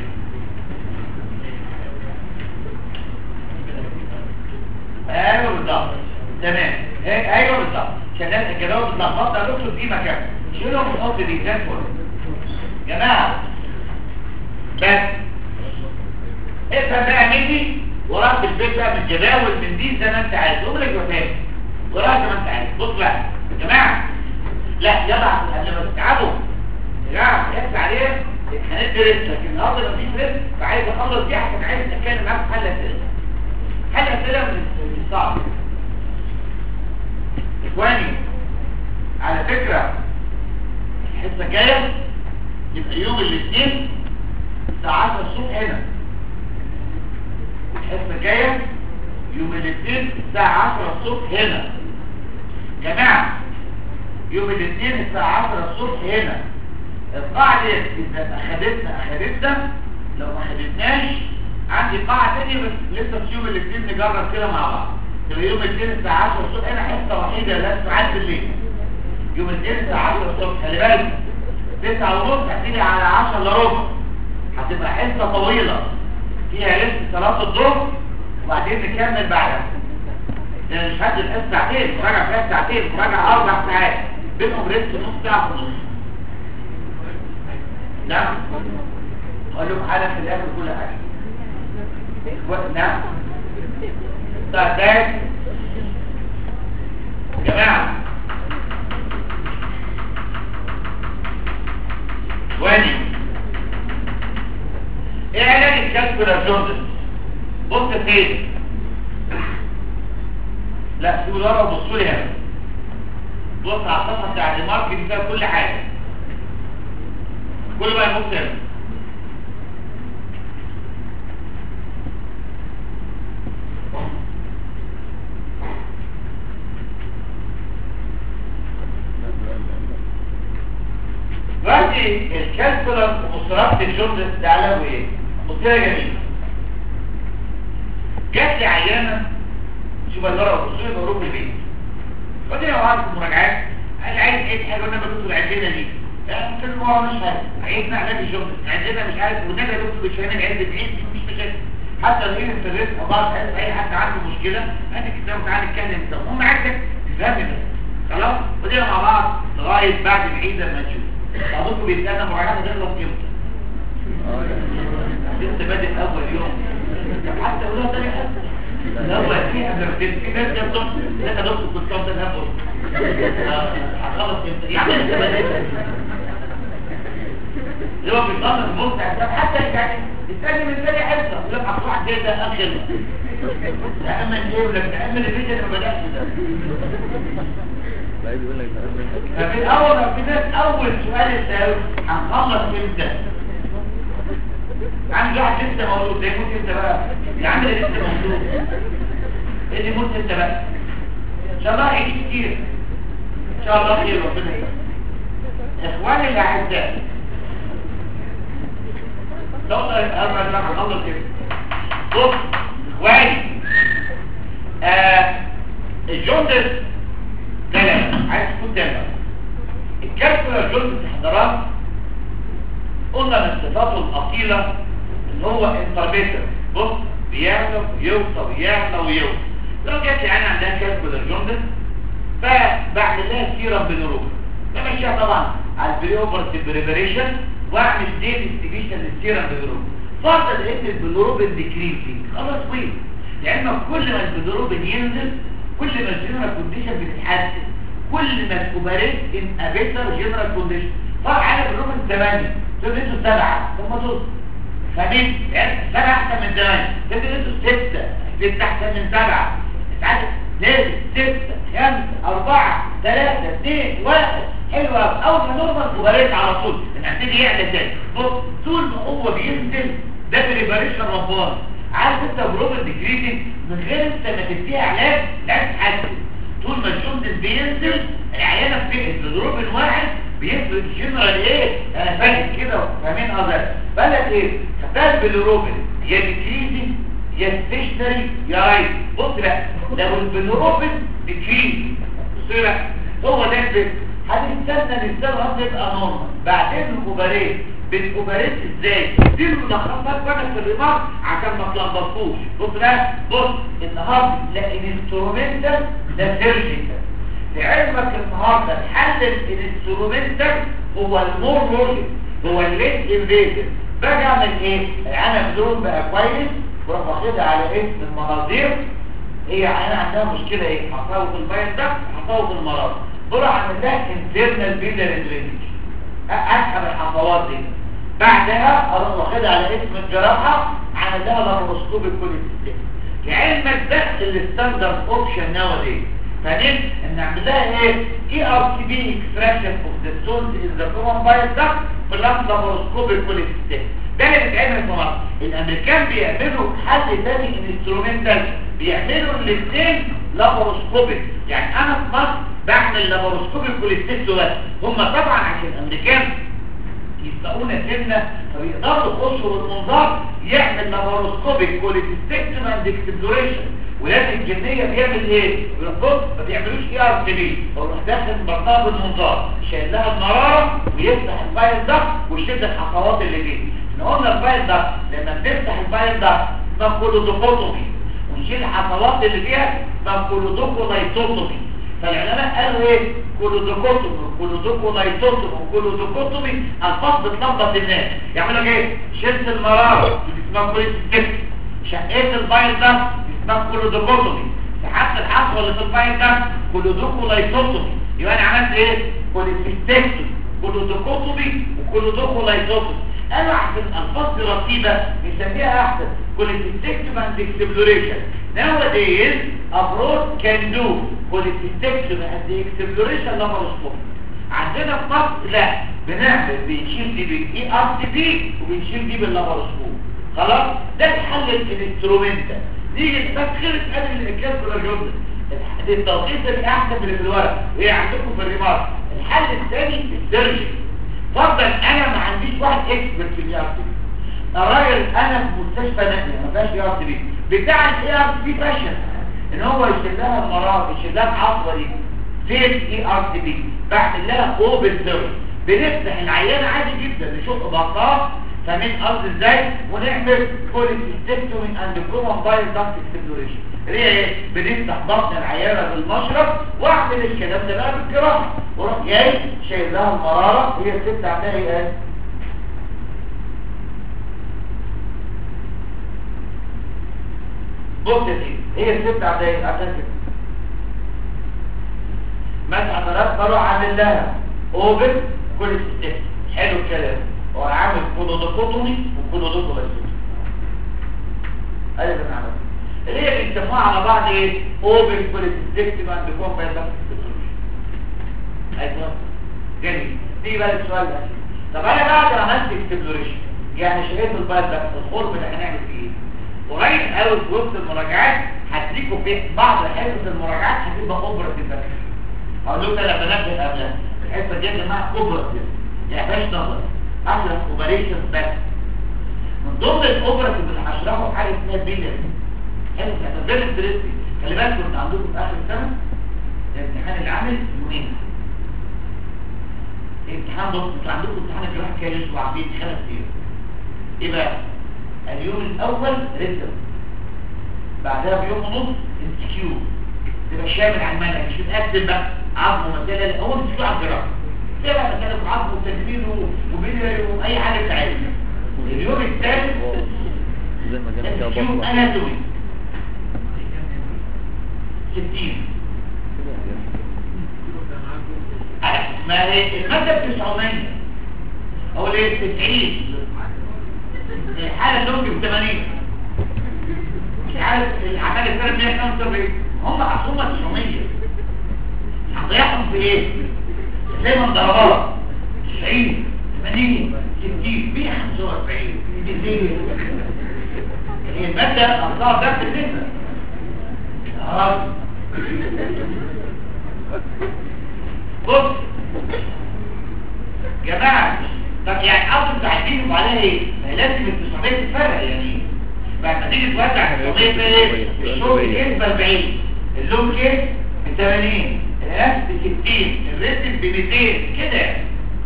ايوه بالظبط تمام هيك ايوه بالظبط شغال الجدول بالظبط ده دكتور دي مكان شيلهم ونحط دي زي الفل جماعه بس افهم بقى مني وراك البيت بقى من الجداول من دي زي ما انت عايز امرك وفاهم وراك زي ما انت عايز بص بقى يا جماعه لا يلا قبل ما تتعبوا يا جماعه يحس عليه هندي ريسك لكن النهارده مفيش ريسك فعايز اخلص دي عشان عايز اتكلم معاك في حل اسئله حل اسئله من الصعب اخواني على فكره الحصه الجايه يبقى يوم الاثنين الساعه 10 الصبح هنا الحصه الجايه يوم الاثنين الساعه 10 الصبح هنا جماعه يوم الاثنين الساعه 10 الصبح هنا القاعده اذا اخدتنا اخدتنا لو ما اخدتناش عندي قاعده ثانيه بس لسه في يوم الاثنين نجرب كده مع بعض يبقى يوم الاثنين الساعه 10 الصبح هنا حصه وحيده لا ساعات بالليل يوم الاثنين الساعه 10 الصبح خلي بالك 9 ونص هتيجي على 10 الا ربع هتبقى حصه طويله فيها لسه صلاه الظهر وبعدين نكمل بعدها لان مش هدي الحصه ساعتين مراجعه فيها ساعتين مراجعه اربع ساعات بينهم ريست نص ساعه ونص نعم اقول لكم حاجه في الاخر كل حاجه نعم طيب ده جماعه وادي ايه علاج الكالكولا جوردن بص فين لا سيبوا ورا وبصوا لي هنا بص على الصفحه بتاعت الماركت فيها كل حاجه كل ما يبص هنا دلوقتي الكالكولر ومصطلحات الجمله ده علاوه ايه؟ مصطلح جميل جات لي عيانه شوف الورقه والصوره بروح البيت قلت لي لو عارف المراجعات قال عايز ايه حاجه وانا بدخل عندنا دي قلت له ورا مش حاجه عايزنا علاج الجمله عندنا مش عارف والنبي يا دكتور مش هنعمل علبه عيد مش مشاكل حتى لو هي في الرزق او بعض اي حد عنده مشكله ادي كتاب تعالى نتكلم سوا المهم عايزك تفهمني بس خلاص ودينا مع بعض لغايه بعد العيد لما نشوف بعضكم بيستنى مراجعه تخلص امتى لسه بادئ اول يوم طب حتى اولها تاني حصه الاول فيها قبل ما تبدا في ناس يا دكتور لا يا دكتور كنت كام ده هبل هخلص امتى يعني لسه بادئ اللي هو بيطلع الممتع ده حتى يعني الثاني من ثاني حصه يقول لك هتروح جاي ده اخر تأمل ايه ولا تأمل الفيديو اللي ما بدأش ده لا بيقول لك ففي الاول في ناس اول سؤال يسأل هنخلص امتى عندي واحد لسه مولود ده يموت امتى بقى يا عم ده لسه مولود ايه اللي يموت امتى بقى ان شاء الله يعيش كتير ان شاء الله خير ربنا يسلمك اخواني الاعزاء دكتور انا انا هخلص كده بص اخواني آه الجندس ده لا عايز تكون ده لا الكالكولا جندس حضرات قلنا من صفاته الاصيله ان هو انتربيتر بص بيعلى ويوصل ويعلى ويوصل لو جات لي انا عندها كالكولا جندس فبعمل لها سيرم بنروب بمشيها طبعا على البري اوبرتيف بريبريشن واعمل ديت استيبيشن للسيرم بنروب فرضا لقيت البنروبين ديكريسنج خلاص وين لان كل ما البنروبين ينزل كل ما الجنرال كونديشن بتتحسن كل ما تكوبريت ان ابيتر جنرال كونديشن طبعا على البنروبين 8 تقول انتوا 7 ثم تصل فاهمين يعني 7 احسن من 8 تقول انتوا 6 6 احسن من 7 اتعدل لازم 6 5 4 3 2 1 حلوة اول ما نورمال كوبريت على طول هنبتدي يعلى تاني بص طول ما هو بينزل ده بريباريشن رباني عارف انت بروبل ديكريتنج من غير انت ما تديها علاج لا تتحسن طول ما الجندس بينزل العيانه بتقل بضروب واحد بيفرق جنرال ايه انا فاهم كده فاهمين قصدي بالك ايه خدها بالروبن يا ديكريزي يا ستيشنري يا رايت بص بقى لو البلوروبين ديكريزي بص بقى هو ده الفكر هنستنى نستنى لغايه يبقى نورمال بعدين الاوبريت بالاوبريت ازاي دي الملخصات بقى في الريمارك عشان ما تلخبطوش بص بقى بص النهارده لا الانسترومنتال لا سيرجيكال لعلمك النهارده الحل الانسترومنتال هو المور لوجيك هو الليت انفيزر باجي اعمل ايه العالم دول بقى كويس واروح واخدها على اسم المناظير هي انا عندها مشكله ايه هحطها في البايل ده هحطها في المرض بروح اعمل لها انترنال بيلر درينج اسحب الحصوات دي بعدها اروح واخدها على اسم الجراحه عمل لها لابروسكوب الكوليستيك لعلمك ده الستاندرد اوبشن ناو دي فنمت ان اعمل لها ايه اي ار تي بي اكستراكشن اوف ذا سولز ان ذا كومن بايل ده بلس لابروسكوب الكوليستيك ده اللي بيتعمل في مصر الامريكان بيعملوا حل تاني انسترومنتال بيعملوا الاثنين لابروسكوبيك يعني انا في مصر بعمل لابروسكوبيك كوليستيك بس هم طبعا عشان الامريكان يسبقونا سنة فبيقدروا يخشوا بالمنظار يعمل لابروسكوبيك كوليستيك اند اكسبلوريشن ولاد الجنية بيعمل ايه؟ بيرفض ما بيعملوش اي ار تي بي بروح داخل بطنها بالمنظار شايل لها المرارة ويفتح الفايل ده ويشد الحصوات اللي فيه احنا قلنا الفايل ده لما بنفتح الفايل ده اسمها كولودوكوتومي ونشيل الحصوات اللي فيها اسمها كولودوكولايتوتومي فالعلماء قالوا ايه كولودوكوتومي كولودوكولايتوتومي وكولودوكوتومي الفاظ بتلخبط الناس يعملوا لك ايه شلت المرارة اسمها كوليستيك شقيت الفايل ده اسمها كولودوكوتومي سحبت الحصوه اللي في الفايل ده كولودوكولايتوتومي يبقى انا عملت ايه كوليستيكتومي كولودوكوتومي وكولودوكولايتوتومي قالوا عشان الفاظ رتيبه نسميها احسن كوليستيكتوم اند اكسبلوريشن nowadays abroad can do كوليستيكتوم اند اكسبلوريشن لابروسكوبي عندنا في مصر لا بنعمل بنشيل دي بالاي ار تي بي وبنشيل دي باللابروسكوب خلاص ده الحل الانسترومنتال نيجي نفكر قبل الكلام ولا جمله التوقيت اللي احسن من اللي في الورق وهي عندكم في الريمارك الحل الثاني السيرجي فرضا انا ما عنديش واحد اكسبرت في الاي ار تي بي الراجل انا في مستشفى نقل ما فيهاش اي ار تي بي بتاع الاي ار تي بي فاشل ان هو يشيل لها المرض يشيل لها العصبه دي فين اي ار تي بي بعمل لها اوبن سيرجي بنفتح العيان عادي جدا نشوف بطاقه فاهمين قصدي ازاي ونعمل كوليستيكتومي اند كومن بايل داكت اكسبلوريشن اللي هي ايه بنفتح بطن العيانه بالمشرط واعمل الكلام ده بقى بالجراحه واروح جاي شايل لها المراره هي الست عندها ايه بص يا سيدي هي الست عندها ايه عندها كده مسح ثلاث بروح عامل لها اوبن كوليستيكتومي حلو الكلام وعامل كولودوكوتومي وكولودوكولايتومي ادي اللي بنعمله اللي هي بيسموها على بعض ايه اوبن كوليستيكتومي اند كومباين داكت ايوه جميل دي بقى السؤال ده طب انا بعد ما عملت اكسبلوريشن يعني شريت البايل ده الخرم اللي هنعمل فيه ايه قريب قوي في وسط المراجعات هديكوا في بعض حصص المراجعات هتبقى اوبراتيف بس هقول لكم انا بنبه قبلها الحصه دي يا جماعه اوبراتيف يعني مفيهاش نظر اشرح اوبريشن بس من ضمن الاوبراتيف اللي هشرحه حاجه اسمها بيلر حلو كده درستي خلي بالكم انتوا عندكم في اخر السنه الامتحان العملي يومين امتحان ضغط انتوا عندكم امتحان الجراحه كام اسبوع عاملين خمس ايام ايه بقى اليوم الاول ريتم بعدها بيوم ونص انسكيو تبقى شامل على المنهج مش متقسم بقى عظم ومسائل هو انسكيو على الجراحه كده بقى مسائل في عظم وتجميل وبيلري واي حاجه بتاعتنا اليوم الثالث زي ما كان كده انسكيو بطل اناتومي 60 ما هي المادة 900 او ليه 90 الحالة اللونج ب 80 مش عارف العمال الثالث 175 هم حصومة 900 هتضيعهم في ايه؟ زي ما انضربها 90 80 60 145 200 هي المادة أصلها ده في النسبة آه. بص جماعة طب يعني أصل تعديل عليها ايه؟ ما هي لازم التصابية تتفرق يعني بعد ما تيجي توزع التصابية في ايه؟ الشورت كيس ب 40 اللون كيس ب 80 الاس ب 60 الريست ب 200 كده يعني.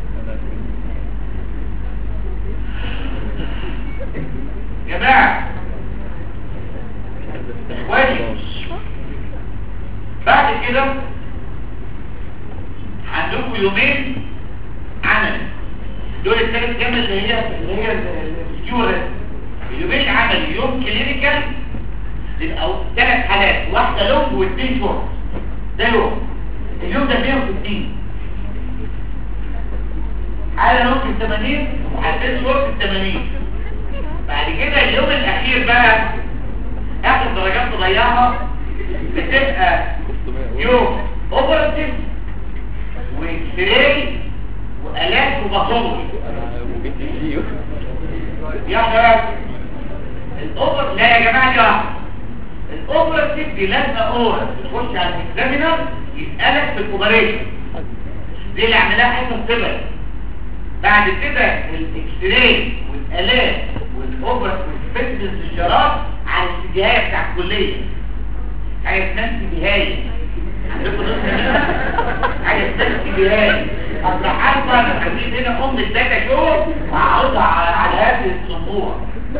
جماعة كويس بعد كده عندكم يومين عمل دول الثلاث جمل اللي هي اللي هي السكيور اليومين عمل يوم كلينيكال او ثلاث حالات واحده لونج واثنين شورت ده يوم اليوم ده 160 حاله لونج 80 وحالتين شورت 80 بعد كده اليوم الاخير بقى اخر درجات تضيعها بتبقى يوم اوبراتيف واكسراي والات وباثولوجي يا شباب الاوبر لا يا جماعه دي واحده الاوبراتيف دي لازمه اورا تخش على الاكزامينر يسالك في الاوبريشن دي اللي عملها حسن طبعا بعد كده الاكسراي والالات والاوبرا والسبيسمنز الجرات على الاتجاهيه بتاع الكليه حاجه اسمها اتجاهيه عندكم نص حاجه اسمها اتجاهيه اصل عارفه انا هجيب هنا ام الداتا شو وهعرضها على على هذه الصنبوع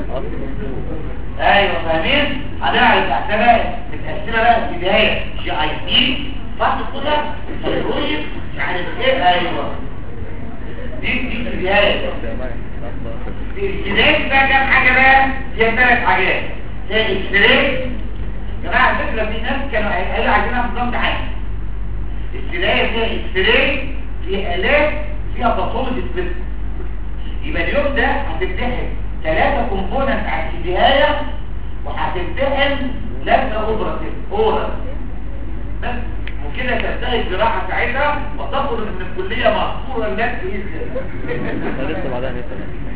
ايوه فاهمين هنعرض عشان متقسمه بقى اتجاهيه جي اي سي فاضل كده الرويد مش عارف ايه ايوه دي دي اتجاهيه الابتدائي بقى كام حاجة بقى فيها ثلاث حاجات زي الابتدائي يا جماعة على فكرة في ناس كانوا قالوا عايزينها في نظام تعالي الابتدائي فيها الابتدائي فيها آلات فيها باثولوجي سبيس يبقى اليوم ده هتمتحن ثلاثة كومبوننت على الابتدائية وهتمتحن لازمة اوبراتيف اورال بس وكده تنتهي الجراحة ساعتها وتخرج من الكلية مقصورة لك بإذن لسه بعدها لسه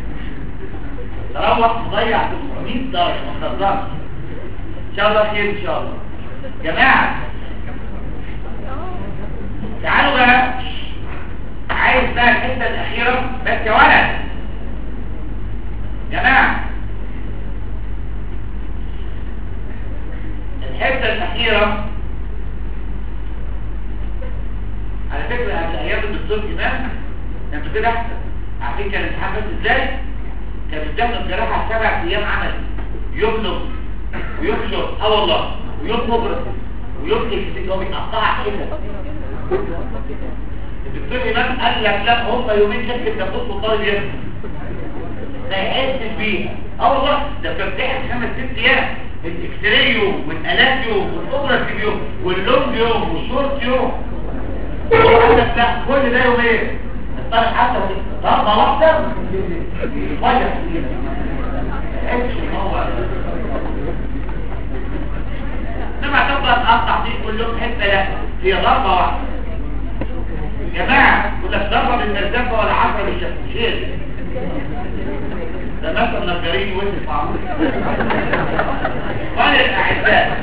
تروح تضيع 900 درجة ما تقدرش ان شاء الله خير ان شاء الله جماعة تعالوا بقى عايز بقى الحتة الأخيرة بس يا ولد جماعة الحتة الأخيرة على فكرة قبل أيام الدكتور إمام انتوا كده أحسن عارفين كان الامتحان بس إزاي؟ كان بيدخل الجراحة سبع أيام عمل يوم نوم ويوم شرب اه والله ويوم مبرد ويوم اكسيك هو بيتقطعها كده الدكتور إمام قال لك لا هم يومين شكل ده بصوا طالب يوم ما يحسش بيها اه والله ده بتمتحن خمس ست ايام الاكسراي يوم والالات يوم والاوبراتيف يوم واللونج يوم والشورت يوم هو قال لك لا كل ده يومين الطالب حتى ضربه واحده وجه هو لما تبقى تقطع دي كلهم حته لا هي ضربه واحده يا جماعه ولا ضربه بالنزافه ولا عشرة بالشفشير ده مثلا نجارين وسط معمول قال الاعزاء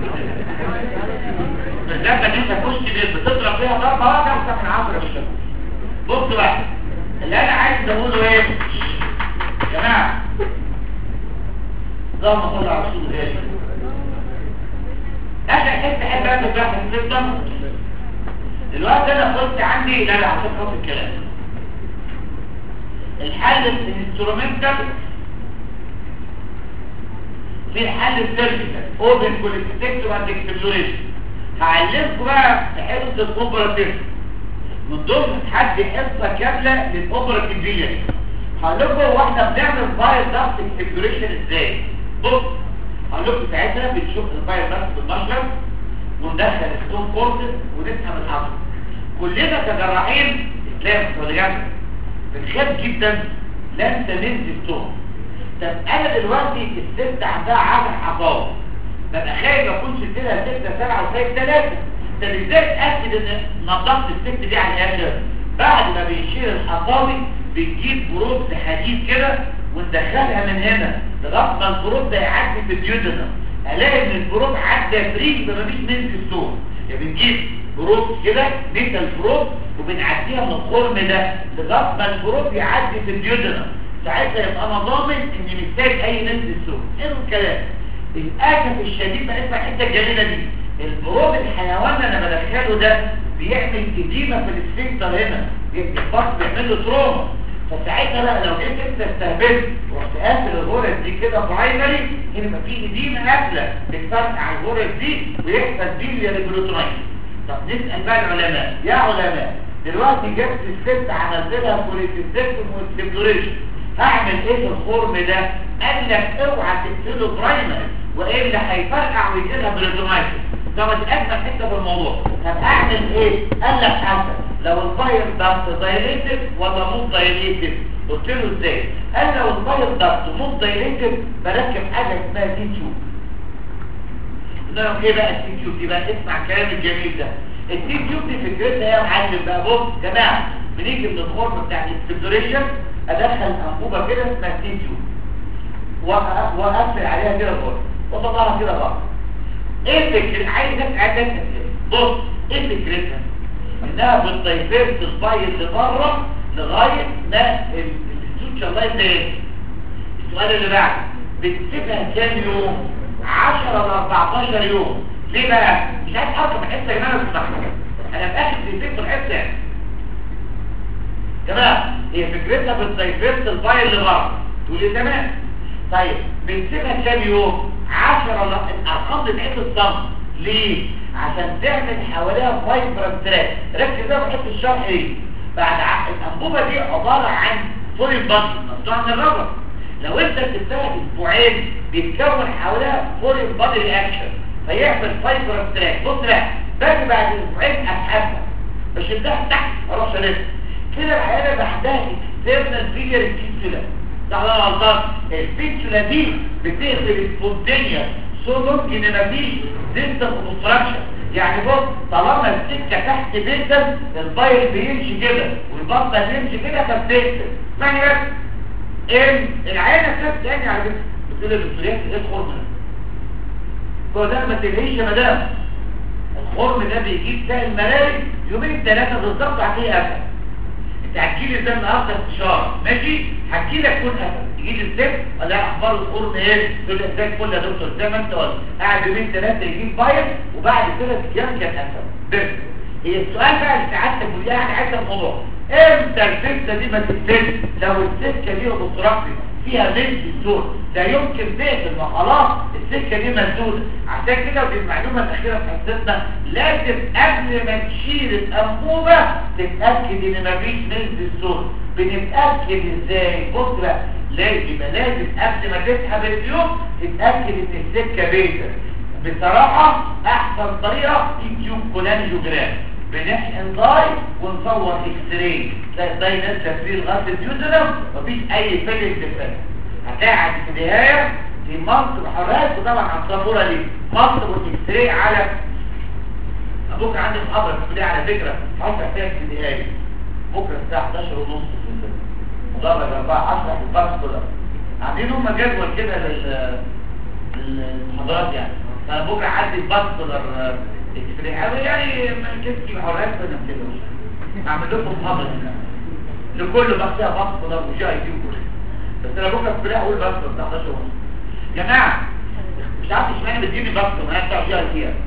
النزافه دي تخش بتضرب فيها ضربه واحده اكتر من عشرة بالشفشير بص بقى اللي انا عايز اقوله ايه يا جماعه اللهم صل على رسول الله اخر حته احب اخد بقى في السيستم الوقت انا قلت عندي لا لا عشان خاطر الكلام الحل الانسترومنتال في الحل السيرجيكال اوبن كوليستيكتو اند اكسبلوريشن هعلمكم بقى في حته الاوبراتيف من ضمن حد حصه كامله للاوبراتيف دي هقول لكم واحده بنعمل فاير داست اكسبلوريشن ازاي بص هقول لكم ساعتها بنشوف الفاير داست بالمشرب وندخل ستون فورسز ونفهم العصب كلنا كجراحين اسلام ولجان بنخاف جدا لن ننزل ستون طب انا دلوقتي الست عندها عدد حصاوه ببقى خايف اكون شلت لها 6 7 وسايب 3 طب ازاي اتاكد ان نظفت الست دي على الاخر بعد ما بيشيل الحصاوي بنجيب بروب حديد كده وندخلها من هنا لغايه ما البروب ده يعدي في الديودنا الاقي ان البروب عدى فري ما مفيش منزل ستون يعني بنجيب بروب كده نيتال بروب وبنعديها من الخرم ده لغايه ما البروب يعدي في الديودنا ساعتها يبقى انا ضامن اني محتاج اي نسبه سوق حلو الكلام الاسف الشديد بقى اسمع الحته الجميله دي البروب الحيوان اللي انا بدخله ده بيعمل اديمه في السفنكتر هنا البطن بيعمل له تروما فساعتها بقى لو جيت انت استهبلت ورحت قافل الغرز دي كده برايمري هنا يبقى في اديمه قافله بتفرقع الغرز دي ويحصل بيليا ريجلوتونايت طب نسال بقى العلماء يا علماء دلوقتي جبت الست عملت لها بوليسيستم والسيبلوريشن هعمل ايه في الخرم ده قال لك اوعى تقتله برايمري والا هيفرقع ويجيلها بريزومايتس طب اجمل حته في الموضوع طب اعمل ايه قال لك حسن لو الفاير ضغط دايليتد ولا مش دايليتد قلت له ازاي قال لو الفاير ضغط مش دايليتد بركب حاجه اسمها تي تيوب قلنا لهم ايه بقى التي تيوب دي بقى اسمع الكلام الجميل ده التي تيوب دي فكرتها ايه يا معلم بقى بص يا جماعه بنيجي من الخرم بتاع الاستبدوريشن ادخل انبوبه كده اسمها تي تيوب واقفل عليها كده الغرفه وطلعها كده بره ايه فكرة عايز اسعدك بص ايه فكرتها انها بالطيفير تصبعي اللي بره لغاية ما السوتشر لاين ده يقفل. السؤال اللي بعده بتسيبها كام يوم 10 ل 14 يوم ليه بقى مش عايز اركب الحته يا جماعه بتسمع انا باخد في في الحته يعني جماعه هي فكرتها بالطيفير تصبعي اللي بره تقول لي تمام طيب بنسيبها كام يوم 10 الارقام دي بتاعت الصم ليه عشان تعمل حواليها فايبر تراك ركز بقى في حته الشرح ايه بعد ع- الانبوبه دي عباره عن فورين بادي مصنوعه من الربر لو انت سبتها اسبوعين بيتكون حواليها فورين بادي رياكشن فيعمل فايبر تراك بص بقى باجي بعد اسبوعين اسحبها بشدها تحت اروح شددها كده الحياه بعدها اكسترنال فيجر فيستولا ده على غلطان الفيستولا دي بتقفل سبونتينيوس سو لونج ان مفيش ديستنس اوبستراكشن يعني بص طالما السكه تحت بيتا البايل بيمشي كده والبطه بيمشي كده فبتقفل معنى بس ان العينه بتاعت تاني على فكره بتقول الدكتوريات ايه الخرم ده هو ده ما تلهيش يا مدام الخرم ده بيجيب سائل ملاري يومين ثلاثه بالظبط هتلاقيه قفل انت هتجيلي ازاي النهارده استشاره ماشي هتجيلك كل قفل يجي لي الست ولا اخبار الخرم ايه تقول لي ازاي الفل يا دكتور زي ما انت قلت قاعد يومين ثلاثه يجيب فايل وبعد ثلاث ايام كان قفل بس هي السؤال بقى اللي سعادتك بتقول يعني عايز الموضوع امتى السكه دي ما تتسد لو السكه دي اوبستراكتيف فيها لينز الزور لا يمكن تقفل ما خلاص السكه دي مسدوده عشان كده ودي المعلومه الاخيره في حصتنا لازم قبل ما تشيل الانبوبه تتاكد ان مفيش لينز الزور بنتاكد ازاي بص بقى لازم يبقى لازم قبل ما تسحب التيوب تتاكد ان السكه بيتا بصراحه احسن طريقه في تيوب كولانجوجرام بنحقن ضاي ونصور اكس راي تلاقي الضاي نازله فيه لغايه الديودرم مفيش اي فيلنج ديفكت هتقعد في النهايه في مصر حراس وطبعا على الصابوره دي مصر والاكس راي على بكره عندي محاضره في الكليه على فكره هشرح فيها في النهايه بكره الساعه 11 ونص في الليل مدرج 4 اشرح الباص كلها عاملين هم جدول كده لل للمحاضرات يعني فانا بكره عندي الباص كلها اكسبري يعني ما كنتش حرات انا كده اعمل لكم محاضره لكل بقى فيها بسط ولا مش اي دي وكل بس انا بكره في اقول بسط 19 ونص جماعه مش عارف اشمعنى بتجيبي بسط ما بتاع جي اي فيها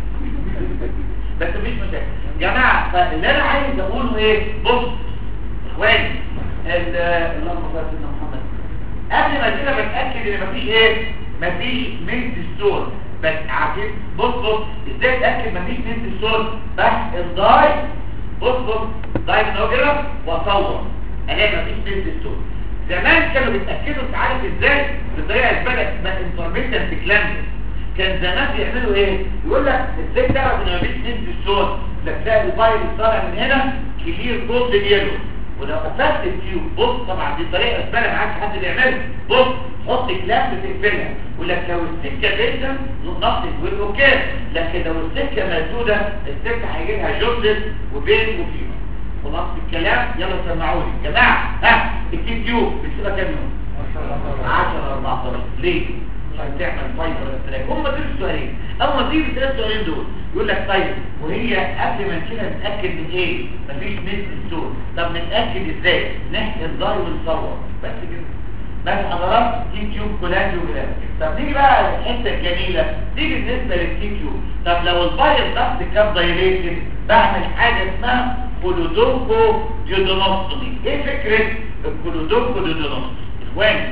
بس مش مشاكل جماعه فاللي انا عايز اقوله ايه بص اخواني ال- اللهم صل على سيدنا محمد قبل ما كده بتاكد ان مفيش ايه مفيش ميلت ستور بس عارفين بص بص ازاي اتاكد مفيش ميلت ستور بحث الداي بص بص داي من كده واصور الاقي مفيش ميلت ستور زمان كانوا بيتاكدوا انت عارف ازاي بطريقه اسمها اسمها انفورميشن كلامز كان زمان بيعملوا ايه يقول لك ازاي تعرف ان مفيش ميلت ستور ده تلاقي الفايل طالع من هنا كبير جولد يلو ولو قفلت التيوب بص طبعا دي طريقه اسمها ما عادش حد بيعملها بص حط كلام بتقفلها يقول لك لو السكه بيتا نقص تقول اوكي لكن لو السكه مسدوده السكه هيجي لها جوزل وبين وفيما خلاص الكلام يلا سمعوني يا جماعه ها التيوب بتسيبها كام يوم 10 14 ليه فتعمل فايبر ستراك هم دول السؤالين اول ما تيجي تسال السؤالين دول يقول لك طيب وهي قبل ما نشيلها نتاكد من ايه مفيش ميس ستون طب نتاكد ازاي نحقن ضاي ونصور بس كده بس حضرات تي تيوب كولانجيوجرام طب نيجي بقى الحته الجميله تيجي بالنسبه للتي تيوب طب لو البايل ضغط كان دايليتد بعمل حاجه اسمها كولودونكو ديودونوستومي ايه فكره الكولودونكو ديودونوستومي اخواني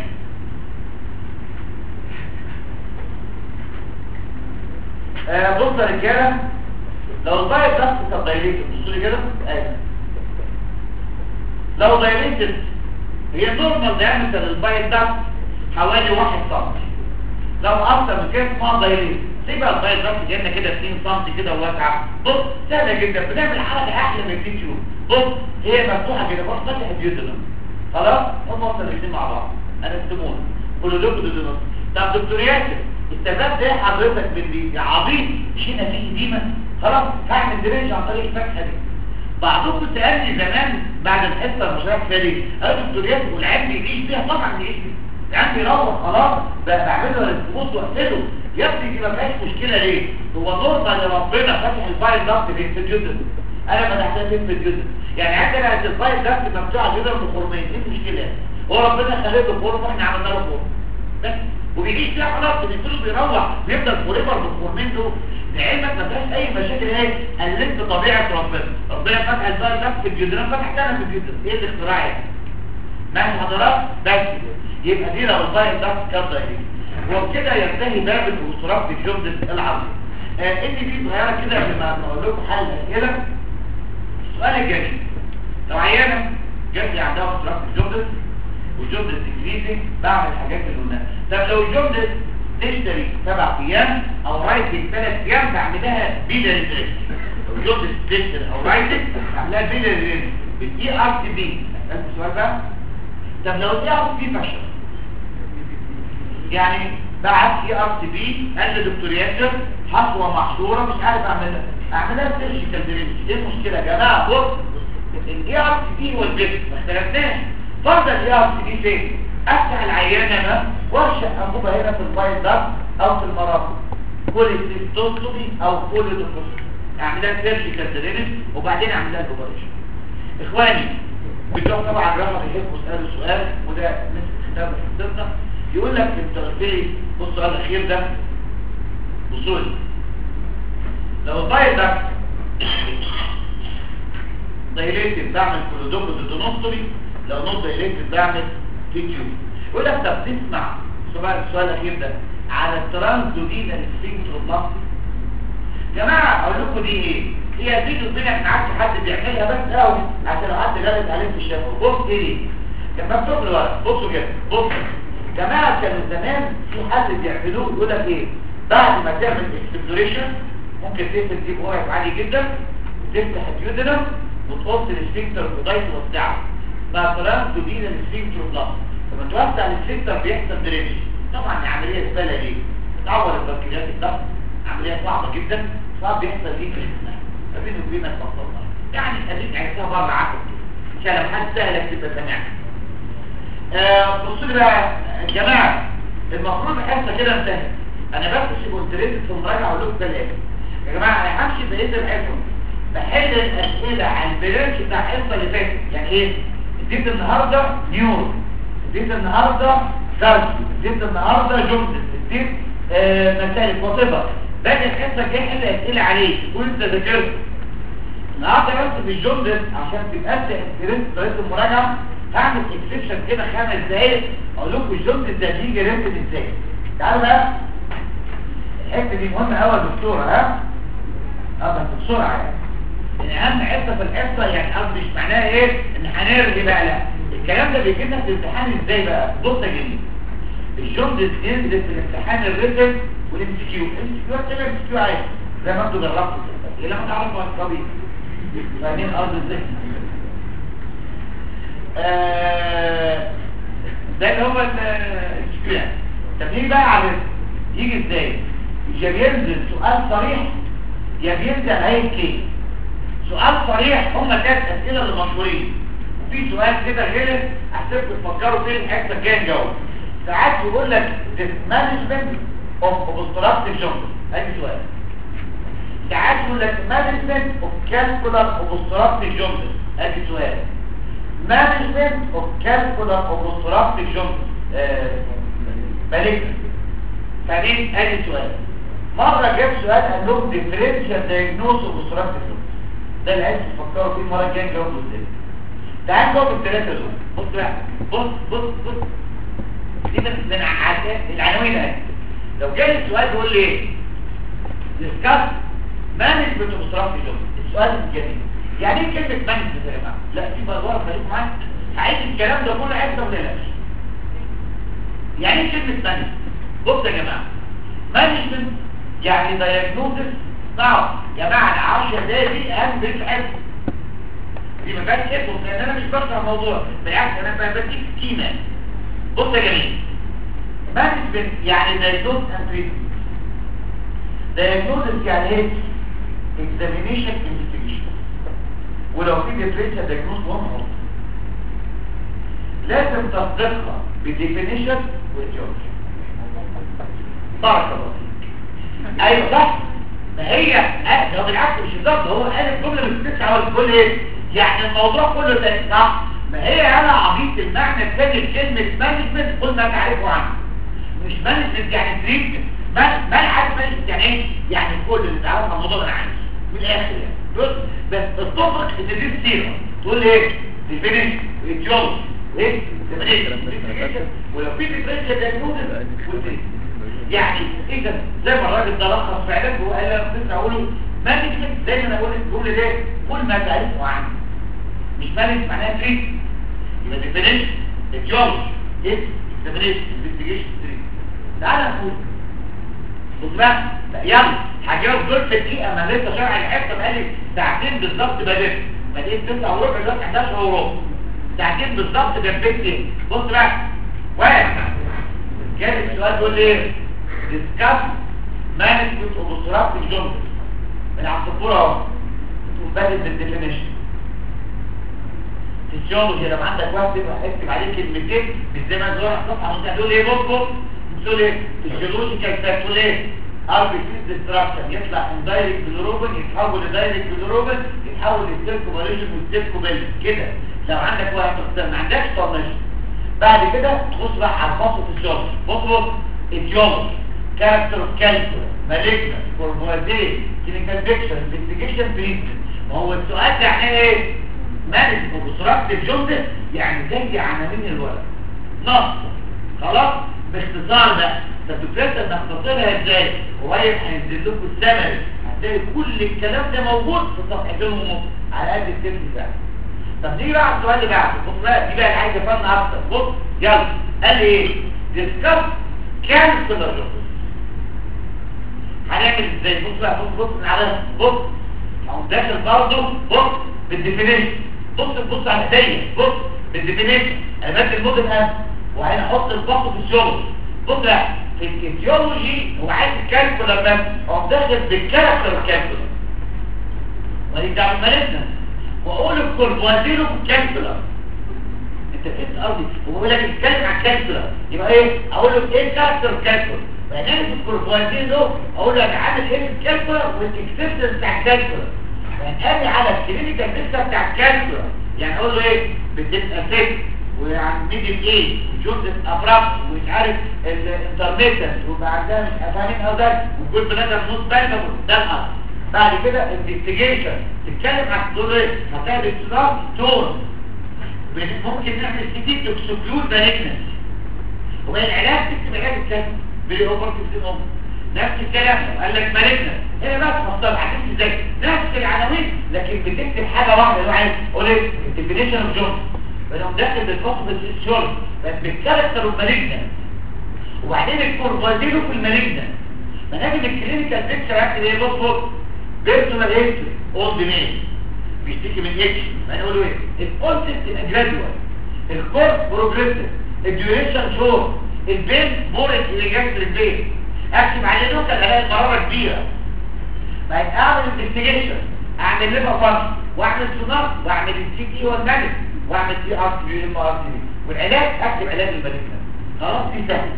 آه بص يا رجاله لو البايل ضغط كان دايليتد بصوا لي كده ايوه لو دايليتد هي نورمال دايمتر البايل ده حوالي 1 سم لو اكتر من كده اسمها دايليت سيبها البايل ده جبنا كده 2 سم كده واسعه بص سهله جدا بنعمل حركه احلى من الفيديو بص هي مفتوحه كده بص فتح الديودنم خلاص هم وصلوا الاثنين مع بعض انا استمون كل دول دول طب دكتور ياسر استفدت ايه حضرتك من دي يا عظيم مش هنا في ديمه خلاص هعمل درينج عن طريق الفتحه دي بعضكم سألني زمان بعد الحصة المشاركة فيها دي قالوا دكتور ياسر والعيال بيجيش فيها طبعا بيجيش فيها العيال بيروح خلاص بقى بعمله الاستموت واقفله يا ابني دي ما فيهاش مشكلة ليه؟ هو نورمال ربنا فتح الفايل ضغط في الجدر انا فتحتها فين في الجدر يعني عندنا الفايل ضغط مفتوح جدر بخرمين ايه المشكلة؟ هو ربنا خلقه خرم واحنا عملنا له خرم بس وبيجيش فيها خلاص بنقفله بيروح بيفضل فوريفر بالخرمين دول لعلمك ما فيهاش اي مشاكل ايه قللت طبيعه ربنا ربنا فتح الباب ده في الجدران فتح تاني في الجدران ايه الاختراع يعني ماشي حضرات بس يبقى دي لو البايل ده كام دايركت وبكده ينتهي باب الاسطورات في الجمله العظيم آه ان دي صغيره كده قبل ما اقول لكم حل اسئله السؤال الجميل لو عيانه جات لي عندها اسطورات في الجمله والجمله انجليزي بعمل الحاجات اللي قلناها طب لو الجمله تشتري سبع ايام او رايتنج ثلاث ايام بعملها بيدا ريزريشن جود تشتري او رايتنج بعملها بيدا ريزريشن بالاي ار تي بي اسالك السؤال بقى طب لو الاي ار تي بي فشل يعني بعت اي ار تي بي قال لي دكتور ياسر حصوه محصوره مش عارف اعملها اعملها سيرجيكال درينج ايه المشكله يا جماعه بص الاي ار تي بي هو الجسم ما اختلفناش فرض الاي ار تي بي فين افتح العيانه ده وارشق انبوبه هنا في البايل ده او في المرافق كوليستوستومي او كوليدوكوستومي اعملها سيرجيكال درينج وبعدين اعملها الاوبريشن اخواني بتوع طبعا الرقم يحبوا يسالوا سؤال وده مثل كتاب حضرتنا يقول لك انت قلت لي بص السؤال الاخير ده بصوا لي لو البايل ده دايليتد بعمل كوليدوكوستومي لو نوت دايليتد بعمل تيتيوب يقول لك طب تسمع سؤال السؤال الاخير ده على الترانزودينال سفنكتروبلاستي جماعه اقول لكم دي ايه هي دي الدنيا احنا عارف حد بيعملها بس قوي عشان لو حد غلط عليه في الشفه بص ايه دي كان مكتوب لورا بصوا كده بصوا جماعه كانوا زمان في حد بيعملوه يقول لك ايه بعد ما تعمل اكسبلوريشن ممكن تقفل دي بقرف عالي جدا وتفتح اليودنم وتقص السفنكتر بضيط وبتاعه بقى ترانزودينال سفنكتروبلاستي لما توسع السفنكتر بيحصل درينج طبعا عمليه زباله ليه تعور البكتيريات الضغط عمليه صعبه جدا صعب بيحصل ليه في الجسم فبين وبينك بطلنا يعني خليك عرفتها بره عقلك عشان لو حد سهلك تبقى سامعك آه بصوا لي بقى يا جماعه المفروض الحصه كده انتهت انا بس كنت ريت في المراجعه اقول لكم كلام يا جماعه انا همشي بقيه الحصه بحل الاسئله عن البرنامج بتاع الحصه اللي فاتت يعني ايه اديت النهارده نيور اديت النهارده درس اديت النهارده جمله اديت آه مسائل وصفه باقي الحصه الجايه حل اسئله عليه وانت ذاكرت النهارده بس في الجمله عشان تبقى انت اكسبيرنس طريقه المراجعه هعمل اكسبشن كده خمس دقايق اقول لكم الجمله ده هيجي ريتد ازاي تعالوا بقى الحته دي مهمه قوي يا دكتوره ها اه بس بسرعه يعني اهم حته في الحصه يعني قصدي مش معناها ايه ان هنرغي بقى لا الكلام ده بيجي لنا في الامتحان ازاي بقى بص يا جميل الجمله ينزل في الامتحان الريتن والام سي كيو الام سي كيو هتبقى ام سي كيو عادي زي ما انتوا جربتوا كده لما تعرفوا اصحابي فاهمين ارض ازاي آه ده اللي هو السكيو طب نيجي بقى على يجي ازاي يا بينزل سؤال صريح يا بينزل اي كيس سؤال صريح هم ثلاث اسئله اللي مشهورين وفي سؤال كده غلط هسيبكم تفكروا فين الحته الجايه نجاوب ساعات يقول لك مانجمنت اوف اوبستراكتيف جونجل ادي سؤال ساعات يقول لك مانجمنت اوف كالكولار اوبستراكتيف جونجل ادي سؤال مانجمنت اوف كالكولار اوبستراكتيف جونجل مالكنا بعدين ادي سؤال مره جاب سؤال قال لهم ديفرنشال دايجنوز اوبستراكتيف جونجل ده اللي عايز تفكروا فيه المره الجايه نجاوبه ازاي تعال نجاوب الثلاثه دول بص بقى بص بص بص دي من من عادات العناوين اهي لو جالي السؤال بيقول لي ايه ديسكاس مانجمنت اوف ستراكشر جوب السؤال الجميل يعني ايه كلمه مانجمنت يا جماعه لا دي بقى خليكم معايا عايز الكلام ده كله عايز ولا لا يعني ايه كلمه مانجمنت بص يا جماعه مانجمنت يعني دايجنوستس صعب يا جماعه 10 دقايق دي اهم بيت حفظ دي ما كانش حفظ لان انا مش بشرح الموضوع بالعكس انا بقى بديك سكيمه بص يا جميل مانجمنت يعني دايجنوز اند تريتمنت دايجنوز يعني ايه اكزامينيشن انفستيجيشن ولو في ديفرنشال دايجنوز مهم لازم تصدقها بديفينيشن وتيولوجي بارك الله فيك. ايوه صح ما هي آه، ده بالعكس مش بالظبط هو قال الجمله اللي بتسعى والكل ايه يعني الموضوع كله تاني صح ما هي انا عبيط المعنى الثاني لكلمه مانجمنت كل ما تعرفه عنه مش مانجمنت يعني تريتمنت ما ما عارف مانجمنت يعني ايه يعني كل اللي تعرفه عن الموضوع انا عارف من الاخر يعني بص بس اتفق ان دي السيره تقول ايه ديفينيشن ايديولوجي ايه definition. ولو في ديفرنشال دايجنوستس يعني اذا زي ما الراجل ده لخص في علاج وقال لي انا كنت اقوله مانجمنت دايما اقول الجمله دي كل ما تعرفه عنه مش مانجمنت معناها تريت يبقى ديفينيشن ايديولوجي ايه اكزامينيشن انفستيجيشن تريت تعالى نقول بص بقى لا، يلا هجاوب دول في دقيقه ما لسه شرح الحته بقالي ساعتين بالظبط بدات بدات 9 وربع دلوقتي 11 وربع ساعتين بالظبط دبيت بص بقى واحد كان السؤال بيقول لي ايه ديسكاس مانجمنت اوف ستراكشر جونجل من عند الصوره اهو تقوم بادئ بالديفينيشن فيسيولوجي لما عندك واحد يبقى اكتب عليه كلمتين مش زي ما تقول على الصفحه ممكن تقول ايه بص بص تقول ايه فيسيولوجيكال سيركوليت ار بي سي ديستراكشن يطلع من دايركت بلوروبن يتحول لدايركت بلوروبن يتحول لستيركوباليشن والستيركوبال كده لو عندك واحد تختار ما عندكش طنش بعد كده تخش بقى على الفصل في الشغل بص ايديولوجي كاركتر اوف كالكول مالجنا فورموازين كلينيكال بيكشر انفستيجيشن تريتمنت ما هو السؤال ده يعني ايه مانج اوبستراكتيف جوندس يعني زي عناوين الورق نص خلاص باختصار بقى طب الفكره ان اختصرها ازاي قريب هينزل لكم السمري هتلاقي كل الكلام ده موجود في صفحتين ونص على قد الترم ده طب نيجي بقى على السؤال اللي بعده بص بقى دي بقى اللي عايز افهم اكتر بص يلا قال لي ايه ديسكاس كانسلر جوندس هنعمل ازاي بص بقى بص بص على بص هقوم داخل برضه بص بالديفينيشن بص بص على ايديا بص بالديفينيشن انا بدي الموديل اب وهنا احط الباص في الشغل بص بقى في الفيزيولوجي هو عايز الكالكولر بس هو داخل بالكاركتر كالكولر ودي دعوه مالتنا واقول الكوربوازيرو كالكولر انت فهمت قصدي هو بيقول لك اتكلم عن الكالكولر يبقى ايه اقول له ايه الكاركتر كالكولر بعدين في الكوربوازين ده اقول له انا عامل ايه في الكالكولر والاكسبتنس بتاع الكالكولر يعني على الكلينيكال بيكتشر بتاع الكالكولر يعني اقول له ايه بتبقى ست وعن ميدل ايه وجوزة ابرابت ومش عارف الانترميتنت ويبقى عندها مش افهمين او ده وكل بنادم نص بالغ ده الأصل بعد كده انفستيجيشن تتكلم عن تقول ايه هتلاقي باتصال تون ممكن نعمل ستيت اكسكلود مالجنس وبين العلاج تكتب علاج الكلام بلي اوفر 15 ام نفس الكلام قال لك مالجنس هنا بس مصطلح هتكتب ازاي نفس العناوين لكن بتكتب حاجه واحده اللي هو عايز قول ايه الديفينيشن اوف جونز بنقوم داخل بالفصل الشغل بس بالكاركتر والمالجنس وبعدين الكوربازيلو في المالجنس مناجم الكلينيكال بيكتشر هكتب ايه بص بص بيرسونال هيستوري اولد ميل بيشتكي من اتش هنقول ايه الكونسبت ان جرادوال الكورس بروجريسيف الديوريشن شورت البين مورد اللي جنب البين اكتب عليه نقطه الاقي المراره كبيره بعد اعمل انفستيجيشن اعمل ليفر فانكشن واعمل سونار واعمل السي تي والمانج واعمل سي ار تي ام ار تي والعلاج اكتب علاج المالجنس خلاص دي سهله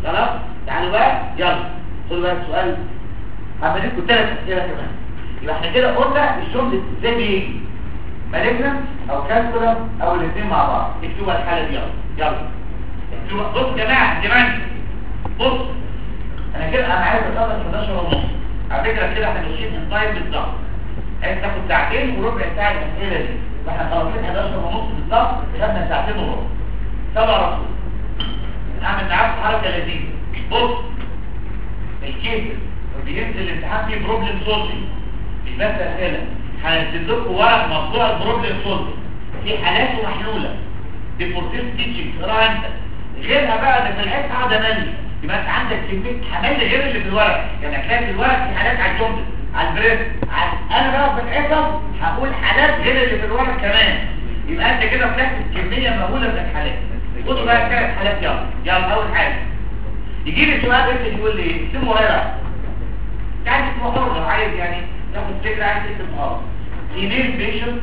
خلاص تعالوا بقى يلا خدوا بقى السؤال هعمل لكم ثلاث اسئله كمان يبقى احنا كده قلنا الجمله ازاي بيجي مالجنا او كالكولا او الاثنين مع بعض اكتبوا بقى الحاله دي يلا يلا اكتبوا بصوا يا جماعه جماعه بص انا كده انا عايز اخلص 11 ونص على فكره كده احنا ماشيين من تايم بالظبط عايز تاخد ساعتين وربع ساعه الاسئله دي واحنا خلصنا 11 ونص بالظبط خدنا ساعتين وربع سبع رسول هعمل معاكم حركه لذيذه بص الكيس بينزل الامتحان فيه بروبلم سولفنج مش بس اسئله هنزل لكم ورق موضوع البروبلم سولفنج في حالات محلوله دي فورتيس تيتشنج اقراها انت غيرها بقى ده في الحته قاعده مالي يبقى انت عندك كميه حمل غير اللي في الورق يعني هتلاقي في الورق في حالات على الجمله على البريس على انا بقى في الحصص هقول حالات غير اللي في الورق كمان يبقى انت كده بتاخد كميه مهوله من الحالات خدوا بقى ثلاث حالات يلا يلا اول حاجه يجي لي سؤال بس يقول لي اسمه غيرها يعني اسمه حر لو عايز يعني تاخد فكره عايز تكتب حر female patient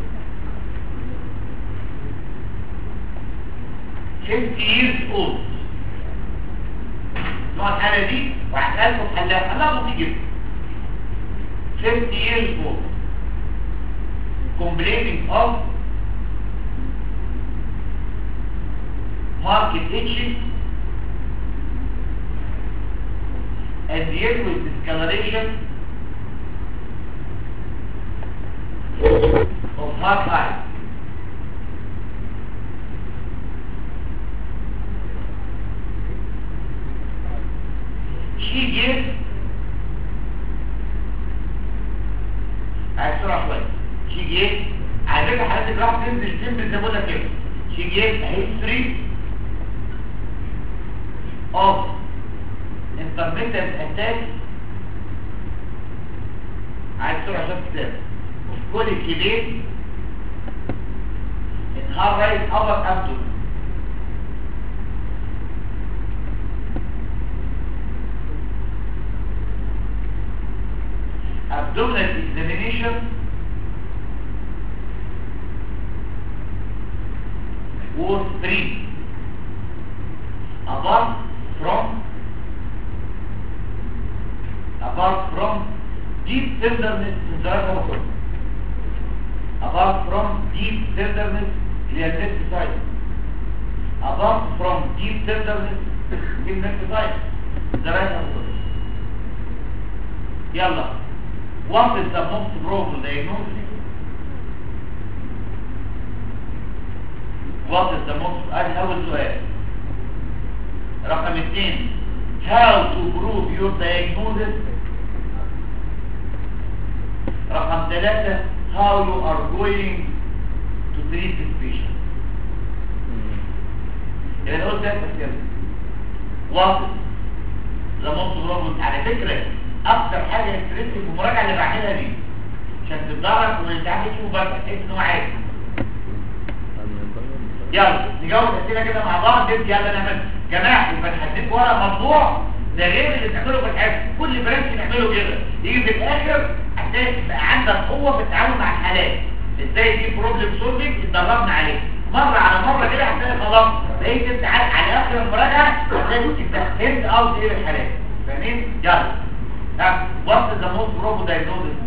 50 years old نوع الحالة دي وهسألكم حلها حلها بسيط جدا 50 years old complaining of market itching and deal with discoloration of heart eye. She gives عايز سرعة شوية she gives على فكرة حالات الجراحة تنزل تنزل زي ما بقول لك كده she gives a history of intermittent attack عايز سرعة عشان كتاب of colic pain in her right upper abdomen abdominal examination was three apart from apart from deep tenderness in the right of apart from deep tenderness in the left side apart from deep tenderness in the left side the right of يلا what is the most probable diagnosis what is the most ادي اول سؤال رقم اثنين how to prove your diagnosis رقم ثلاثة how you are going to treat this patient يعني قلت ده كده واضح ده most probable على فكرة اكتر حاجة استريس في المراجعة اللي بعملها دي عشان تتدرب وما تعملش تشوف بس تحس ان هو عادي يلا نجاوب الاسئله كده مع بعض نبدا يلا نعمل جماعه يبقى نحدد ورا موضوع ده غير اللي بتعمله في الحياه كل برانش نعمله كده يجي في الاخر هتلاقي بقى عندك قوه في التعامل مع الحالات ازاي دي بروبلم سولفنج اتدربنا عليه مره على مره كده هتلاقي خلاص بقيت انت على على اخر المراجعه هتلاقي انت فهمت قصدي ايه الحالات فاهمين يلا ها وات ذا موست بروبو دايجنوستس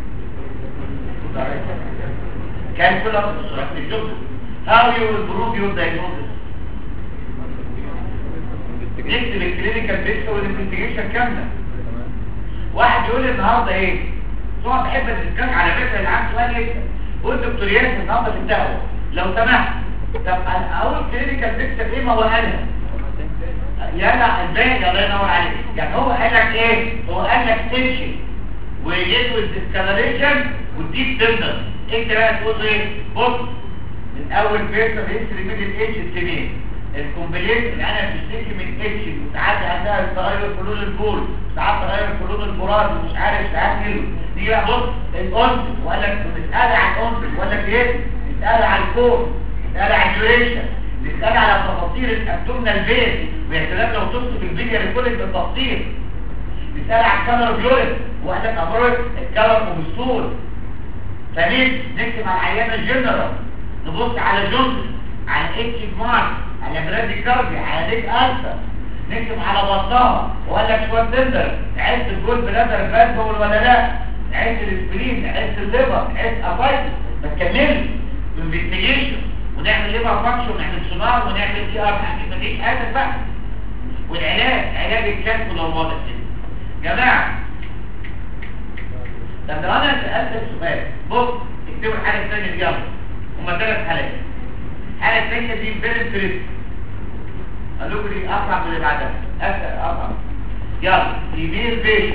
كان كل في الجمله how you will prove your diagnosis نكتب الكلينيكال بيكتشر والانفستيجيشن كامله واحد يقول لي النهارده ايه طبعا بحب الدكان على فكره اللي عنده سؤال يكتب قول دكتور ياسر النهارده في الدعوه لو سمحت طب انا اول كلينيكال بيكتشر ايه ما هو قالها يلا الباقي الله ينور عليك يعني هو قال لك ايه هو قال لك تنشن ويدوي الديسكالريشن والديب تندر انت بقى تقول ايه بص من اول بيرسون هيستري من الاتش السنين الكومبليت اللي انا بشتكي من اتش وساعات عندها تغير فلول البول ساعات تغير فلول البراز ومش عارف ساعات كده نيجي بقى بص الانس وقال لك بتسال عن الانس وقال لك ايه بتسال عن الكور بتسال عن الديوريشن بتسال على تفاصيل الابدومينال فين ويا سلام لو توصف الفيديو ريكولت بالتفصيل بتسال عن كاميرا فلوريس وقال لك امرت الكاميرا كومستول فمين نكتب على العيان الجنرال نبص على جونز على اتش مارك على برادي كاربي على ديك الفا نكتب على بطنها وقال لك شويه تندر عدت الجول بلادر فاسبول ولا لا عدت الاسبرين عدت الليفر عدت افايتس ما تكملش انفستيجيشن ونعمل ليفر فانكشن ونعمل سونار ونعمل دي ار ما تجيش حاجه بقى والعلاج علاج الكلب لو واضح كده جماعه طب لو انا سالتك سؤال بص اكتبوا الحاله الثانيه دي يلا هما ثلاث حالات الحاله الثانيه دي فيري تريس قالوا لي اصعب من اللي بعدها اسهل اصعب يلا فيميل بيشن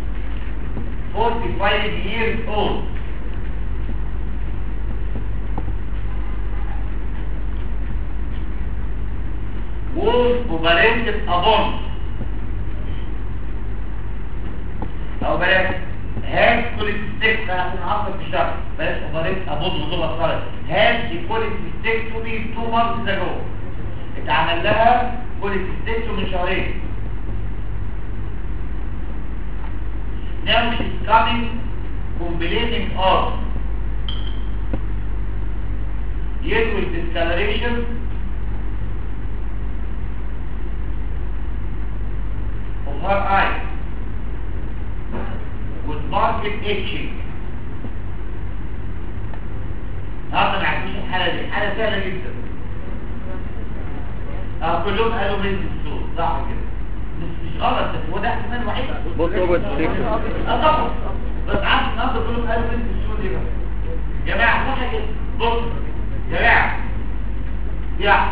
45 years old was operated upon او بلاش هاز كوليستيك عشان عصر في الشهر بلاش اوبريت ابوظ وضوء اصلا هاز دي كوليستيك تو بي تو مانثs ago اتعمل لها كوليستيك من شهرين now she's coming complaining of yellow discoloration of her eyes with market itching النهارده ما عرفوش الحاله دي حاله سهله جدا اه كلهم قالوا من الصوت صح كده مش مش غلط بس هو ده احتمال وحيد بص هو السيكشن اه طبعا بس عارف النهارده كلهم قالوا من الصوت دي بقى يا جماعه صح كده بص يا جماعه يا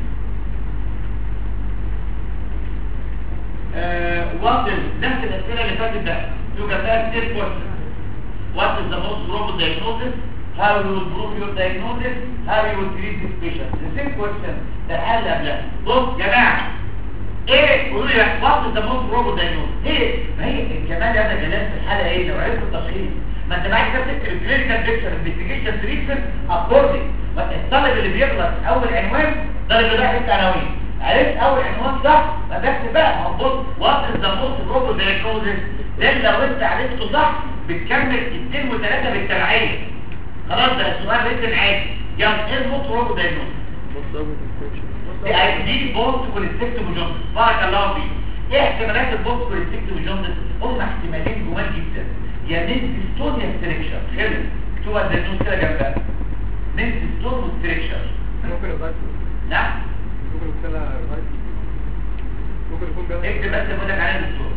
واصل نفس الاسئله اللي فاتت ده يوجد فيها كتير كويشن What is the most probable diagnosis? How you will prove your diagnosis? How you will treat this patient? The same question ده الحل اللي قبلها. بص يا جماعه ايه قولوا لي what is the most probable diagnosis؟ ايه؟ ما هي الجمال يا ابني جلال في الحاله ايه؟ لو عرفت التشخيص ما انت بعد كده بتكتب الكلينيكال بيكتشر انفستيجيشن تريتمنت اكوردنج الطالب اللي بيغلط في اول عنوان ده اللي بيضيع حته عناوين عرفت اول عنوان صح ما بكتب بقى ما هو بص وات از ذا موست بروبل دايجنوزس ده لو انت عرفته صح بتكمل اثنين وثلاثه بالتبعيه خلاص ده السؤال ريتن عادي يلا ايه الموست بروبل دايجنوزس بص هو السيكشن دي بوست كوليستيكتوم جوندس بارك الله فيك ايه احتمالات البوست كوليستيكتوم جوندس هم احتمالين جمال جدا يا ميزستون يا ستريكشر خلص شوف الدايجنوز كده جنبها ميزستون وستريكشر ممكن الرايت نعم ممكن يكون لها رايت ممكن يكون جالها اكتب بس بقول لك عليها الدكتور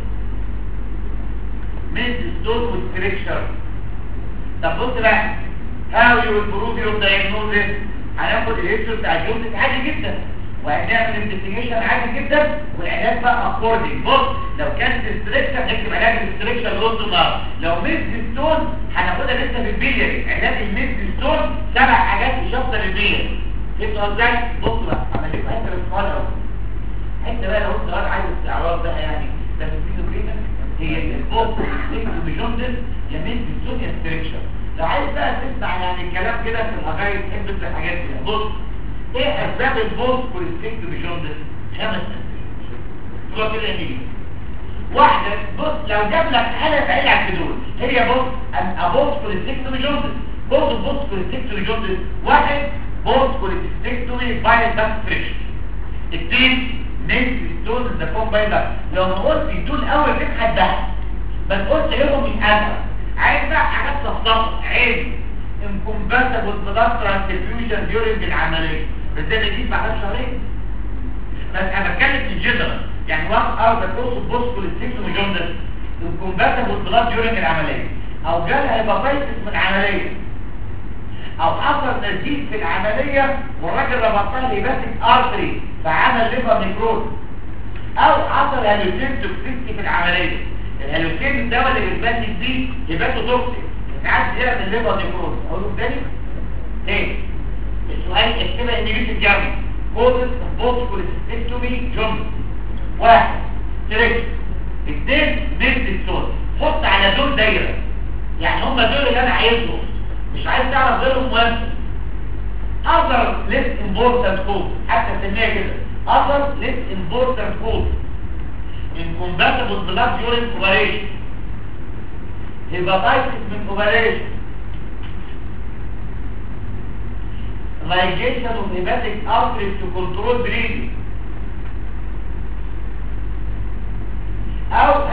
ميزستون وستريكشر طب بص بقى هاو يو بروف يور دايجنوزس هناخد الهيستوري بتاع الجوندس عادي جدا وهنعمل انفستيجيشن عادي جدا والعلاج بقى اكوردنج بص لو كانت ستريكشر نكتب علاج الستريكشر نص النهار لو ميزستون هناخدها لسه في البيلياري علاج الميزستون سبع حاجات يشطر البيلياري فهمت ازاي؟ بص بقى عمل لكم حته بالسؤال اهو حته بقى لو انت راجل عايز استعراض بقى يعني ده بتفيده كده هي البوست بجوندس يمين بالسونيا ستريكشر لو عايز بقى تسمع يعني الكلام كده في الحاجات تحب انت الحاجات دي بص ايه اسباب البوست كوليستيك بجوندس خمس اسباب هو كده يجي واحدة بص لو جاب لك حالة بعيد عن دول هي بص الابوست كوليستيك بجوندس بص البوست كوليستيك بجوندس واحد بوست كوليستيك باين داك فريكشن اثنين نيل ستون ذا كومبايلر لو ما قلت دول اول فتحه ده بس قلت لهم مش قادره عايز بقى حاجات صفصفه عين انكمباتبل بلاد ترانسفيوجن ديورنج العمليه بس ده بيجيب بعد شهرين بس انا بتكلم في جنرال يعني وان اور ذا كورس بوست كوليستيك وجوندس انكمباتبل بلاد ديورنج العمليه او جالها هيباتايتس من العمليه او حصل نزيف في العملية والراجل ربطها هيباتيك ارتري فعمل ليفر نيكروز او حصل هالوسين توكسيستي في العملية الهالوسين الدواء اللي بتبني فيه هيباتو توكسيك ساعات يعمل ليفر نيكروز اقول له تاني تاني السؤال اكتبها انجليزي الجامعي كوزس بوست كوليستيكتومي جملة واحد تريكس اثنين ميرت ستون حط على دول دايرة يعني هم دول اللي انا عايزهم مش عايز تعرف غيرهم مهم other less important cause حتى سميها كده other less important cause incompatible blood urine operation hepatitis من operation ligation of hepatic arteries to control bleeding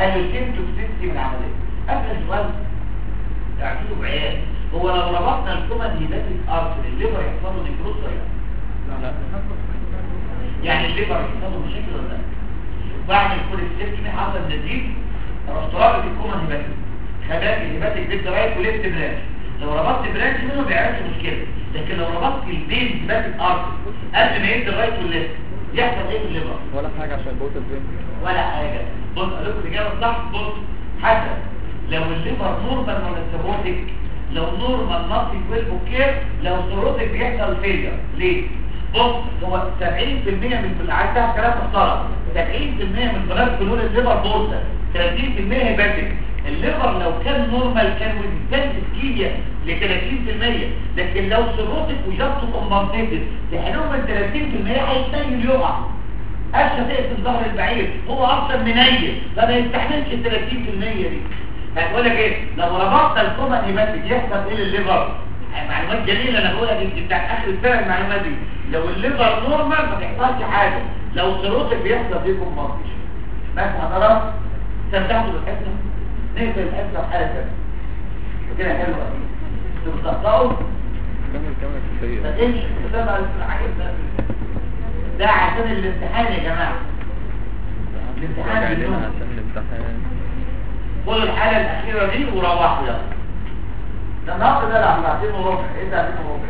قال له توكسيستي من العمليه اسال سؤال تعجبوا بعيال هو لو ربطنا الكومن هيباتيك ارتري الليفر يحصل له نيكروز ولا لا؟ لا يعني الليفر يحصل له مشاكل ولا لا؟ بعمل كل السيستم حصل نزيف رحت رابط الكومن هيباتيك خلاك الهيباتيك بيت رايت وليفت برانش لو ربطت برانش منه ما بيعملش مشكله لكن لو ربطت البين هيباتيك ارتري قبل ما يدي الرايت والليفت يحصل ايه في الليفر؟ ولا حاجة عشان بوت البين ولا حاجة بص اقول لكم الاجابه الصح بص حسب لو الليفر نورمال ولا سيروتيك لو نورمال ناطي ويل بوكير لو سيروتيك بيحصل فيلير ليه بص هو 70% من عايز تعرف كلام محترم 70% من بنات كلون الليفر بورتا 30% هيباتيك الليفر لو كان نورمال كان ويزداد اسكيميا ل 30% لكن لو سيروتيك وجابته كومبنسيتد تحلهم من 30% هيتنيل يقع قشه تقسم ظهر البعير هو اصلا منيل فما يستحملش ال 30% دي هتقول لك ايه لو ربطت الكومن هيباتيك يحصل ايه للليفر معلومات جميله انا بقولها دي بتاع اخر السنه المعلومات دي لو الليفر نورمال ما تحصلش حاجه لو سيروتك بيحصل فيه كومبنسيشن بس حضرتك استمتعتوا بالحصه نقفل الحصه في حاله ثانيه كده حلوه انتوا بتقطعوا كمل كمل في ما السيئة تمشي تتابع الحاجات ده ده عشان الامتحان يا جماعه الامتحان علينا بالنوم. عشان الامتحان خدوا الحالة الأخيرة دي وروحوا يلا ده النهارده ده لا ساعتين وربع ايه ساعتين وربع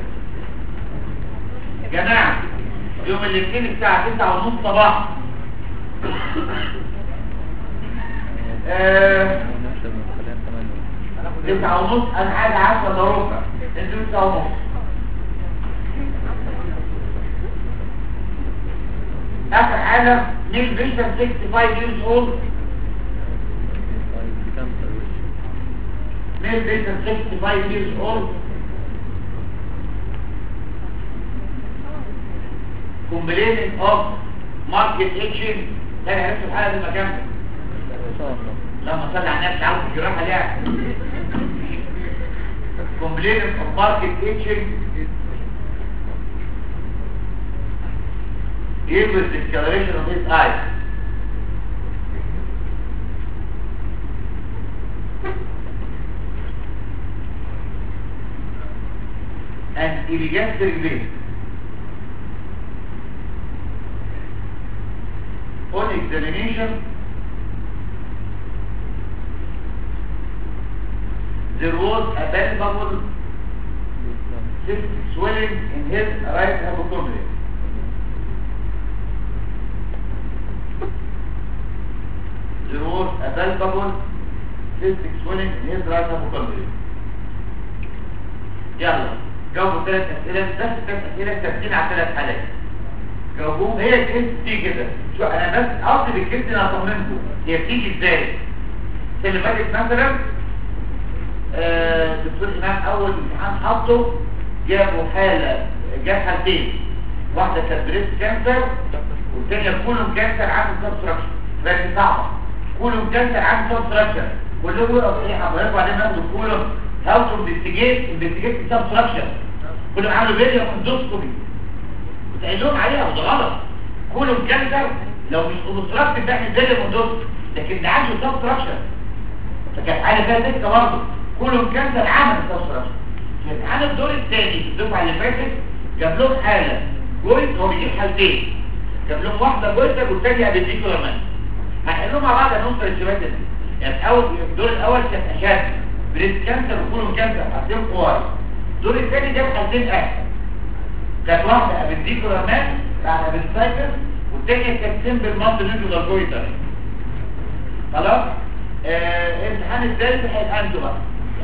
يا جماعة يوم الاثنين الساعة 9 ونص صباحا آه، ونمشي بنخليها ثمانية تسعة ونص انا عايز 10 الا ربع انتوا تسعة ونص اخر حالة نيل بيشن 65 years old كم ترويش male patient 65 years old complaining of market itching تاني عرفت الحالة دي مكان ان شاء الله لما صلي على النبي عاوز الجراحة ليها complaining of market itching here with discoloration of his eyes and epigastric vein. On examination, there was a palpable cystic swelling in his right hypochondria. There was a palpable cystic swelling in his right hypochondria. يلا جاوبوا ثلاث اسئله بس ثلاث اسئله ثابتين على ثلاث حالات جاوبوهم هي الكيس دي كده شو انا بس قصدي بالكيس دي انا اطمنكم هي بتيجي ازاي اللي فاتت مثلا آه، دكتور امام اول امتحان حطه جابوا حاله جاب حالتين واحده كانت بريست كانسر والثانيه كولون كانسر عنده سبستراكشن بس صعبه كولون كانسر عنده سبستراكشن كلهم وقفوا ايه حضرتك وبعدين ناخد الكولون هاو تو انفستيجيت انفستيجيت سبستراكشن كلهم عملوا فيديو اندوسكوبي كنت قايل لهم عليها وده غلط كولون كانسر لو مش اوبستراكتيف بيعمل فيديو اندوسكوبي لكن ده عنده سبستراكشن فكانت حاله فيها دكه برضه كلهم كانسر عمل سبستراكشن في امتحان الدور الثاني في الدفعه اللي فاتت جاب لهم حاله جويت هو بيجيب حالتين جاب لهم واحده جويتك والثانيه ابيديكولار مان هنحلهم مع بعض هنوصل للشباب ده يعني اول الدور الاول كان اشد بريست كانسر وكولون كانسر حالتين كوار الدور الثاني جاب حالتين احسن كانت واحده ابيديكولار مان بتاعت ابيديكولار والثانيه كانت سمبل مالتي نيوكلر جويتر خلاص آه، الامتحان الثالث هيبقى انتوا بقى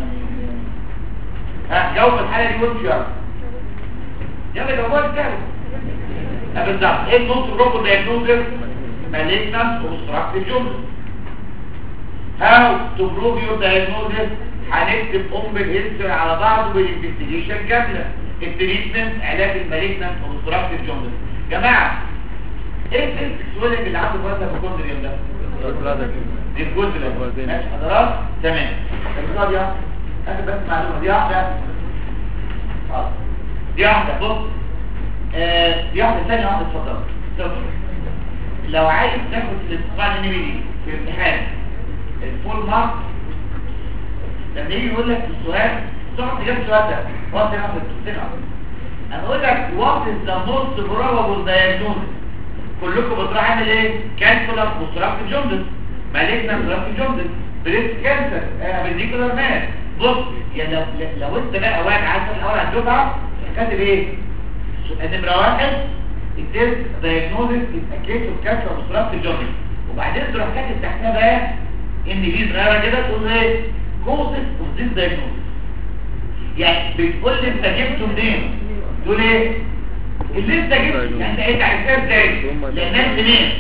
ها جاوب الحاله دي وامشي يلا يلا جاوبوها ازاي اه بالظبط ايه النص بروبو دايجنوزر مالجنانت اوبستراكتيف جونز هاو تو بروف يور دايجنوزر هنكتب ام بالهيستوري على بعض بالانفستيجيشن كامله التريتمنت علاج المالجنانت اوبستراكتيف جونز جماعه ايه السكسوالينج اللي عنده فاتا بكوندريوم ده دي الجزء الاول ماشي حضرات تمام النقطه دي اخد بس معلومه دي واحده خلاص دي واحده بص آه دي واحده ثانيه واحده اتفضل اتفضل. لو عايز تاخد الاستقبال النبي دي في الامتحان الفول مارك لما يجي يقول لك السؤال تقعد تجيب السؤال ده وقت نفسك تستنى انا اقول لك وات از ذا موست بروبابل دايجنوز كلكم بتروح عامل ايه كالكولر وستراكت جوندس مالجنا ستراكت جوندس بريست كانسر ابنديكولار ماس بص يعني لو لو انت بقى واحد عايز الاول هتشوفها كاتب ايه نمره واحد التيست دايجنوزس از كيس اوف كانسر وستراكت جوندس وبعدين تروح كاتب تحتها بقى ان دي صغيره كده تقول ايه كوزس اوف ذيس دايجنوزس يعني بتقول لي انت جبته منين تقول ايه اللي انت جبته يعني انت ايه عرفتها ازاي لانها منين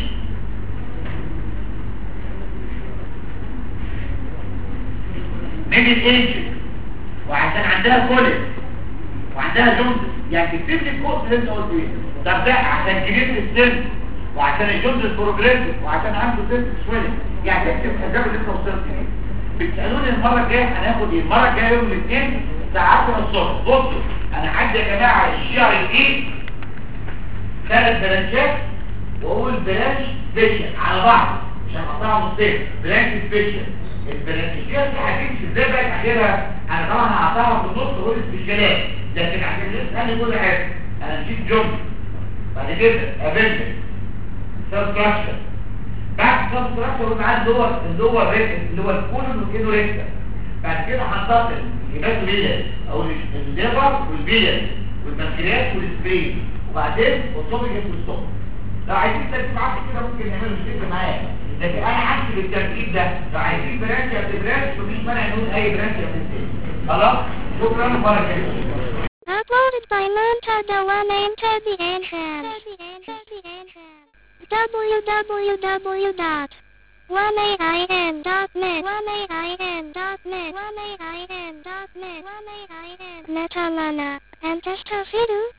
من الايجنت وعشان عندها كوليك وعندها جوندس يعني تكتب لي الكورس اللي انت قلت ايه طب ده عشان كبير السن وعشان الجوندس بروجريسيف وعشان عنده سيست سويلنج يعني تكتب الاسباب اللي انت وصلت ليه بتسالوني المره الجايه هناخد ايه المره الجايه يوم الاثنين الساعه 10 الصبح بصوا انا عندي يا جماعه الشعر الايه ثلاث برانشات واقول برانش سبيشال على بعض عشان اقطعها نصين برانش سبيشال البرانشات دي هتمشي ازاي بقى تحليلها انا طبعا هقطعها في النص واقول سبيشالات لكن عشان لسه انا كل حاجه انا نسيت جمله بعد كده قابلت سبستراكشر بعد سبستراكشر قلنا عايز اللي هو اللي هو الريكت اللي هو الكولون وكيلو ريكتا بعد كده هنتصل الهيباتوليا او الليفر والبيليا والبنكرياس والسبرين وبعدين والصوبيجس والصوب لو عايزين ترتيب عكس كده ممكن نعمله ستيب معايا لكن انا عكس بالترتيب ده لو عايزين برانش يا برانش مفيش مانع نقول اي برانش يا برانش خلاص شكرا مره كده Uploaded by Monta Dewan and Tabby Enhance. www.1aim.net 1aim.net 1aim.net Netalana and Testafidu